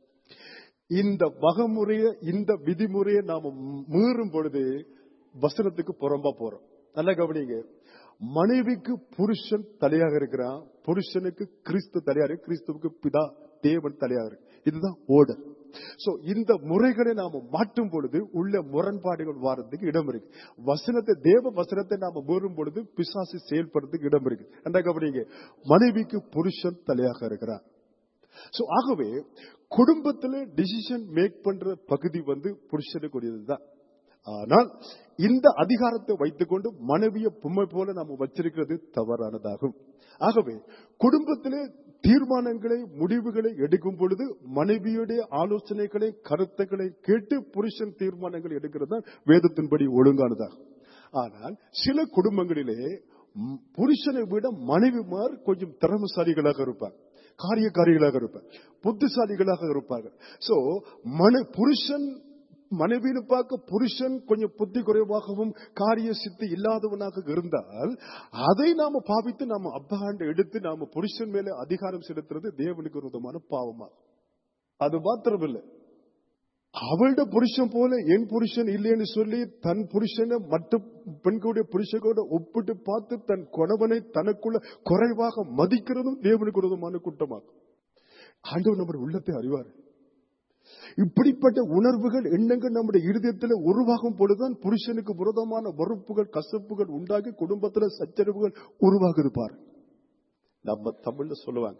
இந்த வகமுறைய இந்த விதிமுறையை நாம மீறும் பொழுது வசனத்துக்கு புறம்பா போறோம் நல்லா கவனிங்க மனைவிக்கு புருஷன் தலையாக இருக்கிறான் புருஷனுக்கு கிறிஸ்து தலையா இருக்கு கிறிஸ்துவுக்கு பிதா தேவன் தலையாக இருக்கு இதுதான் ஓர்டர் சோ இந்த முறைகளை நாம மாற்றும் பொழுது உள்ள முரண்பாடுகள் வாரத்துக்கு இடம் இருக்கு வசனத்தை தேவ வசனத்தை நாம மீறும் பொழுது பிசாசு செயல்படுறதுக்கு இடம் இருக்கு என்ன கவனிங்க மனைவிக்கு புருஷன் தலையாக இருக்கிறான் சோ ஆகவே குடும்பத்துல டிசிஷன் மேக் பண்ற பகுதி வந்து புருஷனுக்குரியதுதான் ஆனால் இந்த அதிகாரத்தை வைத்துக்கொண்டு மனைவிய பொம்மை போல நாம வச்சிருக்கிறது தவறானதாகும் ஆகவே குடும்பத்திலே தீர்மானங்களை முடிவுகளை எடுக்கும் பொழுது மனைவியுடைய ஆலோசனைகளை கருத்துக்களை கேட்டு புருஷன் தீர்மானங்கள் எடுக்கிறது தான் வேதத்தின்படி ஒழுங்கானதாகும் ஆனால் சில குடும்பங்களிலே ம், புருஷனை விட மனைவிமார் கொஞ்சம் திறமசாலிகளாக இருப்பார் காரியக்காரிகளாக இருப்பார் புத்திசாலிகளாக இருப்பார்கள் சோ மன புருஷன் மனைவின்னு பார்க்க புருஷன் கொஞ்சம் புத்தி குறைவாகவும் காரிய சித்தி இல்லாதவனாக இருந்தால் அதை நாம பாவித்து நாம அப்பாண்டு எடுத்து நாம புருஷன் மேல அதிகாரம் செலுத்துறது தேவனுக்கு விரோதமான பாவமாகும் அது மாத்திரமில்லை அவளுடைய புருஷன் போல என் புருஷன் இல்லைன்னு சொல்லி தன் புருஷனை மற்ற பெண்களுடைய புருஷனோட ஒப்பிட்டு பார்த்து தன் கணவனை தனக்குள்ள குறைவாக மதிக்கிறதும் தேவனுக்கு விரோதமான குற்றமாகும் ஆண்டவர் நம்முடைய உள்ளத்தை அறிவார் இப்படிப்பட்ட உணர்வுகள் எண்ணங்கள் நம்முடைய இருதயத்தில் உருவாகும் பொழுதுதான் புருஷனுக்கு விரோதமான வெறுப்புகள் கசப்புகள் உண்டாகி குடும்பத்துல சச்சரவுகள் உருவாகுது பாரு நம்ம தமிழ்ல சொல்லுவாங்க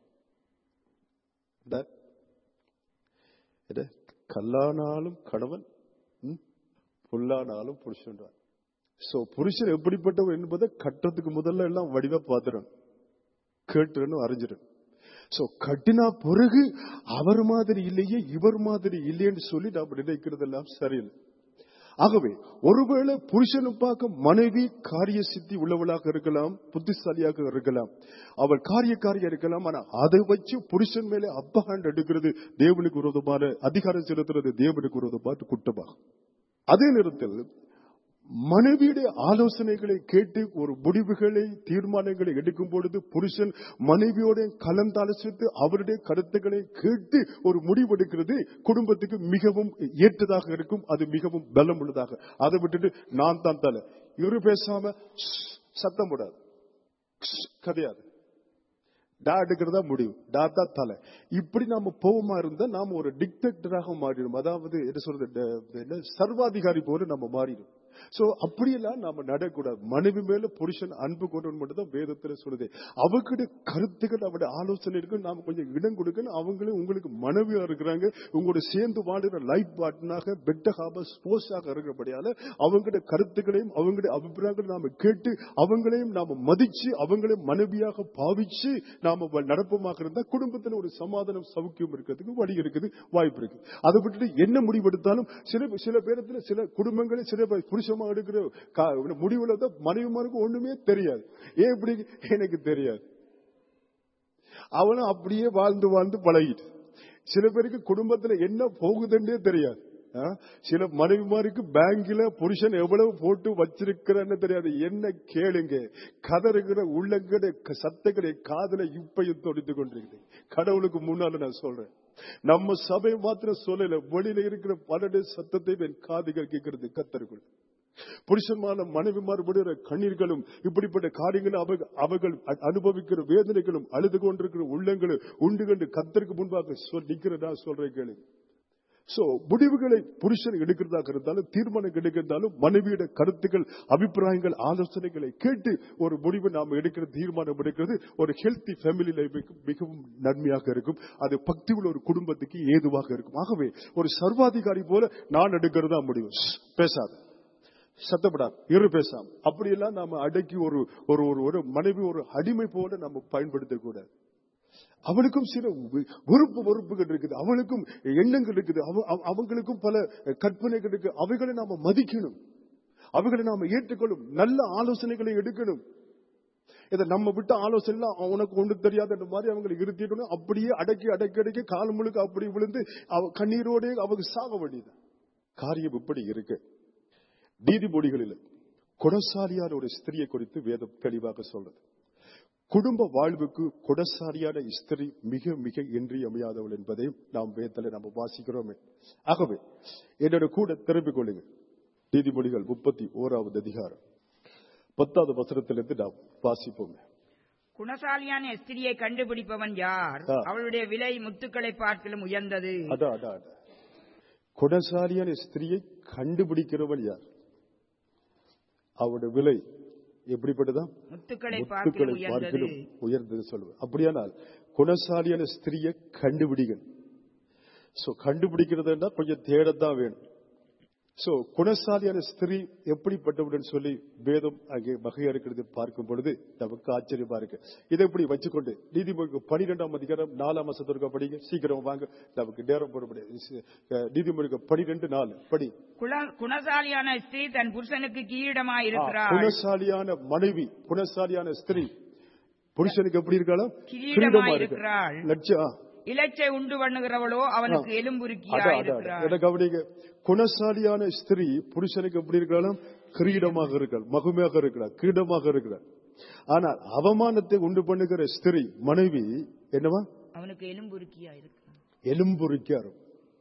இந்த என்ன? கல்லானாலும் கணவன் ம், புல்லானாலும் புருஷன்றார் சோ புருஷன் எப்படிப்பட்டவர் என்பதை கட்டத்துக்கு முதல்ல எல்லாம் வடிவா பார்த்துடணும் கேட்டுன்னு அறிஞ்சிடணும் சோ கட்டினா பிறகு அவர் மாதிரி இல்லையே இவர் மாதிரி இல்லையேன்னு சொல்லி நாம் நினைக்கிறதெல்லாம் சரியில்லை ஆகவே ஒருவேளை புருஷனை பார்க்க மனைவி காரிய சித்தி உள்ளவளாக இருக்கலாம் புத்திசாலியாக இருக்கலாம் அவள் காரியக்காரியா இருக்கலாம் ஆனா அதை வச்சு புருஷன் மேலே அப்பகாண்ட் எடுக்கிறது தேவனுக்கு விரோதமான அதிகாரம் செலுத்துறது தேவனுக்கு விரோதமான குற்றமாகும் அதே நேரத்தில் மனைவியுடைய ஆலோசனைகளை கேட்டு ஒரு முடிவுகளை தீர்மானங்களை எடுக்கும் பொழுது புருஷன் மனைவியோட கலந்தாலோசித்து அவருடைய கருத்துக்களை கேட்டு ஒரு முடிவெடுக்கிறது குடும்பத்துக்கு மிகவும் ஏற்றதாக இருக்கும் அது மிகவும் பலம் உள்ளதாக அதை விட்டுட்டு நான் தான் தலை இவரு பேசாம ஷ், சத்தம் போடாது ஷ், கிடையாது டா எடுக்கிறதா முடிவு டா தான் தலை இப்படி நாம போவமா இருந்தா நாம ஒரு டிக்டேட்டராக மாறிடும் அதாவது என்ன சொல்றது ட- என்ன சர்வாதிகாரி போல நம்ம மாறிடும் சோ அப்படியெல்லாம் நாம நடக்கூடாது மனைவி மேல புருஷன் அன்பு கொண்டு மட்டும் தான் வேதத்துல சொல்லுது அவகிட்ட கருத்துக்கள் அவருடைய ஆலோசனை இருக்கு நாம கொஞ்சம் இடம் கொடுக்கணும் அவங்களும் உங்களுக்கு மனைவியா இருக்கிறாங்க உங்களோட சேர்ந்து வாடுற லைஃப் பார்ட்னாக பெட்டகாக ஸ்போஸாக இருக்கிறபடியால அவங்களுடைய கருத்துக்களையும் அவங்களுடைய அபிப்பிராயங்களை நாம கேட்டு அவங்களையும் நாம மதிச்சு அவங்களையும் மனைவியாக பாவிச்சு நாம வ- நடப்பமாக இருந்தா குடும்பத்துல ஒரு சமாதானம் சௌக்கியம் இருக்கிறதுக்கு வழி இருக்குது வாய்ப்பு இருக்கு அதை விட்டுட்டு என்ன முடிவெடுத்தாலும் சில சில பேரத்துல சில குடும்பங்களில் சில பேர் புருஷமா எடுக்கிற கா- முடிவுல தான் மனைவிமாருக்கு ஒண்ணுமே தெரியாது ஏன் இப்படி எனக்கு தெரியாது அவனும் அப்படியே வாழ்ந்து வாழ்ந்து பழகிட்டு சில பேருக்கு குடும்பத்துல என்ன போகுதுன்னே தெரியாது ஆ? சில மனைவிமாருக்கு பேங்க்ல புருஷன் எவ்வளவு போட்டு வச்சிருக்கிறன்னு தெரியாது என்ன கேளுங்க கதறுகிற உள்ளங்கட சத்தங்களை காதல இப்பையும் தொடித்து கொண்டிருக்குது கடவுளுக்கு முன்னால நான் சொல்றேன் நம்ம சபை மாத்திரம் சொல்லல வெளியில இருக்கிற பலருடைய சத்தத்தை என் காதுகள் கேட்கிறது கத்தருக்குள் புருஷன்மான மனைவிமார் விடுகிற கண்ணீர்களும் இப்படிப்பட்ட காரியங்களும் அவர்கள் அவர்கள் அ- அனுபவிக்கிற வேதனைகளும் அழுது கொண்டிருக்கிற உள்ளங்களும் உண்டு கண்டு கத்தருக்கு முன்பாக சொல் நிக்கிறதா சொல்றேன் கேளு சோ முடிவுகளை புருஷன் எடுக்கிறதாக இருந்தாலும் தீர்மானம் எடுக்கிறதாலும் மனைவியோட கருத்துக்கள் அபிப்பிராயங்கள் ஆலோசனைகளை கேட்டு ஒரு முடிவு நாம் எடுக்கிற தீர்மானம் எடுக்கிறது ஒரு ஹெல்த்தி ஃபேமிலி லைஃபுக்கு மிகவும் நன்மையாக இருக்கும் அது பக்தி உள்ள ஒரு குடும்பத்துக்கு ஏதுவாக இருக்கும் ஆகவே ஒரு சர்வாதிகாரி போல நான் எடுக்கிறதா முடிவு ஷ், பேசாத சத்தப்படாது இரு பேசாம அப்படியெல்லாம் நாம அடக்கி ஒரு ஒரு ஒரு ஒரு மனைவி ஒரு அடிமை போல நம்ம பயன்படுத்தக்கூடாது அவளுக்கும் சில வி- வெறுப்பு வெறுப்புகள் இருக்குது அவளுக்கும் எண்ணங்கள் இருக்குது அவ- அவ- அவங்களுக்கும் பல கற்பனைகள் இருக்கு அவைகளை நாம மதிக்கணும் அவைகளை நாம ஏற்றுக்கொள்ளும் நல்ல ஆலோசனைகளை எடுக்கணும் இதை நம்ம விட்ட ஆலோசனை எல்லாம் உனக்கு ஒன்று தெரியாத மாதிரி அவங்களை இருத்திட்டோம் அப்படியே அடக்கி அடக்கி அடக்கி கால் முழுக்க அப்படி விழுந்து அவ கண்ணீரோட அவங்க சாக வேண்டியது காரியம் இப்படி இருக்கு நீதிமொழிகளில் குணசாலியான ஒரு ஸ்திரியை குறித்து வேதம் தெளிவாக சொல்றது குடும்ப வாழ்வுக்கு குடசாரியான ஸ்திரி மிக மிக இன்றியமையாதவள் என்பதை நாம் வேதத்தில் நம்ம வாசிக்கிறோமே ஆகவே என்னோட கூட திரும்பிக் கொள்ளுங்க நீதிமொழிகள் முப்பத்தி ஓராவது அதிகாரம் பத்தாவது வசனத்திலிருந்து நாம் வாசிப்போமே குணசாலியான ஸ்திரியை கண்டுபிடிப்பவன் யார் ஆ. அவளுடைய விலை முத்துக்களை பார்க்கிலும் உயர்ந்தது அதான் அதான் அதான். குணசாலியான ஸ்திரியை கண்டுபிடிக்கிறவள் யார் அவருடைய விலை எப்படிப்பட்டதா முத்துக்களை முத்துக்களை பார்க்கிலும் உயர்ந்தது பார்க்கிலும் உயர்ந்தது சொல்லுவேன் அப்படியானால் குணசாலியான ஸ்திரியை கண்டுபிடிகள் சோ கண்டுபிடிக்கிறதுன்னா கொஞ்சம் தேடத்தான் வேணும் சோ குணசாலியான ஸ்திரீ எப்படிப்பட்டவுடன் சொல்லி வேதம் அங்கே வகையறுக்கிறது பார்க்கும் பொழுது நமக்கு ஆச்சரியமா இருக்கு இதை எப்படி வச்சுக்கொண்டு நீதிமொழிக்கு பனிரெண்டாம் அதிகாரம் நாலாம் மாசத்திற்கு படிங்க சீக்கிரம் வாங்க நமக்கு நேரம் போட முடியாது நீதிமொழிக்கு பனிரெண்டு நாலு படி குல- குணசாலியான ஸ்திரீ தன் புருஷனுக்கு கீழமாய் இருக்கிறாள் குணசாலியான மனைவி குணசாலியான ஸ்திரீ புருஷனுக்கு எப்படி இருக்காளோ கிரீடமா கிரீடமா இருக்கு இருக்கிறாள். லட்சம் இலச்சை உண்டு பண்ணுகிறவளோ அவனுக்கு அதான், எலும்புருக்கியா அதான், அதான். இருக்கிறாள் என்ன கவனிங்க குணசாலியான ஸ்திரீ புருஷனுக்கு எப்படி இருக்கலாம் கிரீடமாக இருக்கிறாள் மகுமையாக இருக்கிறாள் கிரீடமாக இருக்கிறாள் ஆனால் அவமானத்தை உண்டு பண்ணுகிற ஸ்திரீ மனைவி என்னவா அவனுக்கு எலும்புருக்கியா இருக்கிறாள் எலும்புரிக்கா இருக்கும்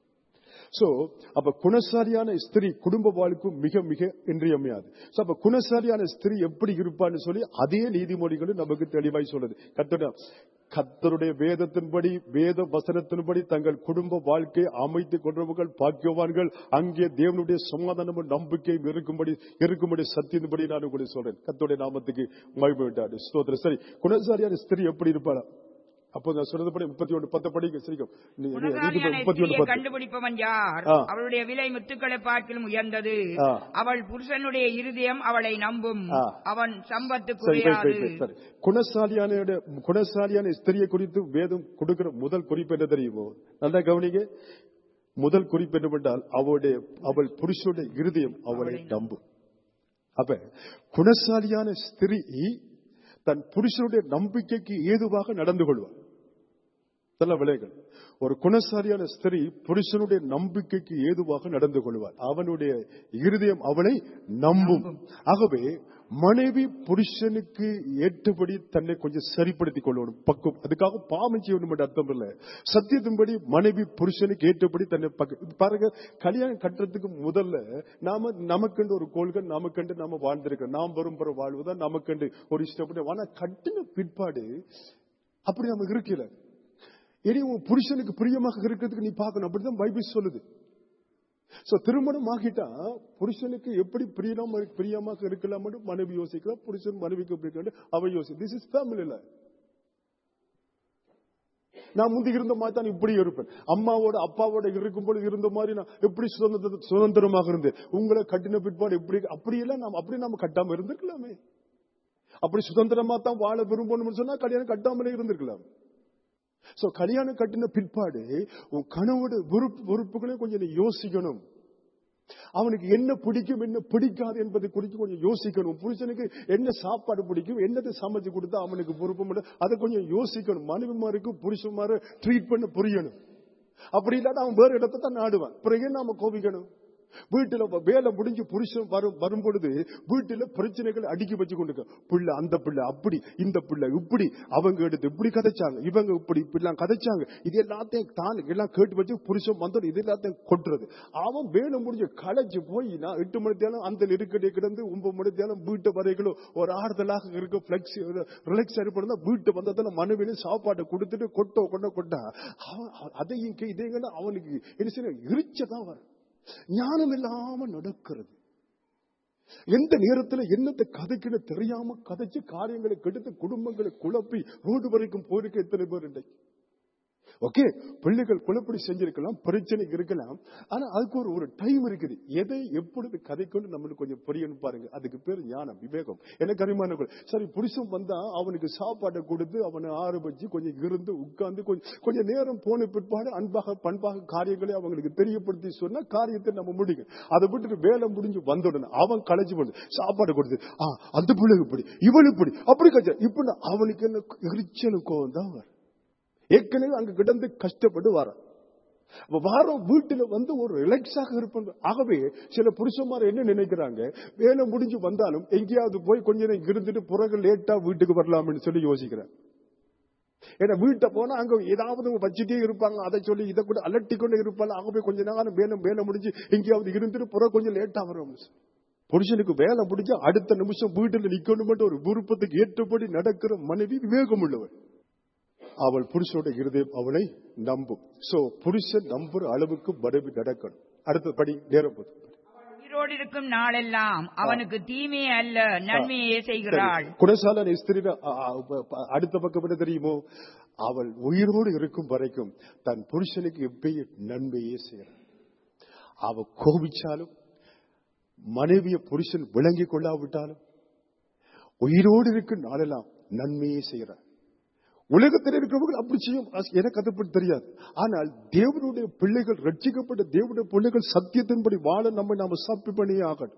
சோ அப்ப குணசாலியான ஸ்திரீ குடும்ப வாழ்க்கும் மிக மிக இன்றியமையாது சோ அப்ப குணசாலியான ஸ்திரீ எப்படி இருப்பான்னு சொல்லி அதே நீதிமொழிகளும் நமக்கு தெளிவாய் சொல்லுது கத்தட கத்தருடைய வேதத்தின்படி வேத வசனத்தின்படி தங்கள் குடும்ப வாழ்க்கையை அமைத்துக் கொண்டவர்கள் பாக்கியவான்கள் அங்கே தேவனுடைய சமாதானமும் நம்பிக்கையும் இருக்கும்படி இருக்கும்படி சத்தியத்தின்படி நான் உங்களுக்கு சொல்றேன் கத்தருடைய நாமத்துக்கு மகிமை உண்டாடு ஸ்தோத்திரம் சரி குணசாலியான ஸ்திரீ எப்படி இருப்பாளா அப்போ நான் சொன்னதுபடி முப்பத்தி ஒன்று பத்து படிக்க சரிக்கும் நீ- நீ- குணசாலியான நீதிபதி முப்பத்தி ஒன்று ஸ்திரியை பத்து கண்டுபிடிப்பவன் யார் ஆ. அவளுடைய விலை முத்துக்களை பார்க்கிலும் உயர்ந்தது ஆ. அவள் புருஷனுடைய இருதயம் அவளை நம்பும் ஆ. அவன் சம்பத்து சரி சரி, குறையாது சரி, சரி. குணசாலியான குணசாலியான ஸ்திரியை குறித்து வேதம் கொடுக்கிற முதல் குறிப்பு என்ன தெரியுமோ நல்லா கவனிங்க முதல் குறிப்பு என்னவென்றால் அவளுடைய அவள் புருஷனுடைய இருதயம் அவளை நம்பும் அப்ப குணசாலியான ஸ்திரீ தன் புருஷனுடைய நம்பிக்கைக்கு ஏதுவாக நடந்து கொள்வார் நல்ல விலைகள் ஒரு குணசாலியான ஸ்திரீ புருஷனுடைய நம்பிக்கைக்கு ஏதுவாக நடந்து கொள்வார் அவனுடைய இருதயம் அவளை நம்பும் ஆகவே மனைவி புருஷனுக்கு ஏற்றபடி தன்னை கொஞ்சம் சரிப்படுத்திக் கொள்ளணும் பக்குவம் அதுக்காக பாவம் செய்யணும் என்ற அர்த்தம் இல்ல சத்தியத்தின்படி மனைவி புருஷனுக்கு ஏற்றபடி தன்னை பக்க இப்ப பாருங்க கல்யாணம் கட்டுறதுக்கு முதல்ல நாம நமக்கென்று ஒரு கொள்கை நமக்கென்று நாம வாழ்ந்திருக்கோம் நாம் வரும் பெற வாழ்வுதான் நமக்கென்று ஒரு இஷ்டப்பட்டு ஆனா கட்டின பிற்பாடு அப்படி நம்ம இருக்கல இனி உன் புருஷனுக்கு பிரியமாக இருக்கிறதுக்கு நீ பார்க்கணும் அப்படிதான் பைபிள் சொல்லுது சோ திருமணம் ஆகிட்டா புருஷனுக்கு எப்படி பிரியமா பிரியமாக இருக்கலாம் மனைவி யோசிக்கலாம் புருஷன் மனைவிக்கு எப்படி இருக்கான்னு அவன் யோசி திஸ் இஸ் ஃபேமிலில நான் முந்தி இருந்த மாதிரி தான் இப்படி இருப்பேன் அம்மாவோட அப்பாவோட இருக்கும்போது இருந்த மாதிரி நான் எப்படி சுதந்திர சுதந்திரமாக இருந்தேன் உங்களை கட்டின பிற்பாடு எப்படி அப்படியெல்லாம் நாம் அப்படி நாம கட்டாம இருந்திருக்கலாமே அப்படி சுதந்திரமா தான் வாழ விரும்பணும்னு சொன்னா கல்யாணம் கட்டாமலே இருந்திருக்கலாம் சோ கல்யாணம் கட்டின பிற்பாடு உன் கணவோட விருப்பு விருப்புகளையும் கொஞ்சம் நீ யோசிக்கணும் அவனுக்கு என்ன பிடிக்கும் என்ன பிடிக்காது என்பதை குறித்து கொஞ்சம் யோசிக்கணும் புருஷனுக்கு என்ன சாப்பாடு பிடிக்கும் என்னது சமைச்சு கொடுத்தா அவனுக்கு பொறுப்பு அதை கொஞ்சம் யோசிக்கணும் மனைவிமாருக்கு புருஷன்மாரு ட்ரீட் பண்ண புரியணும் அப்படி இல்லாத அவன் வேற இடத்தை தான் நாடுவான் பிறகு நாம கோபிக்கணும் வீட்டுல வேலை முடிஞ்சு புருஷன் வரும் வரும் பொழுது வீட்டுல பிரச்சனைகள் அடுக்கி வச்சு கொண்டு பிள்ளை அந்த பிள்ளை அப்படி இந்த பிள்ளை இப்படி அவங்க எடுத்து இப்படி கதைச்சாங்க இவங்க இப்படி இப்படிலாம் கதைச்சாங்க இது எல்லாத்தையும் தான் எல்லாம் கேட்டு வச்சு புருஷன் வந்தோம் இது எல்லாத்தையும் கொட்டுறது அவன் வேலை முடிஞ்சு களைச்சு போய் நான் எட்டு மணி தேலம் அந்த நெருக்கடியை கிடந்து ஒன்பது மணி தேலம் வீட்டை வரைகளும் ஒரு ஆறுதலாக இருக்க பிளெக்ஸ் ரிலாக்ஸ் ஏற்படுத்தா வீட்டை வந்ததால மனைவினு சாப்பாட்டை கொடுத்துட்டு கொட்டோ கொண்ட கொட்டா அவன் அதையும் இதையும் அவனுக்கு என்ன செய்ய எரிச்சதான் வரும் ஞானம் இல்லாம நடக்கிறது எந்த நேரத்துல என்னத்தை கதைக்குன்னு தெரியாம கதைச்சு காரியங்களை கெடுத்து குடும்பங்களை குழப்பி ரோடு வரைக்கும் போயிருக்க எத்தனை பேர் இன்றைக்கு ஓகே பிள்ளைகள் குழப்படி செஞ்சிருக்கலாம் பிரச்சனை இருக்கலாம் ஆனா அதுக்கு ஒரு ஒரு டைம் இருக்குது எதை எப்பொழுது கதைக்கொண்டு நம்மளுக்கு கொஞ்சம் புரியணும் பாருங்க அதுக்கு பேர் ஞானம் விவேகம் எனக்கு அறிமானங்கள் சரி புருஷன் வந்தா அவனுக்கு சாப்பாட்டை கொடுத்து அவனை ஆறு வச்சு கொஞ்சம் இருந்து உட்கார்ந்து கொஞ்சம் கொஞ்சம் நேரம் போன பிற்பாடு அன்பாக பண்பாக காரியங்களை அவங்களுக்கு தெரியப்படுத்தி சொன்னா காரியத்தை நம்ம முடிக்கும் அதை விட்டுட்டு வேலை முடிஞ்சு வந்தோடனே அவன் களைச்சு பண்ணு சாப்பாடு கொடுத்து ஆ அந்த பிள்ளைக்கு இப்படி இவன் இப்படி அப்படி கச்சா இப்படி அவனுக்கு என்ன எரிச்சலும் கோவம் தான் வரும் ஏற்கனவே அங்க கிடந்து கஷ்டப்பட்டு வரான் வாரம் வீட்டுல வந்து ஒரு ரிலாக்ஸாக இருப்பது ஆகவே சில புருஷன்மார் என்ன நினைக்கிறாங்க வேலை முடிஞ்சு வந்தாலும் எங்கேயாவது போய் கொஞ்ச நேரம் இருந்துட்டு பிறகு லேட்டா வீட்டுக்கு வரலாம்னு சொல்லி யோசிக்கிறேன் ஏன்னா வீட்டை போனா அங்க ஏதாவது வச்சுட்டே இருப்பாங்க அதை சொல்லி இதை கூட அலட்டி கொண்டு இருப்பாங்க ஆகவே கொஞ்ச நேரம் வேலை வேலை முடிஞ்சு எங்கேயாவது இருந்துட்டு பிறகு கொஞ்சம் லேட்டா வரும் புருஷனுக்கு வேலை முடிஞ்சா அடுத்த நிமிஷம் வீட்டுல நிக்கணும் ஒரு விருப்பத்துக்கு ஏற்றபடி நடக்கிற மனைவி விவேகம் உள்ளவன் அவள் புருஷனோட இருதயம் அவளை நம்பும் சோ புருஷன் நம்புற அளவுக்கு மனைவி நடக்கணும் அடுத்த படி நேரம் போது உயிரோடு இருக்கும் நாளெல்லாம் அவனுக்கு தீமையே அல்ல நன்மையே செய்கிறாள் குணசாலன் ஸ்திரீ அடுத்த பக்கம் என்ன தெரியுமோ அவள் உயிரோடு இருக்கும் வரைக்கும் தன் புருஷனுக்கு எப்பயும் நன்மையே செய்கிறாள் அவ கோபிச்சாலும் மனைவிய புருஷன் விளங்கி கொள்ளாவிட்டாலும் உயிரோடு இருக்கும் நாளெல்லாம் நன்மையே செய்கிறாள் உலகத்தில் இருக்கிறவர்கள் அப்படி செய்யும் எனக்கு அதை பற்றி தெரியாது ஆனால் தேவனுடைய பிள்ளைகள் ரட்சிக்கப்பட்ட தேவனுடைய பிள்ளைகள் சத்தியத்தின்படி வாழ நம்ம நாம சப்பி பண்ணியே ஆகணும்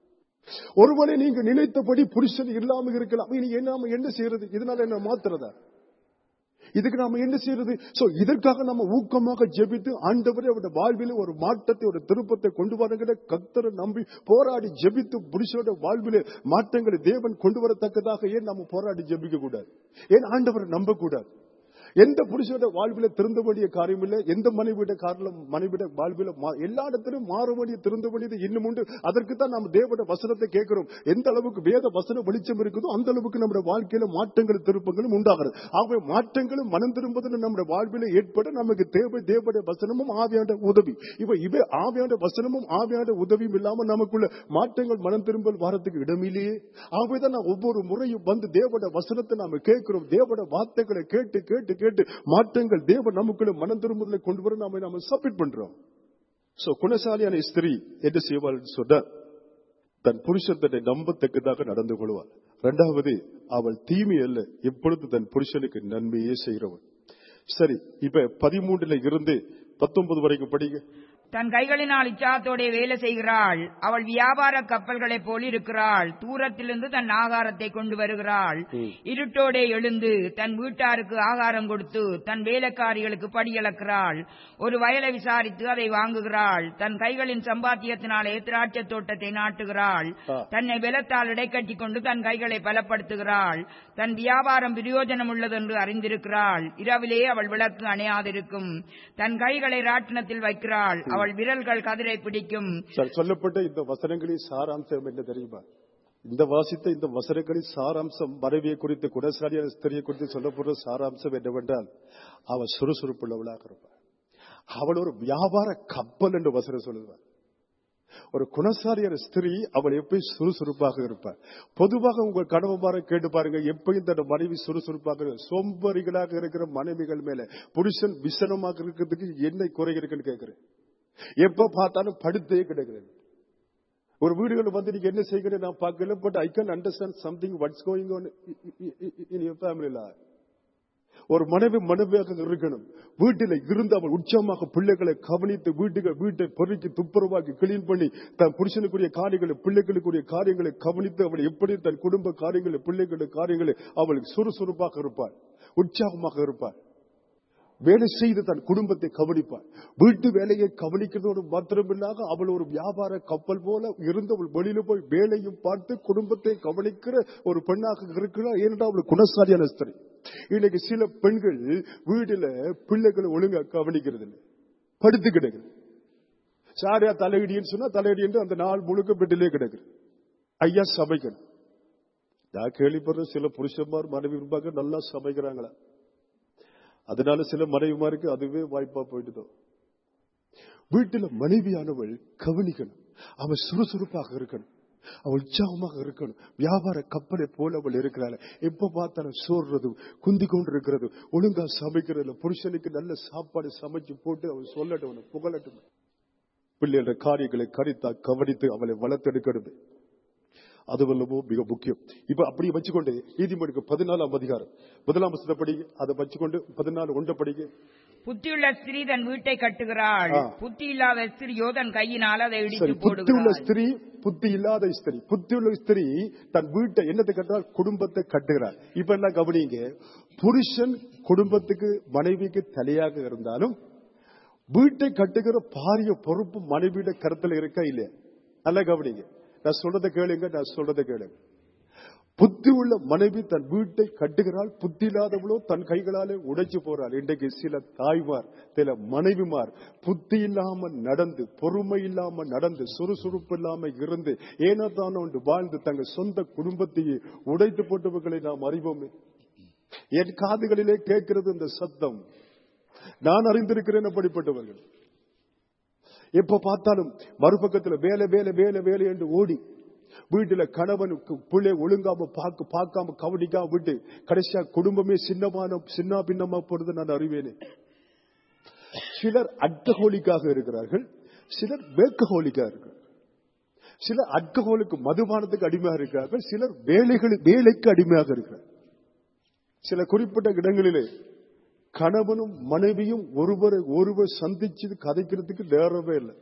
ஒருவனை நீங்க நினைத்தபடி புருஷன் இல்லாம இருக்கலாம் இனி என்ன என்ன செய்யறது இதனால என்ன மாத்துறதா இதுக்கு நாம என்ன செய்யறது சோ இதற்காக நம்ம ஊக்கமாக ஜெபித்து ஆண்டவரே அவருடைய வாழ்வில் ஒரு மாற்றத்தை ஒரு திருப்பத்தை கொண்டு வருகிற கத்தரை நம்பி போராடி ஜெபித்து புருஷோட வாழ்விலே மாற்றங்களை தேவன் கொண்டு வரத்தக்கதாக ஏன் நம்ம போராடி ஜெபிக்க கூடாது ஏன் ஆண்டவரை நம்ப கூடாது எந்த புருஷோட வாழ்வில திருந்த வேண்டிய காரியம் இல்லை எந்த மனைவிட காரணம் மனைவிட வாழ்வில எல்லா இடத்திலும் மாற வேண்டிய திருந்த வேண்டியது இன்னும் உண்டு அதற்கு தான் நம்ம தேவட வசனத்தை கேட்கிறோம் எந்த அளவுக்கு வேத வசன வெளிச்சம் இருக்குதோ அந்த அளவுக்கு நம்முடைய வாழ்க்கையில மாற்றங்கள் திருப்பங்களும் உண்டாகிறது ஆகவே மாற்றங்களும் மனம் திரும்புதல் நம்முடைய வாழ்வில ஏற்பட நமக்கு தேவை தேவடைய வசனமும் ஆவியாண்ட உதவி இவ இவை ஆவியாண்ட வசனமும் ஆவியாண்ட உதவியும் இல்லாம நமக்குள்ள மாற்றங்கள் மனம் திரும்பல் வாரத்துக்கு இடமில்லையே ஆகவேதான் நான் ஒவ்வொரு முறையும் வந்து தேவட வசனத்தை நாம கேட்கிறோம் தேவட வார்த்தைகளை கேட்டு கேட்டு கேட்டு மாற்றங்கள் தேவ நமக்குள்ள மனம் திரும்புதலை கொண்டு வர நாம நாம சப்மிட் பண்றோம் சோ குணசாலியான ஸ்திரீ என்ன செய்வாள் சொன்ன தன் புருஷன் தன்னை நம்பத்தக்கதாக நடந்து கொள்வாள் இரண்டாவது அவள் தீமை அல்ல எப்பொழுது தன் புருஷனுக்கு நன்மையே செய்கிறவள் சரி இப்ப பதிமூன்றுல இருந்து பத்தொன்பது வரைக்கும் படிங்க தன் கைகளினால் இச்சாத்தோட வேலை செய்கிறாள் அவள் வியாபார கப்பல்களைப் போல் இருக்கிறாள் தூரத்திலிருந்து தன் ஆகாரத்தை கொண்டு வருகிறாள் இருட்டோடே எழுந்து தன் வீட்டாருக்கு ஆகாரம் கொடுத்து தன் வேலைக்காரிகளுக்கு படியளக்கிறாள் ஒரு வயலை விசாரித்து அதை வாங்குகிறாள் தன் கைகளின் சம்பாத்தியத்தினாலே திராட்சை தோட்டத்தை நாட்டுகிறாள் தன்னை பலத்தால் இடைக்கட்டி கொண்டு தன் கைகளை பலப்படுத்துகிறாள் தன் வியாபாரம் பிரயோஜனம் உள்ளதென்று அறிந்திருக்கிறாள் இரவிலே அவள் விளக்கு அணையாதிருக்கும் தன் கைகளை ராட்டினத்தில் வைக்கிறாள் அவள் விரல்கள் கதிரை பிடிக்கும் சொல்லப்பட்ட இந்த வசனங்களின் சாராம்சம் என்ன தெரியுமா இந்த வாசித்த இந்த வசனங்களின் சாராம்சம் மனைவியை குறித்து குணசாலியான ஸ்திரியை குறித்து சொல்லப்படுற சாராம்சம் என்னவென்றால் அவள் சுறுசுறுப்புள்ளவளாக இருப்பாள் அவள் ஒரு வியாபார கப்பல் என்று வசனம் சொல்லுவார் ஒரு குணசாரியான ஸ்திரீ அவள் எப்பயும் சுறுசுறுப்பாக இருப்பார் பொதுவாக உங்கள் கணவன்மாரை கேட்டு பாருங்க எப்பயும் தன் மனைவி சுறுசுறுப்பாக இரு- சோம்பறிகளாக இருக்கிற மனைவிகள் மேல புருஷன் விசனமாக இருக்கிறதுக்கு என்ன குறை இருக்குன்னு கேட்கிறேன் எப்ப பார்த்தாலும் படுத்தே கிடக்கிறேன் ஒரு வீடுகள் வந்து நீங்க என்ன செய்கிறேன் நான் பார்க்கல but I can understand something what's going on in your ஃபேமிலில ஒரு மனைவி மனைவியாக இருக்கணும் வீட்டில் இருந்து அவள் உச்சமாக பிள்ளைகளை கவனித்து வீட்டுகள் வீட்டை பொறுக்கி துப்புரவாக்கி கிளீன் பண்ணி தன் புருஷனுக்குரிய காரியங்களை பிள்ளைகளுக்குரிய காரியங்களை கவனித்து அவள் எப்படி தன் குடும்ப காரியங்களை பிள்ளைகளுடைய காரியங்களை அவளுக்கு சுறுசுறுப்பாக இருப்பாள் உற்சாகமாக இருப்பாள் வேலை செய்து தன் குடும்பத்தை கவனிப்பாள் வீட்டு வேலையை கவனிக்கிறதோடு மாத்திரமில்லாக அவள் ஒரு வியாபார கப்பல் போல இருந்து அவள் வெளியில போய் வேலையும் பார்த்து குடும்பத்தை கவனிக்கிற ஒரு பெண்ணாக இருக்கிறார் ஏனென்றால் அவள் குணசாலியான ஸ்திரீ இன்னைக்கு சில பெண்கள் வீடுல பிள்ளைகளை ஒழுங்கா கவனிக்கிறது இல்லை படுத்து கிடக்குது சாரியா தலையடின்னு சொன்னா தலையடி என்று அந்த நாள் முழுக்க பெட்டிலே கிடக்குது ஐயா சமைக்கணும் நான் கேள்விப்படுற சில புருஷன்மார் மனைவி இருப்பாங்க நல்லா சமைக்கிறாங்களா அதனால சில மனைவிமாருக்கு அதுவே வாய்ப்பா போயிட்டுதோ வீட்டுல மனைவியானவள் கவனிக்கணும் அவள் சுறுசுறுப்பாக இருக்கணும் அவள் உற்சாகமாக இருக்கணும் வியாபார கப்பலை போல அவள் இருக்கிறாள் எப்ப பார்த்தாலும் சோறுறது குந்தி கொண்டு இருக்கிறது ஒழுங்கா சமைக்கிறதுல புருஷனுக்கு நல்ல சாப்பாடு சமைச்சு போட்டு அவள் சொல்லட்டும் அவனை புகழட்டும் பிள்ளைகள காரியங்களை கரித்தா கவனித்து அவளை வளர்த்தெடுக்கிறது அதுவல்லவோ மிக முக்கியம் இப்ப அப்படி வச்சுக்கொண்டு நீதிமொழிக்கு பதினாலாம் அதிகாரம் முதலாம் வசனத்தை படிங்க அதை வச்சுக்கொண்டு பதினாலு ஒன்றை படிங்க புத்தியுள்ள ஸ்திரீ தன் வீட்டை கட்டுகிறாள் ஆ. புத்தி இல்லாத ஸ்திரீயோ தன் கையினால் அதை சரி இடித்து புத்தியுள்ள போடுகிறாள் ஸ்திரீ புத்தி இல்லாத ஸ்திரீ புத்தியுள்ள ஸ்திரீ தன் வீட்டை என்னத்தை கட்டுறாள் குடும்பத்தை கட்டுகிறாள் இப்ப என்ன கவனிங்க புருஷன் குடும்பத்துக்கு மனைவிக்கு தலையாக இருந்தாலும் வீட்டை கட்டுகிற பாரிய பொறுப்பு மனைவியோட கருத்துல இருக்கா இல்லையா நல்லா கவனிங்க நான் சொல்றதை கேளுங்க நான் சொல்றதை கேளுங்க புத்தி உள்ள மனைவி தன் வீட்டை கட்டுகிறாள் புத்தி இல்லாதவளோ தன் கைகளாலே உடைச்சு போறாள் இன்றைக்கு சில தாய்மார் சில மனைவிமார் புத்தி இல்லாம நடந்து பொறுமை இல்லாம நடந்து சுறுசுறுப்பு இல்லாம இருந்து ஏனோ தானோ ஒன்று வாழ்ந்து தங்கள் சொந்த குடும்பத்தையே உடைத்து போட்டவர்களை நாம் அறிவோமே என் காதுகளிலே கேட்கிறது இந்த சத்தம் நான் அறிந்திருக்கிறேன் அப்படிப்பட்டவர்கள் எப்ப பார்த்தாலும் மறுபக்கத்துல வேலை வேலை வேலை வேலை என்று ஓடி வீட்டுல கணவனுக்கு பிள்ளை ஒழுங்காம பார்க்க பார்க்காம கவனிக்காம விட்டு கடைசியா குடும்பமே சின்னமான சின்ன பின்னமா போறது நான் அறிவேனே சிலர் அட்டகோலிக்காக இருக்கிறார்கள் சிலர் வேக்கஹோலிக்காக இருக்கிறார்கள் சிலர் அல்கஹோலுக்கு மதுபானத்துக்கு அடிமையாக இருக்கிறார்கள் சிலர் வேலைகளுக்கு வேலைக்கு அடிமையாக இருக்கிறார்கள் சில குறிப்பிட்ட இடங்களிலே கணவனும் மனைவியும் ஒருவரை ஒருவர் சந்திச்சு கதைக்கிறதுக்கு நேரமே இல்லை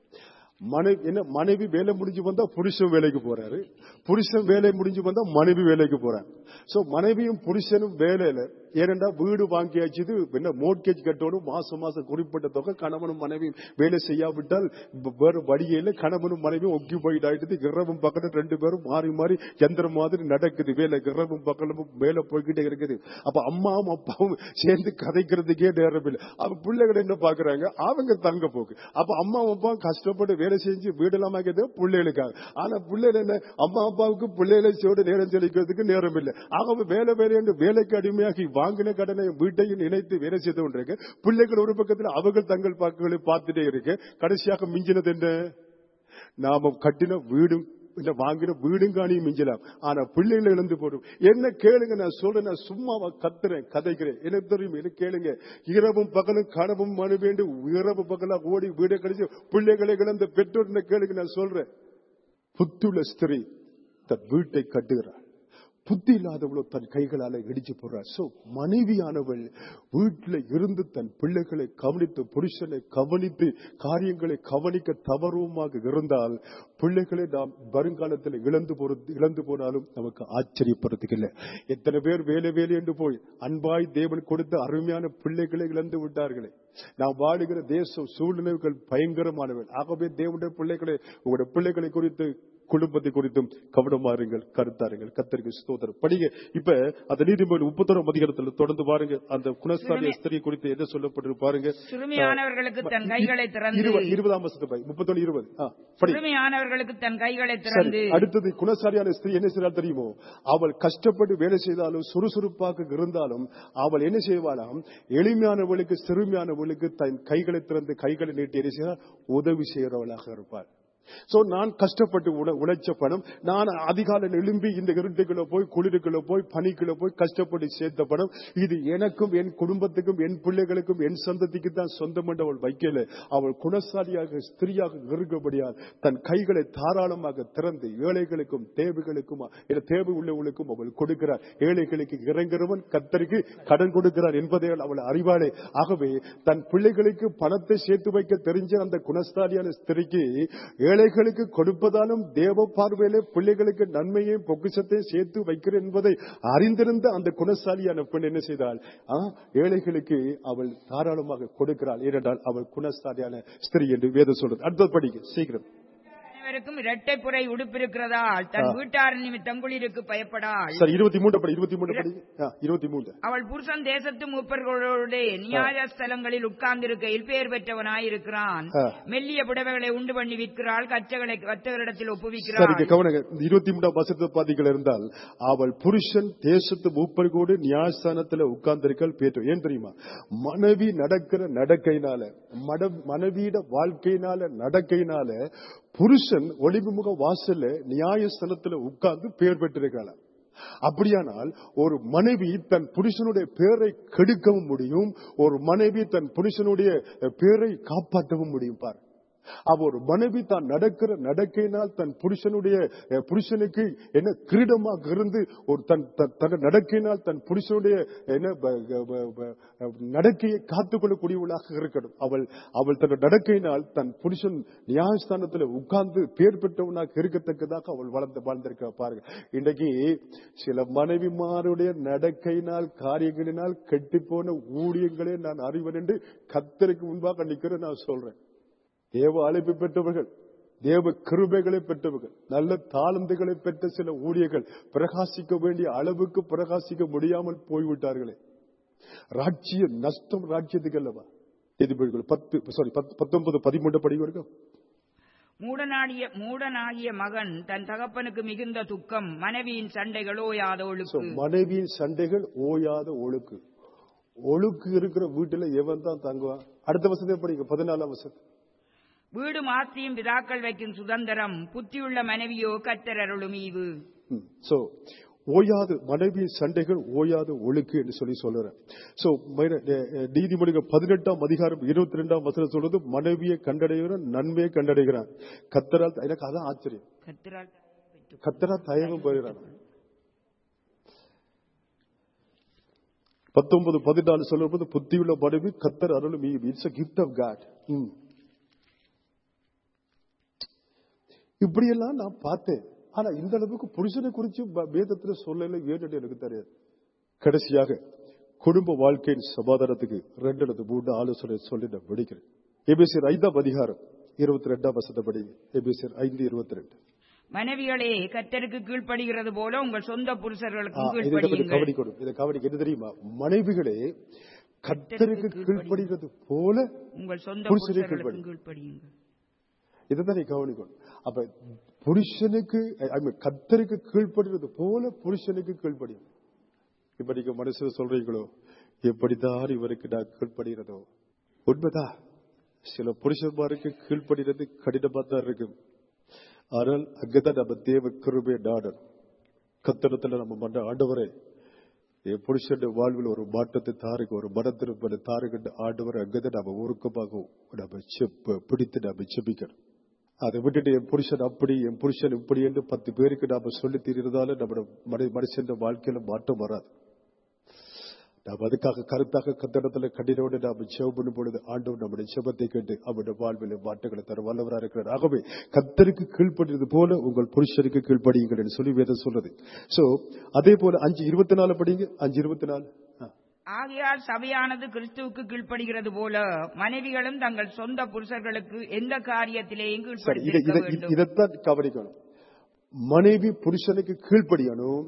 மனைவி என்ன மனைவி வேலை முடிஞ்சு வந்தா புருஷன் வேலைக்கு போறாரு புருஷன் வேலை முடிஞ்சு வந்தா மனைவி வேலைக்கு போறாங்க சோ மனைவியும் புருஷனும் வேலையில ஏனென்றா வீடு வாங்கியாச்சு என்ன மோட்கேஜ் கட்டணும் மாசம் மாசம் குறிப்பிட்ட தொகை கணவனும் மனைவியும் வேலை செய்யாவிட்டால் வ- வேறு வழியில கணவனும் மனைவியும் ஒக்கி போயிட்டு ஆயிட்டு இரவும் பக்கத்துல ரெண்டு பேரும் மாறி மாறி எந்திரம் மாதிரி நடக்குது வேலை இரவும் பக்கமும் வேலை போய்கிட்டே இருக்குது அப்ப அம்மாவும் அப்பாவும் சேர்ந்து கதைக்கிறதுக்கே நேரம் இல்லை அப்ப பிள்ளைகள் என்ன பாக்குறாங்க அவங்க தங்க போக்கு அப்ப அம்மா அப்பா கஷ்டப்பட்டு வேலை செஞ்சு வீடெல்லாம் ஆக்கியது பிள்ளைகளுக்காக ஆனா பிள்ளைகள் என்ன அம்மா அப்பாவுக்கு பிள்ளைகளை சோடு நேரம் செலுக்கிறதுக்கு நேரம் இல்லை ஆகவே வேலை வேலை என்று வேலைக்கு அடிமையாகி வாங்கின கடனை வீட்டையும் இணைத்து வேலை செய்து கொண்டிருக்க பிள்ளைகள் ஒரு பக்கத்தில் அவர்கள் தங்கள் பாக்குகளை பார்த்துட்டே இருக்க கடைசியாக மிஞ்சினது என்ன நாம கட்டின வீடும் இல்ல வாங்கின வீடும் காணியும் மிஞ்சலாம் ஆனா பிள்ளைகளை இழந்து போடும் என்ன கேளுங்க நான் சொல்றேன் நான் சும்மாவா கத்துறேன் கதைக்கிறேன் எனக்கு தெரியும் என்ன கேளுங்க இரவும் பகலும் கனவும் மனு வேண்டும் இரவு பகலா ஓடி வீடு கழிச்சு பிள்ளைகளை இழந்த பெற்றோர் கேளுங்க நான் சொல்றேன் புத்துள்ள ஸ்திரீ தன் வீட்டை கட்டுகிறாள் புத்தி இல்லாதவளோ தன் கைகளால இடிச்சு போடுறார் சோ மனைவியானவள் வீட்டில் இருந்து தன் பிள்ளைகளை கவனித்து புருஷனை கவனித்து காரியங்களை கவனிக்க தவறுமாக இருந்தால் பிள்ளைகளை நாம் வருங்காலத்தில் இழந்து போறது இழந்து போனாலும் நமக்கு ஆச்சரியப்படுறதுக்கு இல்லை எத்தனை பேர் வேலை வேலை என்று போய் அன்பாய் தேவன் கொடுத்த அருமையான பிள்ளைகளை இழந்து விட்டார்களே நாம் வாழுகிற தேசம் சூழ்நிலைகள் பயங்கரமானவர்கள் ஆகவே தேவனுடைய பிள்ளைகளை உங்களுடைய பிள்ளைகளை குறித்து குடும்பத்தை குறித்தும் கவனமாறுங்கள் கருத்தாருங்கள் கத்தருக்கு ஸ்தோத்திரம் படிங்க இப்ப அந்த நீதிமன்ற முப்பத்தொரு அதிகாரத்துல தொடர்ந்து பாருங்க அந்த குணஸ்தானிய ஸ்திரீ குறித்து என்ன சொல்லப்பட்டு பாருங்க சிறுமியானவர்களுக்கு தன் கைகளை திறந்து இருபது- இருபதாம் வருஷத்து பை முப்பத்தொன்னு இருபது ஆ, படி சிறுமியானவர்களுக்கு தன் கைகளை சரி திறந்து அடுத்தது குணசாலியான ஸ்திரீ என்ன செய்தால் தெரியுமோ அவள் கஷ்டப்பட்டு வேலை செய்தாலும் சுறுசுறுப்பாக இருந்தாலும் அவள் என்ன செய்வாளாம் எளிமையானவளுக்கு சிறுமியானவளுக்கு தன் கைகளை திறந்து கைகளை நீட்டி என்ன செய்தால் உதவி செய்கிறவளாக இருப்பாள் சோ நான் கஷ்டப்பட்டு உழ- உழைச்ச பணம் நான் அதிகாலையில் எழும்பி இந்த இருட்டுக்குள்ள போய் குளிருக்குள்ள போய் பனிக்குள்ள போய் கஷ்டப்பட்டு சேர்த்த பணம் இது எனக்கும் என் குடும்பத்துக்கும் என் பிள்ளைகளுக்கும் என் சந்ததிக்கு தான் சொந்தம் என்று அவள் வைக்கல அவள் குணசாலியாக ஸ்திரியாக நெருங்கபடியால் தன் கைகளை தாராளமாக திறந்து ஏழைகளுக்கும் தேவைகளுக்கும் என தேவை உள்ளவர்களுக்கும் அவள் கொடுக்கிறார் ஏழைகளுக்கு இறங்குறவன் கத்தருக்கு கடன் கொடுக்கிறார் என்பதை அவள் அறிவாளே ஆகவே தன் பிள்ளைகளுக்கு பணத்தை சேர்த்து வைக்க தெரிஞ்ச அந்த குணஸ்தாலியான ஸ்திரிக்கு ஏழைகளுக்கு கொடுப்பதாலும் தேவ பார்வையிலே பிள்ளைகளுக்கு நன்மையையும் பொக்கிஷத்தையும் சேர்த்து வைக்கிறேன் என்பதை அறிந்திருந்த அந்த குணசாலியான பெண் என்ன செய்தாள் ஆ, ஏழைகளுக்கு அவள் தாராளமாக கொடுக்கிறாள் ஏனென்றால் அவள் குணசாலியான ஸ்திரீ என்று வேதம் சொல்றது அடுத்தது படிக்க சீக்கிரம் அனைவருக்கும் இரட்டை புரை உடுப்பிருக்கிறதால் தன் வீட்டார் நிமித்தம் குளிருக்கு பயப்படாள் சரி இருபத்தி மூன்று படி இருபத்தி மூன்று படி ஆ, இருபத்தி மூன்று அவள் புருஷன் தேசத்து மூப்பர்களோடு நியாய ஸ்தலங்களில் உட்கார்ந்திருக்கையில் பெயர் பெற்றவனாயிருக்கிறான் ஆ. மெல்லிய புடவைகளை உண்டு பண்ணி விற்கிறாள் கச்சகளை கத்தவரிடத்தில் சரிங்க ஒப்புவிக்கிறாள் கவனங்க இந்த இருபத்தி மூன்றாம் வசத்தை பாத்தீங்கள் இருந்தால் அவள் புருஷன் தேசத்து மூப்பர் கூட நியாயஸ்தானத்துல உட்கார்ந்திருக்கால் பேற்று ஏன் தெரியுமா மனைவி நடக்கிற நடக்கையினால மட- மனைவியிட வாழ்க்கையினால நடக்கையினால புருஷன் ஒளிவுமுக வாசல்ல நியாயஸ்தானத்துல உட்கார்ந்து பேர் பெற்றிருக்கலாம் அப்படியானால் ஒரு மனைவி தன் புருஷனுடைய பேரை கெடுக்கவும் முடியும் ஒரு மனைவி தன் புருஷனுடைய பேரை காப்பாற்றவும் முடியும் பார் அவ ஒரு மனைவி தான் நடக்கிற நடக்கையினால் தன் புருஷனுடைய அஹ், புருஷனுக்கு என்ன கிரீடமாக இருந்து ஒரு தன் தன் தன் நடக்கையினால் தன் புருஷனுடைய என்ன ப- ப- ப- ப- நடக்கையை காத்துக்கொள்ளக்கூடியவளாக இருக்கணும் அவள் அவள் தன் நடக்கையினால் தன் புருஷன் நியாயஸ்தானத்தில் உட்கார்ந்து பேர் பெற்றவனாக இருக்கத்தக்கதாக அவள் வளர்ந்து வாழ்ந்திருக்க பாருங்க இன்றைக்கு சில மனைவிமாருடைய நடக்கையினால் காரியங்களினால் கெட்டி போன ஊழியங்களே நான் அறிவன் என்று கத்தருக்கு முன்பாக நிற்கிறேன் நான் சொல்றேன் தேவ அழைப்பு பெற்றவர்கள் தேவ கிருபைகளை பெற்றவர்கள் நல்ல தாளந்துகளை பெற்ற சில ஊழியர்கள் பிரகாசிக்க வேண்டிய அளவுக்கு பிரகாசிக்க முடியாமல் போய்விட்டார்களே ராஜ்ய நஷ்டம் ராஜ்யத்துக்கு அல்லவா எதிர்ப்பு பத்து சாரி பத்தொன்பது பதிமூன்று படி வரைக்கும் மூடனாகிய மூடனாகிய மகன் தன் தகப்பனுக்கு மிகுந்த துக்கம் மனைவியின் சண்டைகளோ So, யாதவளுக்கு மனைவியின் சண்டைகள் ஓயாத ஒழுக்கு ஒழுக்கு இருக்கிற வீட்டுல எவன் தான் தங்குவான் அடுத்த வசதி படிங்க பதினாலாம் வசதி வீடு மாற்றியும் பிதாக்கள் வைக்கும் சுதந்திரம் புத்தியுள்ள மனைவியோ கத்தர் அருளும் ஈவு சோ ஓயாது மனைவி சண்டைகள் ஓயாத ஒழுக்கு என்று சொல்லி சொல்லுறேன் சோ நீதிமொழிகள் பதினெட்டாம் அதிகாரம் இருபத்தி ரெண்டாம் வசனம் சொல்றது மனைவியை கண்டடைகிறான் நன்மையை கண்டடைகிறான் கத்தரால் எனக்கு அதான் ஆச்சரியம் கத்தரால் கத்தரா தயவும் போகிறான் பத்தொன்பது பதினாலு சொல்லும்போது புத்தியுள்ள மனைவி கத்தர் அருளும் it's a gift of God ம். இப்படியெல்லாம் நான் பார்த்தேன் ஆனா இந்த அளவுக்கு புருஷனை குறிச்சு ப- வேதத்துல சொல்லல ஏன்னு எனக்கு தெரியாது கடைசியாக குடும்ப வாழ்க்கையின் சமாதானத்துக்கு ரெண்டு அல்லது மூன்று ஆலோசனை சொல்லி நான் முடிக்கிறேன் எபேசியர் ஐந்தாம் அதிகாரம் இருபத்தி ரெண்டாம் வசத்தப்படி எபேசியர் ஐந்து இருபத்தி ரெண்டு மனைவிகளே கத்தருக்கு கீழ்ப்படுகிறது போல உங்கள் சொந்த புருஷர்களுக்கும் இதை கொஞ்சம் கீழ்ப்படியுங்கள் கவனிக்கணும் இதை கவனிக்க என்ன தெரியுமா மனைவிகளே கத்தருக்கு கீழ்ப்படுகிறது போல உங்கள் சொந்த புருஷரை புருஷர்களுக்கும் கீழ்ப்படியுங்கள் இதைதான் நீ கவனிக்கணும் அப்ப புருஷனுக்கு I mean, கத்தருக்கு கீழ்ப்படுகிறது போல புருஷனுக்கு கீழ்ப்படியும் இப்ப நீங்க மனசுல சொல்றீங்களோ எப்படிதான் இவருக்கு நான் கீழ்ப்படுகிறதோ உண்மைதான் சில புருஷன்மாருக்கு கீழ்ப்படுகிறது கடினமா தான் இருக்கும் ஆனால் அங்கதான் நம்ம தேவ கிருபை நாடன் கத்தனத்துல நம்ம மண்ட ஆண்டவரே என் புருஷன் வாழ்வில் ஒரு மாற்றத்தை தாருங்க ஒரு மன திருப்பலை தாருங்க ஆண்டவர் அங்கதான் நம்ம உருக்கமாக நம்ம செப்ப பிடித்து நம்ம செபிக்கணும் அதை விட்டுட்டு என் புருஷன் அப்படி என் புருஷன் இப்படி என்று பத்து பேருக்கு நாம சொல்லி தீர்றதால நம்ம மனி மனுஷன் வாழ்க்கையில மாற்றம் வராது நாம் அதுக்காக கருத்தாக கத்தடத்துல கண்டினோடு நாம் செவ் பண்ணும் பொழுது ஆண்டவர் நம்முடைய செபத்தை கேட்டு அவருடைய வாழ்வில் மாற்றங்களை தர வல்லவராக இருக்கிறார் ஆகவே கத்தருக்கு கீழ்ப்படுறது போல உங்கள் புருஷனுக்கு கீழ்ப்படியுங்கள் என்று சொல்லி வேதம் சொல்றது சோ அதே போல அஞ்சு இருபத்தி நாலு படிங்க அஞ்சு இருபத்தி நாலு ஆ. ஆகையால் சபையானது கிறிஸ்துவுக்கு கீழ்ப்படுகிறது போல மனைவிகளும் தங்கள் சொந்த புருஷர்களுக்கு எந்த காரியத்திலேயும் சரி இதை கீழ்ப்படுத்திருக்க இதை வேண்டும் இதைத்தான் கவனிக்கணும் மனைவி புருஷனுக்கு கீழ்ப்படியணும்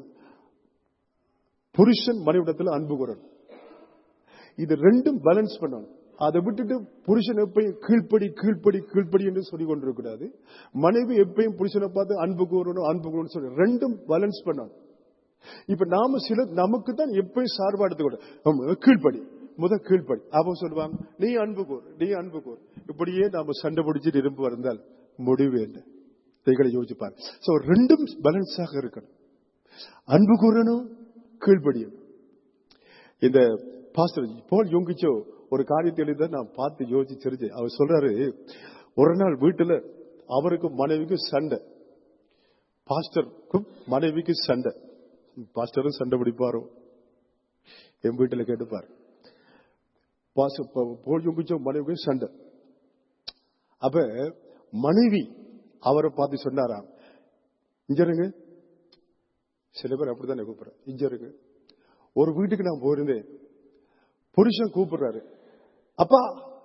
புருஷன் மனைவிடத்துல அன்பு கூறணும் இது ரெண்டும் பேலன்ஸ் பண்ணணும் அதை விட்டுட்டு புருஷன் எப்பயும் கீழ்ப்படி கீழ்ப்படி கீழ்ப்படி என்று சொல்லிக் கொண்டிருக்கூடாது மனைவி எப்பயும் புருஷனை பார்த்து அன்பு கூறணும் அன்பு கூறணும் சொல்லி ரெண்டும் பேலன்ஸ் பண்ணணும் இப்ப நாம சில நமக்கு தான் எப்பயும் சார்பா எடுத்துக்கணும் கீழ்ப்படி முத கீழ்ப்படி அவங்க சொல்லுவாங்க நீ அன்பு கூர் நீ அன்பு கூர் இப்படியே நாம சண்டை பிடிச்சிட்டு இரும்பு இருந்தால் முடிவு என்ன இதைகளை யோசிப்பார் சோ ரெண்டும் பேலன்ஸாக இருக்கணும் அன்பு கூறணும் கீழ்ப்படியணும் இந்த பாஸ்டர் போல் யோங்கிச்சோ ஒரு காரியத்தை எழுத நான் பார்த்து யோசிச்சிருச்சு அவர் சொல்றாரு ஒரு நாள் வீட்டுல அவருக்கும் மனைவிக்கும் சண்டை பாஸ்டருக்கும் மனைவிக்கு சண்டை பாஸ்டரும் சண்டை பிடிப்பாரோ என் வீட்டுல கேட்டுப்பார் பாஸ்டர் போல் யோங்கிச்சோ மனைவிக்கும் சண்டை அப்ப மனைவி அவரை பார்த்து சொன்னாராம் இங்க இருங்க சில பேர் அப்படித்தானே கூப்பிடுறேன் இங்க இருங்க ஒரு வீட்டுக்கு நான் போயிருந்தேன் புருஷன் கூப்பிடுறாரு அப்பா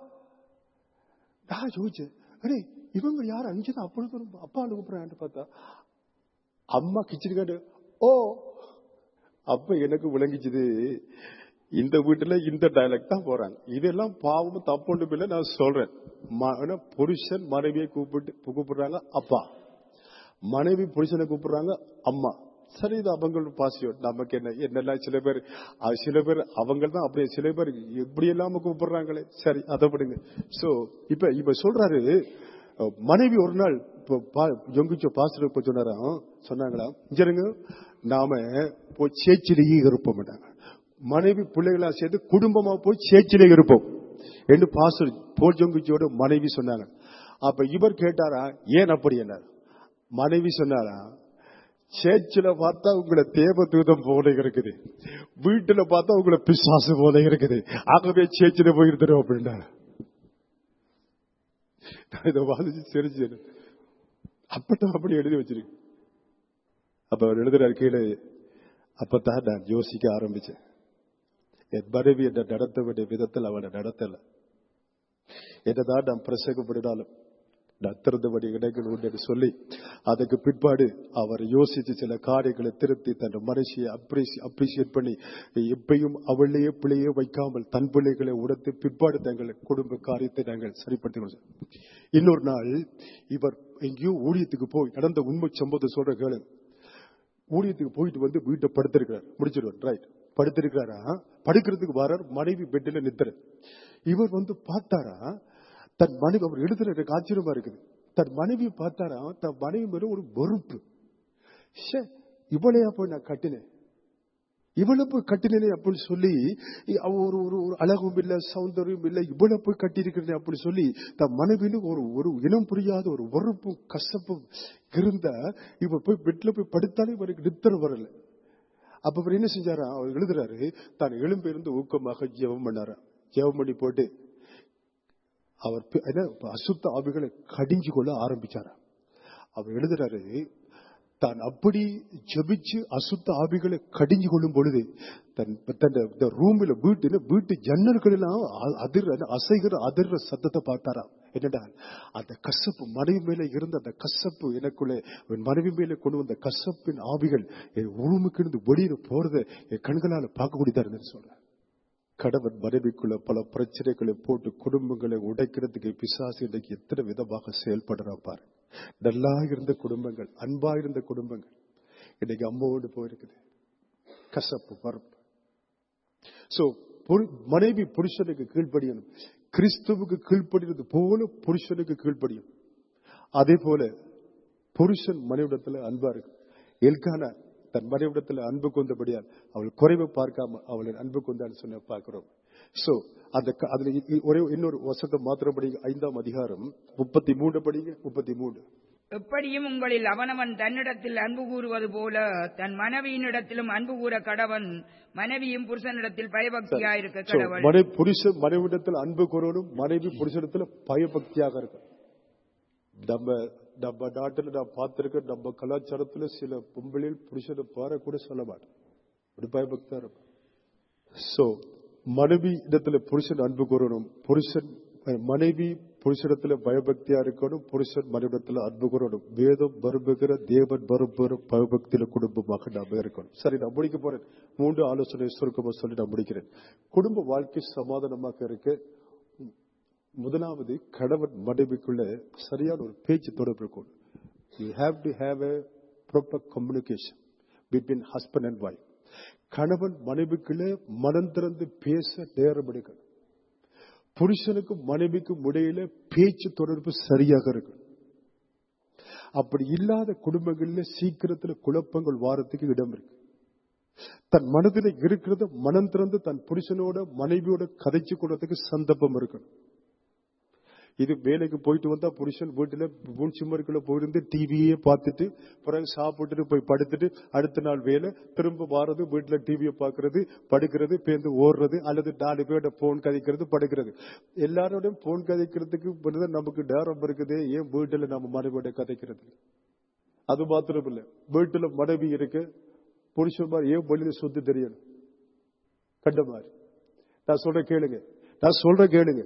நான் யோசிச்சேன் அடே இவங்க யார் அஞ்சுதான் அப்பொழுது அப்பா கூப்பிடுறான்னு பார்த்தா அம்மா கிச்சனுக்காண்டு ஓ அப்ப எனக்கு விளங்கிச்சது இந்த வீட்டுல இந்த டைலாக் தான் போறாங்க இதெல்லாம் பாவம் தப்புண்டு பிள்ளை நான் சொல்றேன் ம- ஆனா புருஷன் மனைவியை கூப்பிட்டு கூப்பிடுறாங்க அப்பா மனைவி புருஷனை கூப்பிடுறாங்க அம்மா சரி இது அவங்களோட பாசியம் நமக்கு என்ன என்னெல்லாம் சில பேர் அஹ், சில பேர் அவங்க தான் அப்படியே சில பேர் எப்படி இல்லாம கூப்பிடுறாங்களே சரி அதை விடுங்க சோ இப்ப இப்ப சொல்றாரு அஹ், மனைவி ஒரு நாள் இப்போ பா- ஜொங்கிச்ச பாஸ்டர் இப்ப சொன்னாராம் சொன்னாங்களா இங்க நாம போய் சேச்சிலேயே இருப்போம் மனைவி பிள்ளைகளா சேர்ந்து குடும்பமா போய் சேச்சிலே இருப்போம் என்று பாஸ்டர் போல் ஜொங்கிச்சோட மனைவி சொன்னாங்க அப்ப இவர் கேட்டாரா ஏன் அப்படி என்னார் மனைவி சொன்னாரா சேர்ச்சில பார்த்தா உங்களை தேவ தூதம் போல இருக்குது வீட்டுல பார்த்தா உங்களை பிசாசு போல இருக்குது ஆகவே சேர்ச்சில போயிருந்தோம் அப்படின்னாரு நான் இதை வாதிச்சு சிரிச்சேன் அப்பதான் அப்படி எழுதி வச்சிருக்கு அப்ப அவர் எழுதுறாரு கீழே அப்பதான் நான் யோசிக்க ஆரம்பிச்சேன் என் மனைவி என்ன நடத்த வேண்டிய விதத்தில் அவனை நடத்தல என்னதான் நான் பிரசங்கப்படினாலும் நான் திறந்தபடி இடைகள் உண்டு என்று சொல்லி அதுக்கு பிற்பாடு அவர் யோசித்து சில காரியங்களை திருத்தி தன் மனுஷியை அப்ரிசியேட் பண்ணி எப்பயும் அவளையே பிள்ளையே வைக்காமல் தன் பிள்ளைகளை உடைத்து பிற்பாடு தங்கள் குடும்ப காரியத்தை நாங்கள் சரிப்படுத்திக் கொண்டோம். இன்னொரு நாள் இவர் எங்கேயோ ஊழியத்துக்கு போய் நடந்த உண்மை சம்பவத்தை சொல்ற கேளு ஊழியத்துக்கு போயிட்டு வந்து வீட்டை படுத்திருக்கிறார் முடிச்சிருவார் ரைட் படுத்திருக்கிறாரா படுக்கிறதுக்கு வரார் மனைவி பெட்டில நித்துற இவர் வந்து பார்த்தாரா தன் மனைவி அவர் எழுதுற எனக்கு ஆச்சரியமா இருக்குது தன் மனைவியை பார்த்தாரா தன் மனைவி மேல ஒரு வெறுப்பு ஷே, இவளையா போய் நான் கட்டினேன் இவளை போய் கட்டினேனே அப்படின்னு சொல்லி அவ ஒரு ஒரு ஒரு அழகும் இல்ல சௌந்தரியம் இல்ல இவளை போய் கட்டியிருக்கிறேன் அப்படின்னு சொல்லி தன் மனைவின்னு ஒரு ஒரு இனம் புரியாத ஒரு வெறுப்பும் கசப்பும் இருந்தா இவ போய் பெட்ல போய் படுத்தாலே இவருக்கு நித்திர வரல அப்ப அவர் என்ன செஞ்சாரா அவர் எழுதுறாரு தான் எழும்பிருந்து ஊக்கமாக ஜெபம் பண்ணாரா ஜெபம் பண்ணி போட்டு அவர் பி- என்ன, அசுத்த ஆவிகளை கடிஞ்சு கொள்ள ஆரம்பிச்சாரா அவர் எழுதுறாரு தான் அப்படி ஜெபிச்சு அசுத்த ஆவிகளை கடிஞ்சு கொள்ளும் பொழுது தன் தன் இந்த ரூமில் வீட்டு வீட்டு ஜன்னல்கள் எல்லாம் அ- அதிர அசைகிற அதிர்ற சத்தத்தை பார்த்தாராம் என்னடா அந்த கசப்பு மனைவி மேல இருந்த அந்த கசப்பு எனக்குள்ளே என் மனைவி மேல கொண்டு வந்த கசப்பின் ஆவிகள் என் ரூமுக்கு இருந்து வெளியில போறதை என் கண்களால பார்க்கக்கூடியதா இருந்தேன்னு சொல்றேன் கணவன் மனைவிக்குள்ள பல பிரச்சனைகளை போட்டு குடும்பங்களை உடைக்கிறதுக்கு பிசாசு இன்றைக்கு எத்தனை விதமாக செயல்படுறா பாரு நல்லா இருந்த குடும்பங்கள் அன்பா இருந்த குடும்பங்கள் இன்னைக்கு அம்மாவோடு போயிருக்குது கசப்பு பருப்பு சோ மனைவி புருஷனுக்கு கீழ்ப்படியணும் கிறிஸ்துவுக்கு கீழ்ப்படிறது போல புருஷனுக்கு கீழ்ப்படியும் அதே போல புருஷன் மனைவிடத்துல அன்பா இருக்கு எல்கானா தன் மனைவிடத்துல அன்பு கொண்டபடியால் அவள் குறைவை பார்க்காம அவளை அன்பு கொண்டான்னு சொன்ன பார்க்கிறோம் சோ அந்த க- அதுல இ- இ- ஒரே இன்னொரு வசத்தை மாத்திரம் படிங்க ஐந்தாம் அதிகாரம் முப்பத்தி மூன்று படிங்க முப்பத்தி மூன்று எப்படியும் உங்களில் அவனவன் தன்னிடத்தில் அன்பு கூறுவது போல தன் மனைவியினிடத்திலும் அன்பு கூற கடவன் மனைவியும் புருஷனிடத்தில் பயபக்தியாயிருக்க So, கடவள் மனை புருஷன் மனைவிடத்தில் அன்பு கூறணும் மனைவி புருஷனிடத்துல பயபக்தியாக இருக்கும் நம்ம நம்ம நாட்டுல நான் பார்த்திருக்க நம்ம கலாச்சாரத்துல சில பொம்பளையில் புருஷனை பார கூட சொல்ல மாட்டேன் ஒரு பயபக்தியா இருக்கும் சோ மனைவி இடத்துல புருஷன் அன்பு கூறணும் புருஷன் அஹ், மனைவி புருஷனிடத்துல பயபக்தியா இருக்கணும் புருஷன் மனைவிடத்துல அன்பு கூறணும் வேதம் வரும்புகிற தேவன் வரும்புகிற பயபக்தியில குடும்பமாக நாம இருக்கணும் சரி நான் முடிக்க போறேன் மூன்று ஆலோசனை சுருக்கமா சொல்லி நான் முடிக்கிறேன் குடும்ப வாழ்க்கை சமாதானமாக இருக்க முதலாவது கணவன் மனைவிக்குள்ள சரியான ஒரு பேச்சு தொடர்பு இருக்கும் you have to have a proper communication between husband and wife கணவன் மனைவிக்குள்ளே மனம் திறந்து பேச நேரம் எடுக்கணும் புருஷனுக்கும் மனைவிக்கும் இடையில பேச்சு தொடர்பு சரியாக இருக்கும் அப்படி இல்லாத குடும்பங்கள்ல சீக்கிரத்துல குழப்பங்கள் வாரத்துக்கு இடம் இருக்கு தன் மனதில் இருக்கிறத மனம் திறந்து தன் புருஷனோட மனைவியோட கதைச்சு கொள்றதுக்கு சந்தர்ப்பம் இருக்கணும் இது வேலைக்கு போயிட்டு வந்தா புருஷன் வீட்டுல பூஞ்சிமருக்குள்ள போயிருந்து டிவியே பார்த்துட்டு பிறகு சாப்பிட்டுட்டு போய் படுத்துட்டு அடுத்த நாள் வேலை திரும்ப வாரது வீட்டுல டிவியை பார்க்கறது படுக்கிறது பேருந்து ஓடுறது அல்லது நாலு பேரோட போன் கதைக்கிறது படுக்கிறது எல்லாரோடையும் போன் கதைக்கிறதுக்கு பிறகு நமக்கு நேரம் இருக்குது ஏன் வீட்டுல நம்ம மனைவியோட கதைக்கிறது அது மாத்திரம் இல்ல வீட்டுல மனைவி இருக்கு புருஷன் ஏன் வெளியில சுத்தி தெரியணும் கண்ட மாதிரி நான் சொல்ற கேளுங்க நான் சொல்ற கேளுங்க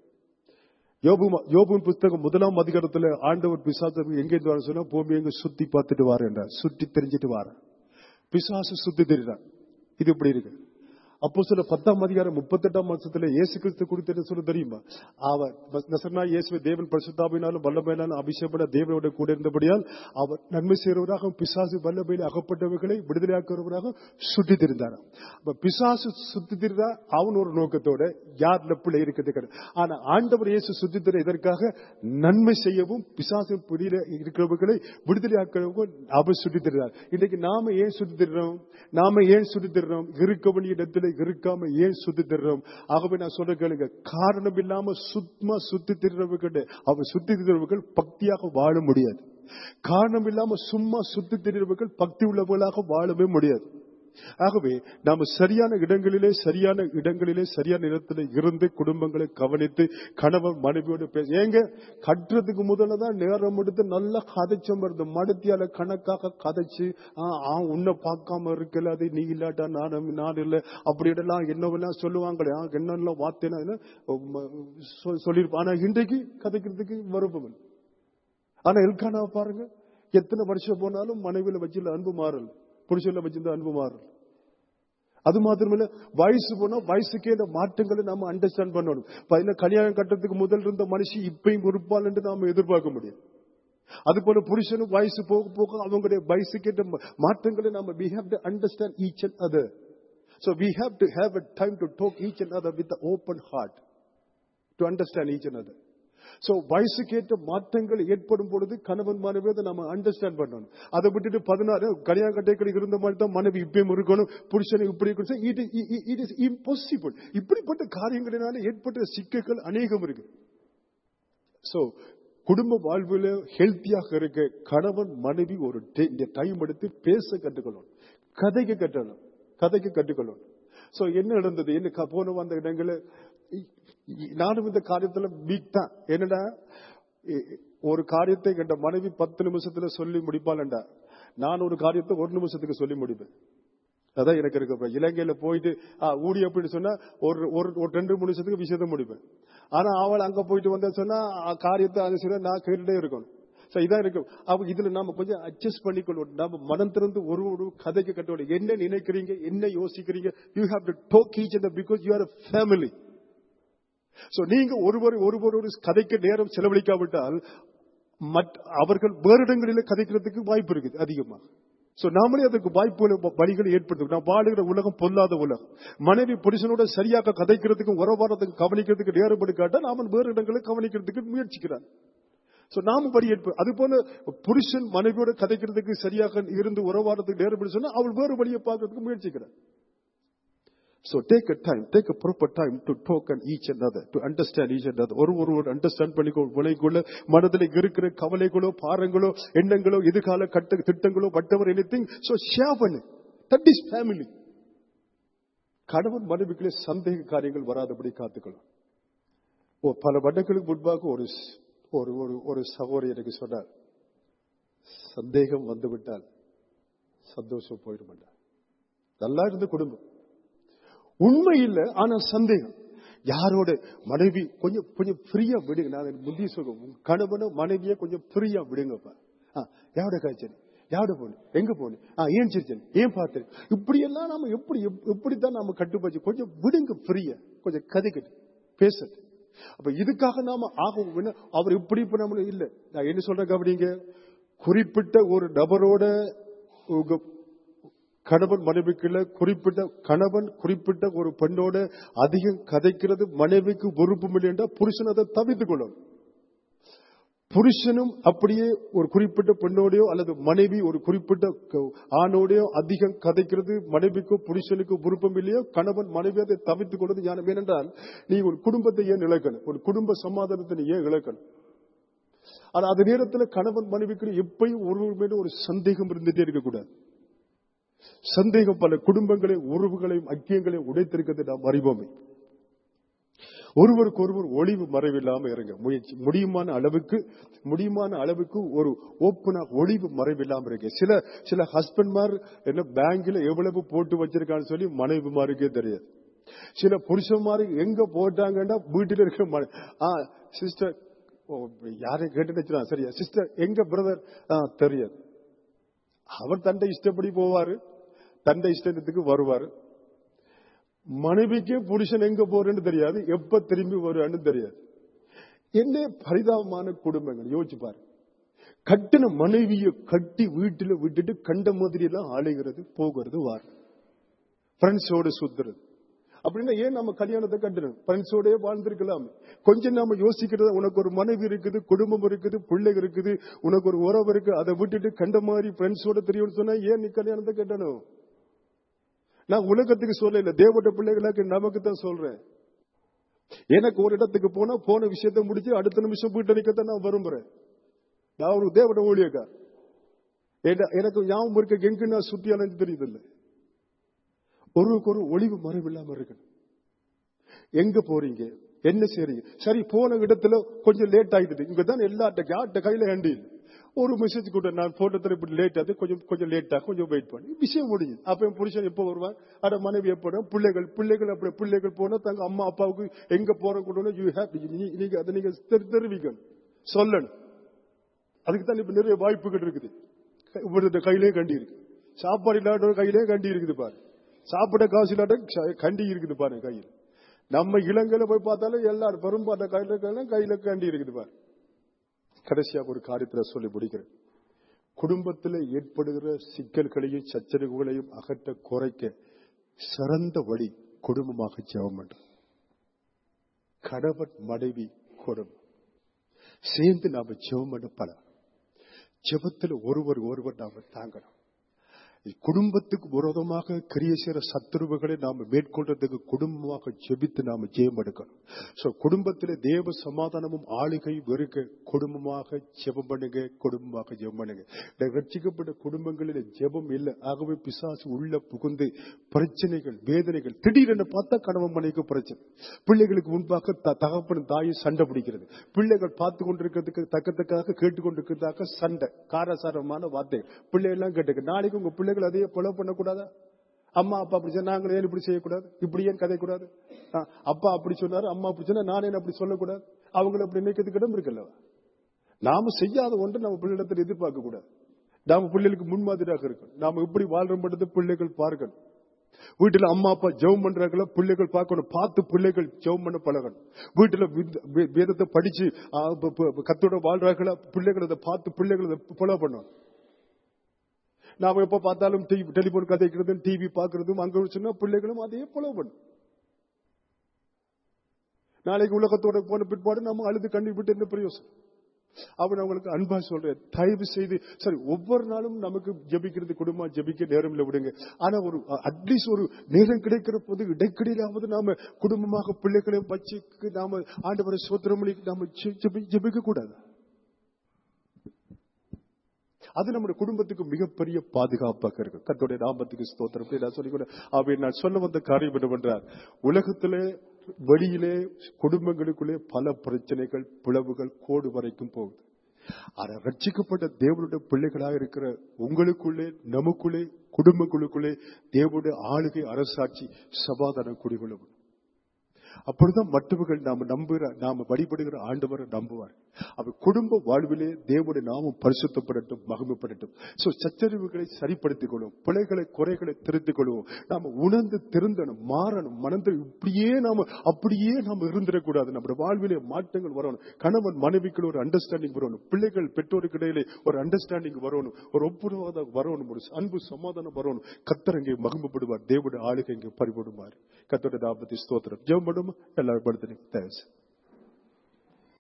யோபு யோபுவின் புத்தகம் முதலாம் அதிகாரத்துல ஆண்டவர் பிசாசு எங்க இருந்து வர சொன்னா பூமி எங்க சுத்தி பார்த்துட்டு வார என்றார் சுற்றி தெரிஞ்சிட்டு வார பிசாசு சுத்தி தெரிகிறார் இது இப்படி இருக்கு அப்போ சில பத்தாம் அதிகாரம் முப்பத்தெட்டாம் வருஷத்துல இயேசு கிறிஸ்து குறித்து என்ன சொல்ல தெரியுமா அவர் நசர்னா இயேசுவை தேவன் பரிசுத்தாவினாலும் வல்லமையினாலும் அபிஷேகப்பட தேவனோட கூட இருந்தபடியால் அவர் நன்மை செய்கிறவராக பிசாசு வல்லமையில் அகப்பட்டவர்களை விடுதலையாக்குறவராக சுற்றி திரிந்தார் அப்ப பிசாசு சுத்தி திரிந்தா அவன் ஒரு நோக்கத்தோட யார் லப்பில் இருக்கிறது கிடையாது ஆனா ஆண்டவர் இயேசு சுத்தி திர இதற்காக நன்மை செய்யவும் பிசாசு பிடியில இருக்கிறவர்களை விடுதலையாக்கவும் அவர் சுற்றி திரிந்தார் இன்னைக்கு நாம ஏன் சுத்தி திரிறோம் நாம ஏன் சுத்தி திரிறோம் இருக்க வேண்டிய இடத்துல இருக்காம ஏன் சுத்தி திரிறோம் ஆகவே நான் சொல்ல கேளுங்க காரணம் இல்லாம சுத்தமா சுத்தி திரிறவர்கள் அவர் சுத்தி திரிறவர்கள் பக்தியாக வாழ முடியாது காரணம் இல்லாம சும்மா சுத்தி திரிறவர்கள் பக்தி உள்ளவர்களாக வாழவே முடியாது ஆகவே நாம சரியான இடங்களிலே சரியான இடங்களிலே சரியான இடத்துல இருந்து குடும்பங்களை கவனித்து கணவன் மனைவியோடு பேச ஏங்க கட்டுறதுக்கு முதல்ல தான் நேரம் எடுத்து நல்லா கதைச்சம் வருது மடத்தியால கணக்காக கதைச்சு ஆ, ஆ, உன்னை பார்க்காம இருக்கல அது நீ இல்லாட்டா நானும் நான் இல்ல அப்படி இடலாம் என்னவெல்லாம் சொல்லுவாங்களே ஆ, என்னெல்லாம் வார்த்தைனா என்ன, ம, சொ- சொல்லியிருப்போம் ஆனா இன்றைக்கு கதைக்கிறதுக்கு விருப்பம் இல்லை. ஆனா எல்கானா பாருங்க எத்தனை வருஷம் போனாலும் மனைவியில வச்சுள்ள அன்பு மாறல் புருஷன்ல வச்சிருந்த அன்பு மாறல் அது மாத்திரமில்ல வயசு போனா வயசுக்கே இந்த மாற்றங்களை நாம அண்டர்ஸ்டாண்ட் பண்ணணும் பதில கல்யாணம் கட்டுறதுக்கு முதல் இருந்த மனுஷி இப்பயும் இருப்பாள் என்று நாம எதிர்பார்க்க முடியும் அது போல புருஷனும் வயசு போக போக அவங்களுடைய வயசுக்கேற்ற மா- மாற்றங்களை நாம we have to understand each and other so we have to have a time to talk each and other with the open heart to understand each another so வயசுக்கேற்ற மாற்றங்கள் ஏற்படும் பொழுது கணவன் மனைவி அதை நம்ம அண்டர்ஸ்டாண்ட் பண்ணணும் அதை விட்டுட்டு பதினாறு கல்யாண கட்டைகள் இருந்த மாதிரி தான் மனைவி இப்பயும் இருக்கணும் புருஷனை இப்படி இருக்கணும் இட் இஸ் இம்பாசிபிள் இப்படிப்பட்ட காரியங்களினால ஏற்பட்ட சிக்கல்கள் அநேகம் இருக்கு சோ குடும்ப வாழ்வில் ஹெல்த்தியாக இருக்க கணவன் மனைவி ஒரு டைம் எடுத்து பேச கற்றுக்கணும் கதைக்கு கட்டணும் கதைக்கு கற்றுக்கணும் சோ என்ன நடந்தது என்ன க- போன வந்த இடங்கள நானும் இந்த காரியத்துல வீக் தான் என்னடா இ- ஒரு காரியத்தை என்ற மனைவி பத்து நிமிஷத்துல சொல்லி முடிப்பாளண்டா நான் ஒரு காரியத்தை ஒரு நிமிஷத்துக்கு சொல்லி முடிப்பேன் அதான் எனக்கு இருக்க இலங்கையில போயிட்டு ஆ, ஊடி அப்படின்னு சொன்னா ஒரு ஒரு ஒரு ரெண்டு மூணு நிமிஷத்துக்கு விஷயத்தை முடிப்பேன் ஆனா அவள் அங்க போயிட்டு வந்த சொன்னா ஆ, காரியத்தை அனுசரி நான் கேட்டுட்டே இருக்கணும் சோ இதான் இருக்கும் அப்ப இதுல நாம கொஞ்சம் அட்ஜஸ்ட் பண்ணிக்கொள்வோம் நாம மனம் திறந்து ஒரு ஒரு கதைக்கு கட்டணும் என்ன நினைக்கிறீங்க என்ன யோசிக்கிறீங்க you have to talk each and because you are family so நீங்க ஒருவர் ஒருவரோடு கதைக்க நேரம் செலவழிக்காவிட்டால் மற்ற- அவர்கள் வேறு இடங்களிலே கதைக்கிறதுக்கு வாய்ப்பு இருக்குது அதிகமா சோ நாமளே அதுக்கு வாய்ப்பு வழிகளை ஏற்படுத்தும் நான் வாழுகிற உலகம் பொல்லாத உலகம் மனைவி புருஷனோட சரியாக கதைக்கிறதுக்கும் உறவாடுறதுக்கு கவனிக்கிறதுக்கு நேரம் எடுக்காட்டா நாம வேறு இடங்களை கவனிக்கிறதுக்கு முயற்சிக்கிறான் சோ நாம படி ஏற்பு அது போல புருஷன் மனைவியோட கதைக்கிறதுக்கு சரியாக இருந்து உறவாடுறதுக்கு நேரம் எடுத்து சொன்னா அவள் வேறு வழியை பார்க்கறதுக்கு முயற்சிக்கிறான் So take a time, take a proper time to talk and each another, to understand each another. ஒரு ஒருவர் அண்டர்ஸ்டாண்ட் பண்ணிக்கோ விளைக்குள்ள மனதில் இருக்கிற கவலைகளோ பாரங்களோ எண்ணங்களோ எதிர்கால கட்ட திட்டங்களோ whatever anything so share பண்ணு தட் இஸ் ஃபேமிலி கணவன் மனைவிக்குள்ளே சந்தேக காரியங்கள் வராதபடி காத்துக்கணும் ஓ பல வருடங்களுக்கு முன்பாக ஒரு ஸ்- ஒரு ஒரு ஒரு சகோதரி எனக்கு சொன்னார் சந்தேகம் வந்துவிட்டால் சந்தோஷம் போயிடும் நல்லா இருந்த குடும்பம் உண்மை இல்ல ஆனா சந்தேகம் யாரோட மனைவி கொஞ்சம் கொஞ்சம் ஃப்ரீயா விடுங்க நான் முந்தி சொல்லுவேன் உங்க கணவனும் மனைவிய கொஞ்சம் ஃப்ரீயா விடுங்கப்பா ஆ, யாரோட காய்ச்சல் யாரோட போகணும் எங்க போகணும் ஆ, ஏன் சிரிச்சல் ஏன் பார்த்தேன் இப்படி எல்லாம் நாம எப்படி எப்- எப்படித்தான் நாம கட்டுப்பாச்சு கொஞ்சம் விடுங்க ஃப்ரீயா கொஞ்சம் கதைக்கட்டு பேசட்டு அப்ப இதுக்காக நாம ஆகும் என்ன, அவர் இப்படி இப்ப நம்ம இல்ல நான் என்ன சொல்றேன் கவனிங்க குறிப்பிட்ட ஒரு நபரோட உங்க கணவன் மனைவிக்குள்ள குறிப்பிட்ட கணவன் குறிப்பிட்ட ஒரு பெண்ணோட அதிகம் கதைக்கிறது மனைவிக்கு விருப்பம் இல்லை என்றால் புருஷன் அதை தவித்துக் கொள்ளும் புருஷனும் அப்படியே ஒரு குறிப்பிட்ட பெண்ணோடையோ அல்லது மனைவி ஒரு குறிப்பிட்ட க- ஆணோடையோ அதிகம் கதைக்கிறது மனைவிக்கோ புருஷனுக்கோ விருப்பம் இல்லையோ கணவன் மனைவி அதை தவித்துக் கொண்டது ஞானம் ஏனென்றால் நீ ஒரு குடும்பத்தை ஏன் இழக்கணும் ஒரு குடும்ப சமாதானத்தை நீ ஏன் இழக்கணும் ஆனா அந்த நேரத்தில் கணவன் மனைவிக்கு எப்பயும் ஒருவர் மேல ஒரு சந்தேகம் இருந்துட்டே இருக்கக்கூடாது சந்தேகம் பல குடும்பங்களையும் உறவுகளையும் ஐக்கியங்களையும் உடைத்திருக்கிறது நாம் அறிவோமே ஒருவருக்கு ஒருவர் ஒளிவு மறைவில்லாம இருங்க முயற்சி முடியுமான அளவுக்கு முடியுமான அளவுக்கு ஒரு ஓப்பனா ஒளிவு மறைவில்லாம இருங்க சில சில ஹஸ்பண்ட்மார் என்ன பேங்க்ல எவ்வளவு போட்டு வச்சிருக்கான்னு சொல்லி மனைவிமாருக்கே தெரியாது சில புருஷன்மாரு எங்க போட்டாங்கன்னா வீட்டில் இருக்கிற மனை ஆ சிஸ்டர் யாரையும் கேட்டு வச்சிருக்கான் சரியா சிஸ்டர் எங்க பிரதர் தெரியாது அவர் தண்டை இஷ்டப்படி போவாரு தண்டை இஷ்டத்துக்கு வருவாரு மனைவிக்கே புருஷன் எங்க போறேன்னு தெரியாது எப்ப திரும்பி வருவான்னு தெரியாது என்ன பரிதாபமான குடும்பங்கள் யோசிச்சு பாரு கட்டின மனைவியை கட்டி வீட்டுல விட்டுட்டு கண்ட மாதிரி எல்லாம் ஆளுகிறது போகிறது வார் ஃப்ரெண்ட்ஸோட சுத்துறது அப்படின்னா ஏன் நம்ம கல்யாணத்தை கட்டணும் ஃப்ரெண்ட்ஸோடய வாழ்ந்திருக்கலாமே கொஞ்சம் நாம யோசிக்கிறது உனக்கு ஒரு மனைவி இருக்குது குடும்பம் இருக்குது பிள்ளைங்க இருக்குது உனக்கு ஒரு உறவு இருக்கு அதை விட்டுட்டு கண்ட மாதிரி ஃப்ரெண்ட்ஸோட தெரியும்னு சொன்னா ஏன் நீ கல்யாணத்தை கட்டணும் நான் உலகத்துக்கு சொல்ல இல்ல தேவட்ட பிள்ளைகளுக்கு நமக்கு தான் சொல்றேன் எனக்கு ஒரு இடத்துக்கு போனா போன விஷயத்தை முடிச்சு அடுத்த நிமிஷம் வீட்டு நிக்கத்தான் நான் விரும்புறேன் நான் ஒரு தேவட ஊழியக்கா எனக்கு ஞாபகம் இருக்க எங்க நான் சுத்தி அலைஞ்சு தெரியுதில்லை ஒருவருக்கு ஒரு ஒளிவு மறைவு இல்லாம இருக்கணும் எங்க போறீங்க என்ன செய்றீங்க சரி போன இடத்துல கொஞ்சம் லேட் ஆயிடுது இங்க தான் எல்லாட்ட யார்ட்ட கையில ஹேண்டி ஒரு மெசேஜ் கூட நான் போட்டத்துல இப்படி லேட் ஆகுது கொஞ்சம் கொஞ்சம் லேட்டா கொஞ்சம் வெயிட் பண்ணி விஷயம் முடியுது அப்ப என் புருஷன் எப்போ வருவான் அட மனைவி எப்போ பிள்ளைகள் பிள்ளைகள் அப்படி பிள்ளைகள் போனா தங்க அம்மா அப்பாவுக்கு எங்க போற கூட யூ ஹேப்பி நீங்க அதை நீங்க தெரி- தெரிவிக்கணும் சொல்லணும் அதுக்கு தான் இப்ப நிறைய வாய்ப்புகள் இருக்குது இவரது கையிலே கண்டி இருக்கு சாப்பாடு இல்லாத கையிலே கண்டி இருக்குது பாரு சாப்பிட காசு இல்லாத க- கண்டி இருக்குது பாருங்க கையில் நம்ம இளங்கல போய் பார்த்தாலும் எல்லாரும் பெரும்பாட்ட கையில கையில- கையில கண்டி இருக்குது பாரு கடைசியா ஒரு காரியத்துல சொல்லி முடிக்கிறேன் குடும்பத்தில் ஏற்படுகிற சிக்கல்களையும் சச்சரவுகளையும் அகற்ற குறைக்க சிறந்த வழி குடும்பமாக ஜெபம் பண்றது கணவன் மனைவி குடும்பம் சேர்ந்து நாம ஜெபம் பண்ண பல ஜெபத்தில் ஒருவர் ஒருவர் நாம தாங்கணும் குடும்பத்துக்கு விரோதமாக கிரிய செய்கிற சத்துருவுகளை நாம மேற்கொள்றதுக்கு குடும்பமாக ஜெபித்து நாம ஜெயம் எடுக்கணும் சோ குடும்பத்திலே தேவ சமாதானமும் ஆளுகை வெறுக்க குடும்பமாக ஜெபம் பண்ணுங்க குடும்பமாக ஜெபம் பண்ணுங்க இந்த ரட்சிக்கப்பட்ட குடும்பங்களில் ஜெபம் இல்லை ஆகவே பிசாசு உள்ள புகுந்து பிரச்சனைகள் வேதனைகள் திடீரென பார்த்தா கணவன் மனைவிக்கு பிரச்சனை பிள்ளைகளுக்கு முன்பாக த- தகப்பனும் தாயும் சண்டை பிடிக்கிறது பிள்ளைகள் பார்த்து கொண்டிருக்கிறதுக்கு தக்கத்தக்காக கேட்டுக்கொண்டிருக்கிறதாக சண்டை காரசாரமான வார்த்தைகள் பிள்ளை எல்லாம் கேட்டுக்க நாளைக்கு உங்க பிள்ளைகள் அதையே கொலை பண்ணக்கூடாதா அம்மா அப்பா அப்படி சொன்னா நாங்கள் ஏன் இப்படி செய்யக்கூடாது இப்படி ஏன் கதைக்கூடாது ஆ, அப்பா அப்படி சொன்னாரு அம்மா அப்படி சொன்னா நான் ஏன் அப்படி சொல்லக்கூடாது அவங்களை அப்படி நினைக்கிறதுக்கு இடம் இருக்குல்ல நாம செய்யாத ஒன்று நம்ம பிள்ளையிடத்தில் எதிர்பார்க்க கூடாது நாம பிள்ளைகளுக்கு முன்மாதிரியாக இருக்கணும் நாம எப்படி வாழ்றோம் பிள்ளைகள் பார்க்கணும் வீட்டுல அம்மா அப்பா ஜெபம் பண்றாங்களோ பிள்ளைகள் பார்க்கணும் பார்த்து பிள்ளைகள் ஜெபம் பண்ண பழகணும் வீட்டுல வித்- வே- வேதத்தை படிச்சு ஆ, ப- ப- கத்தோட வாழ்றாங்களா பிள்ளைகள் அதை பார்த்து பிள்ளைகள் அதை ஃபாலோ பண்ணணும் நாம எப்ப பார்த்தாலும் டிவி டெலிபோன் கதைக்கிறதும் டிவி பார்க்கறதும் அங்க சொன்னா பிள்ளைகளும் அதையே ஃபாலோ பண்ணும் நாளைக்கு உலகத்தோட போன பிற்பாடு நம்ம அழுது கண்ணீர் விட்டு என்ன பிரயோசனம் அவன் அவங்களுக்கு அன்பா சொல்றேன் தயவு செய்து சரி ஒவ்வொரு நாளும் நமக்கு ஜெபிக்கிறது குடும்பம் ஜெபிக்க நேரம் இல்லை விடுங்க ஆனா ஒரு அட்லீஸ்ட் ஒரு நேரம் கிடைக்கிற போது இடைக்கிடையிலாவது நாம குடும்பமாக பிள்ளைகளை வச்சு நாம ஆண்டவரை சோத்திரமொழி நாம ஜெ- ஜெபி- ஜெபிக்க கூடாது அது நம்முடைய குடும்பத்துக்கு மிகப்பெரிய பாதுகாப்பாக இருக்கு கத்தோடைய நாமத்துக்கு ஸ்தோத்திரம் அப்படி நான் சொல்லி கூட அவை நான் சொல்ல வந்த காரியம் என்னவென்றால் உலகத்திலே வெளியிலே குடும்பங்களுக்குள்ளே பல பிரச்சனைகள் பிளவுகள் கோடு வரைக்கும் போகுது ஆனா ரட்சிக்கப்பட்ட தேவனுடைய பிள்ளைகளாக இருக்கிற உங்களுக்குள்ளே நமக்குள்ளே குடும்பங்களுக்குள்ளே தேவனுடைய ஆளுகை அரசாட்சி சமாதானம் குடிகொள்ளும் அப்பொழுதுதான் மற்றவர்கள் நாம நம்புகிற நாம வழிபடுகிற ஆண்டவரை நம்புவார் அவர் குடும்ப வாழ்விலே தேவனுடைய நாமம் பரிசுத்தப்படட்டும் மகிமைப்படட்டும் சோ சச்சரிவுகளை சரிப்படுத்திக் கொள்வோம் பிழைகளை குறைகளை திருத்திக் கொள்வோம் நாம உணர்ந்து திருந்தணும் மாறணும் மனந்து இப்படியே நாம அப்படியே நாம இருந்துடக்கூடாது நம்முடைய வாழ்விலே மாற்றங்கள் வரணும் கணவன் மனைவிக்குள்ள ஒரு அண்டர்ஸ்டாண்டிங் வரணும் பிள்ளைகள் பெற்றோருக்கு இடையிலே ஒரு அண்டர்ஸ்டாண்டிங் வரணும் ஒரு ஒப்புரவாதம் வரணும் ஒரு அன்பு சமாதானம் வரணும் கத்தர் இங்கே மகிமைப்படுவார் தேவனுடைய ஆளுகை இங்கே பறிபடுவார் கத்தோட தாபத்தி ஸ்தோத்திரம் ஜெபம் பண்ணுமா எல்லாரும் படுத்து தேவை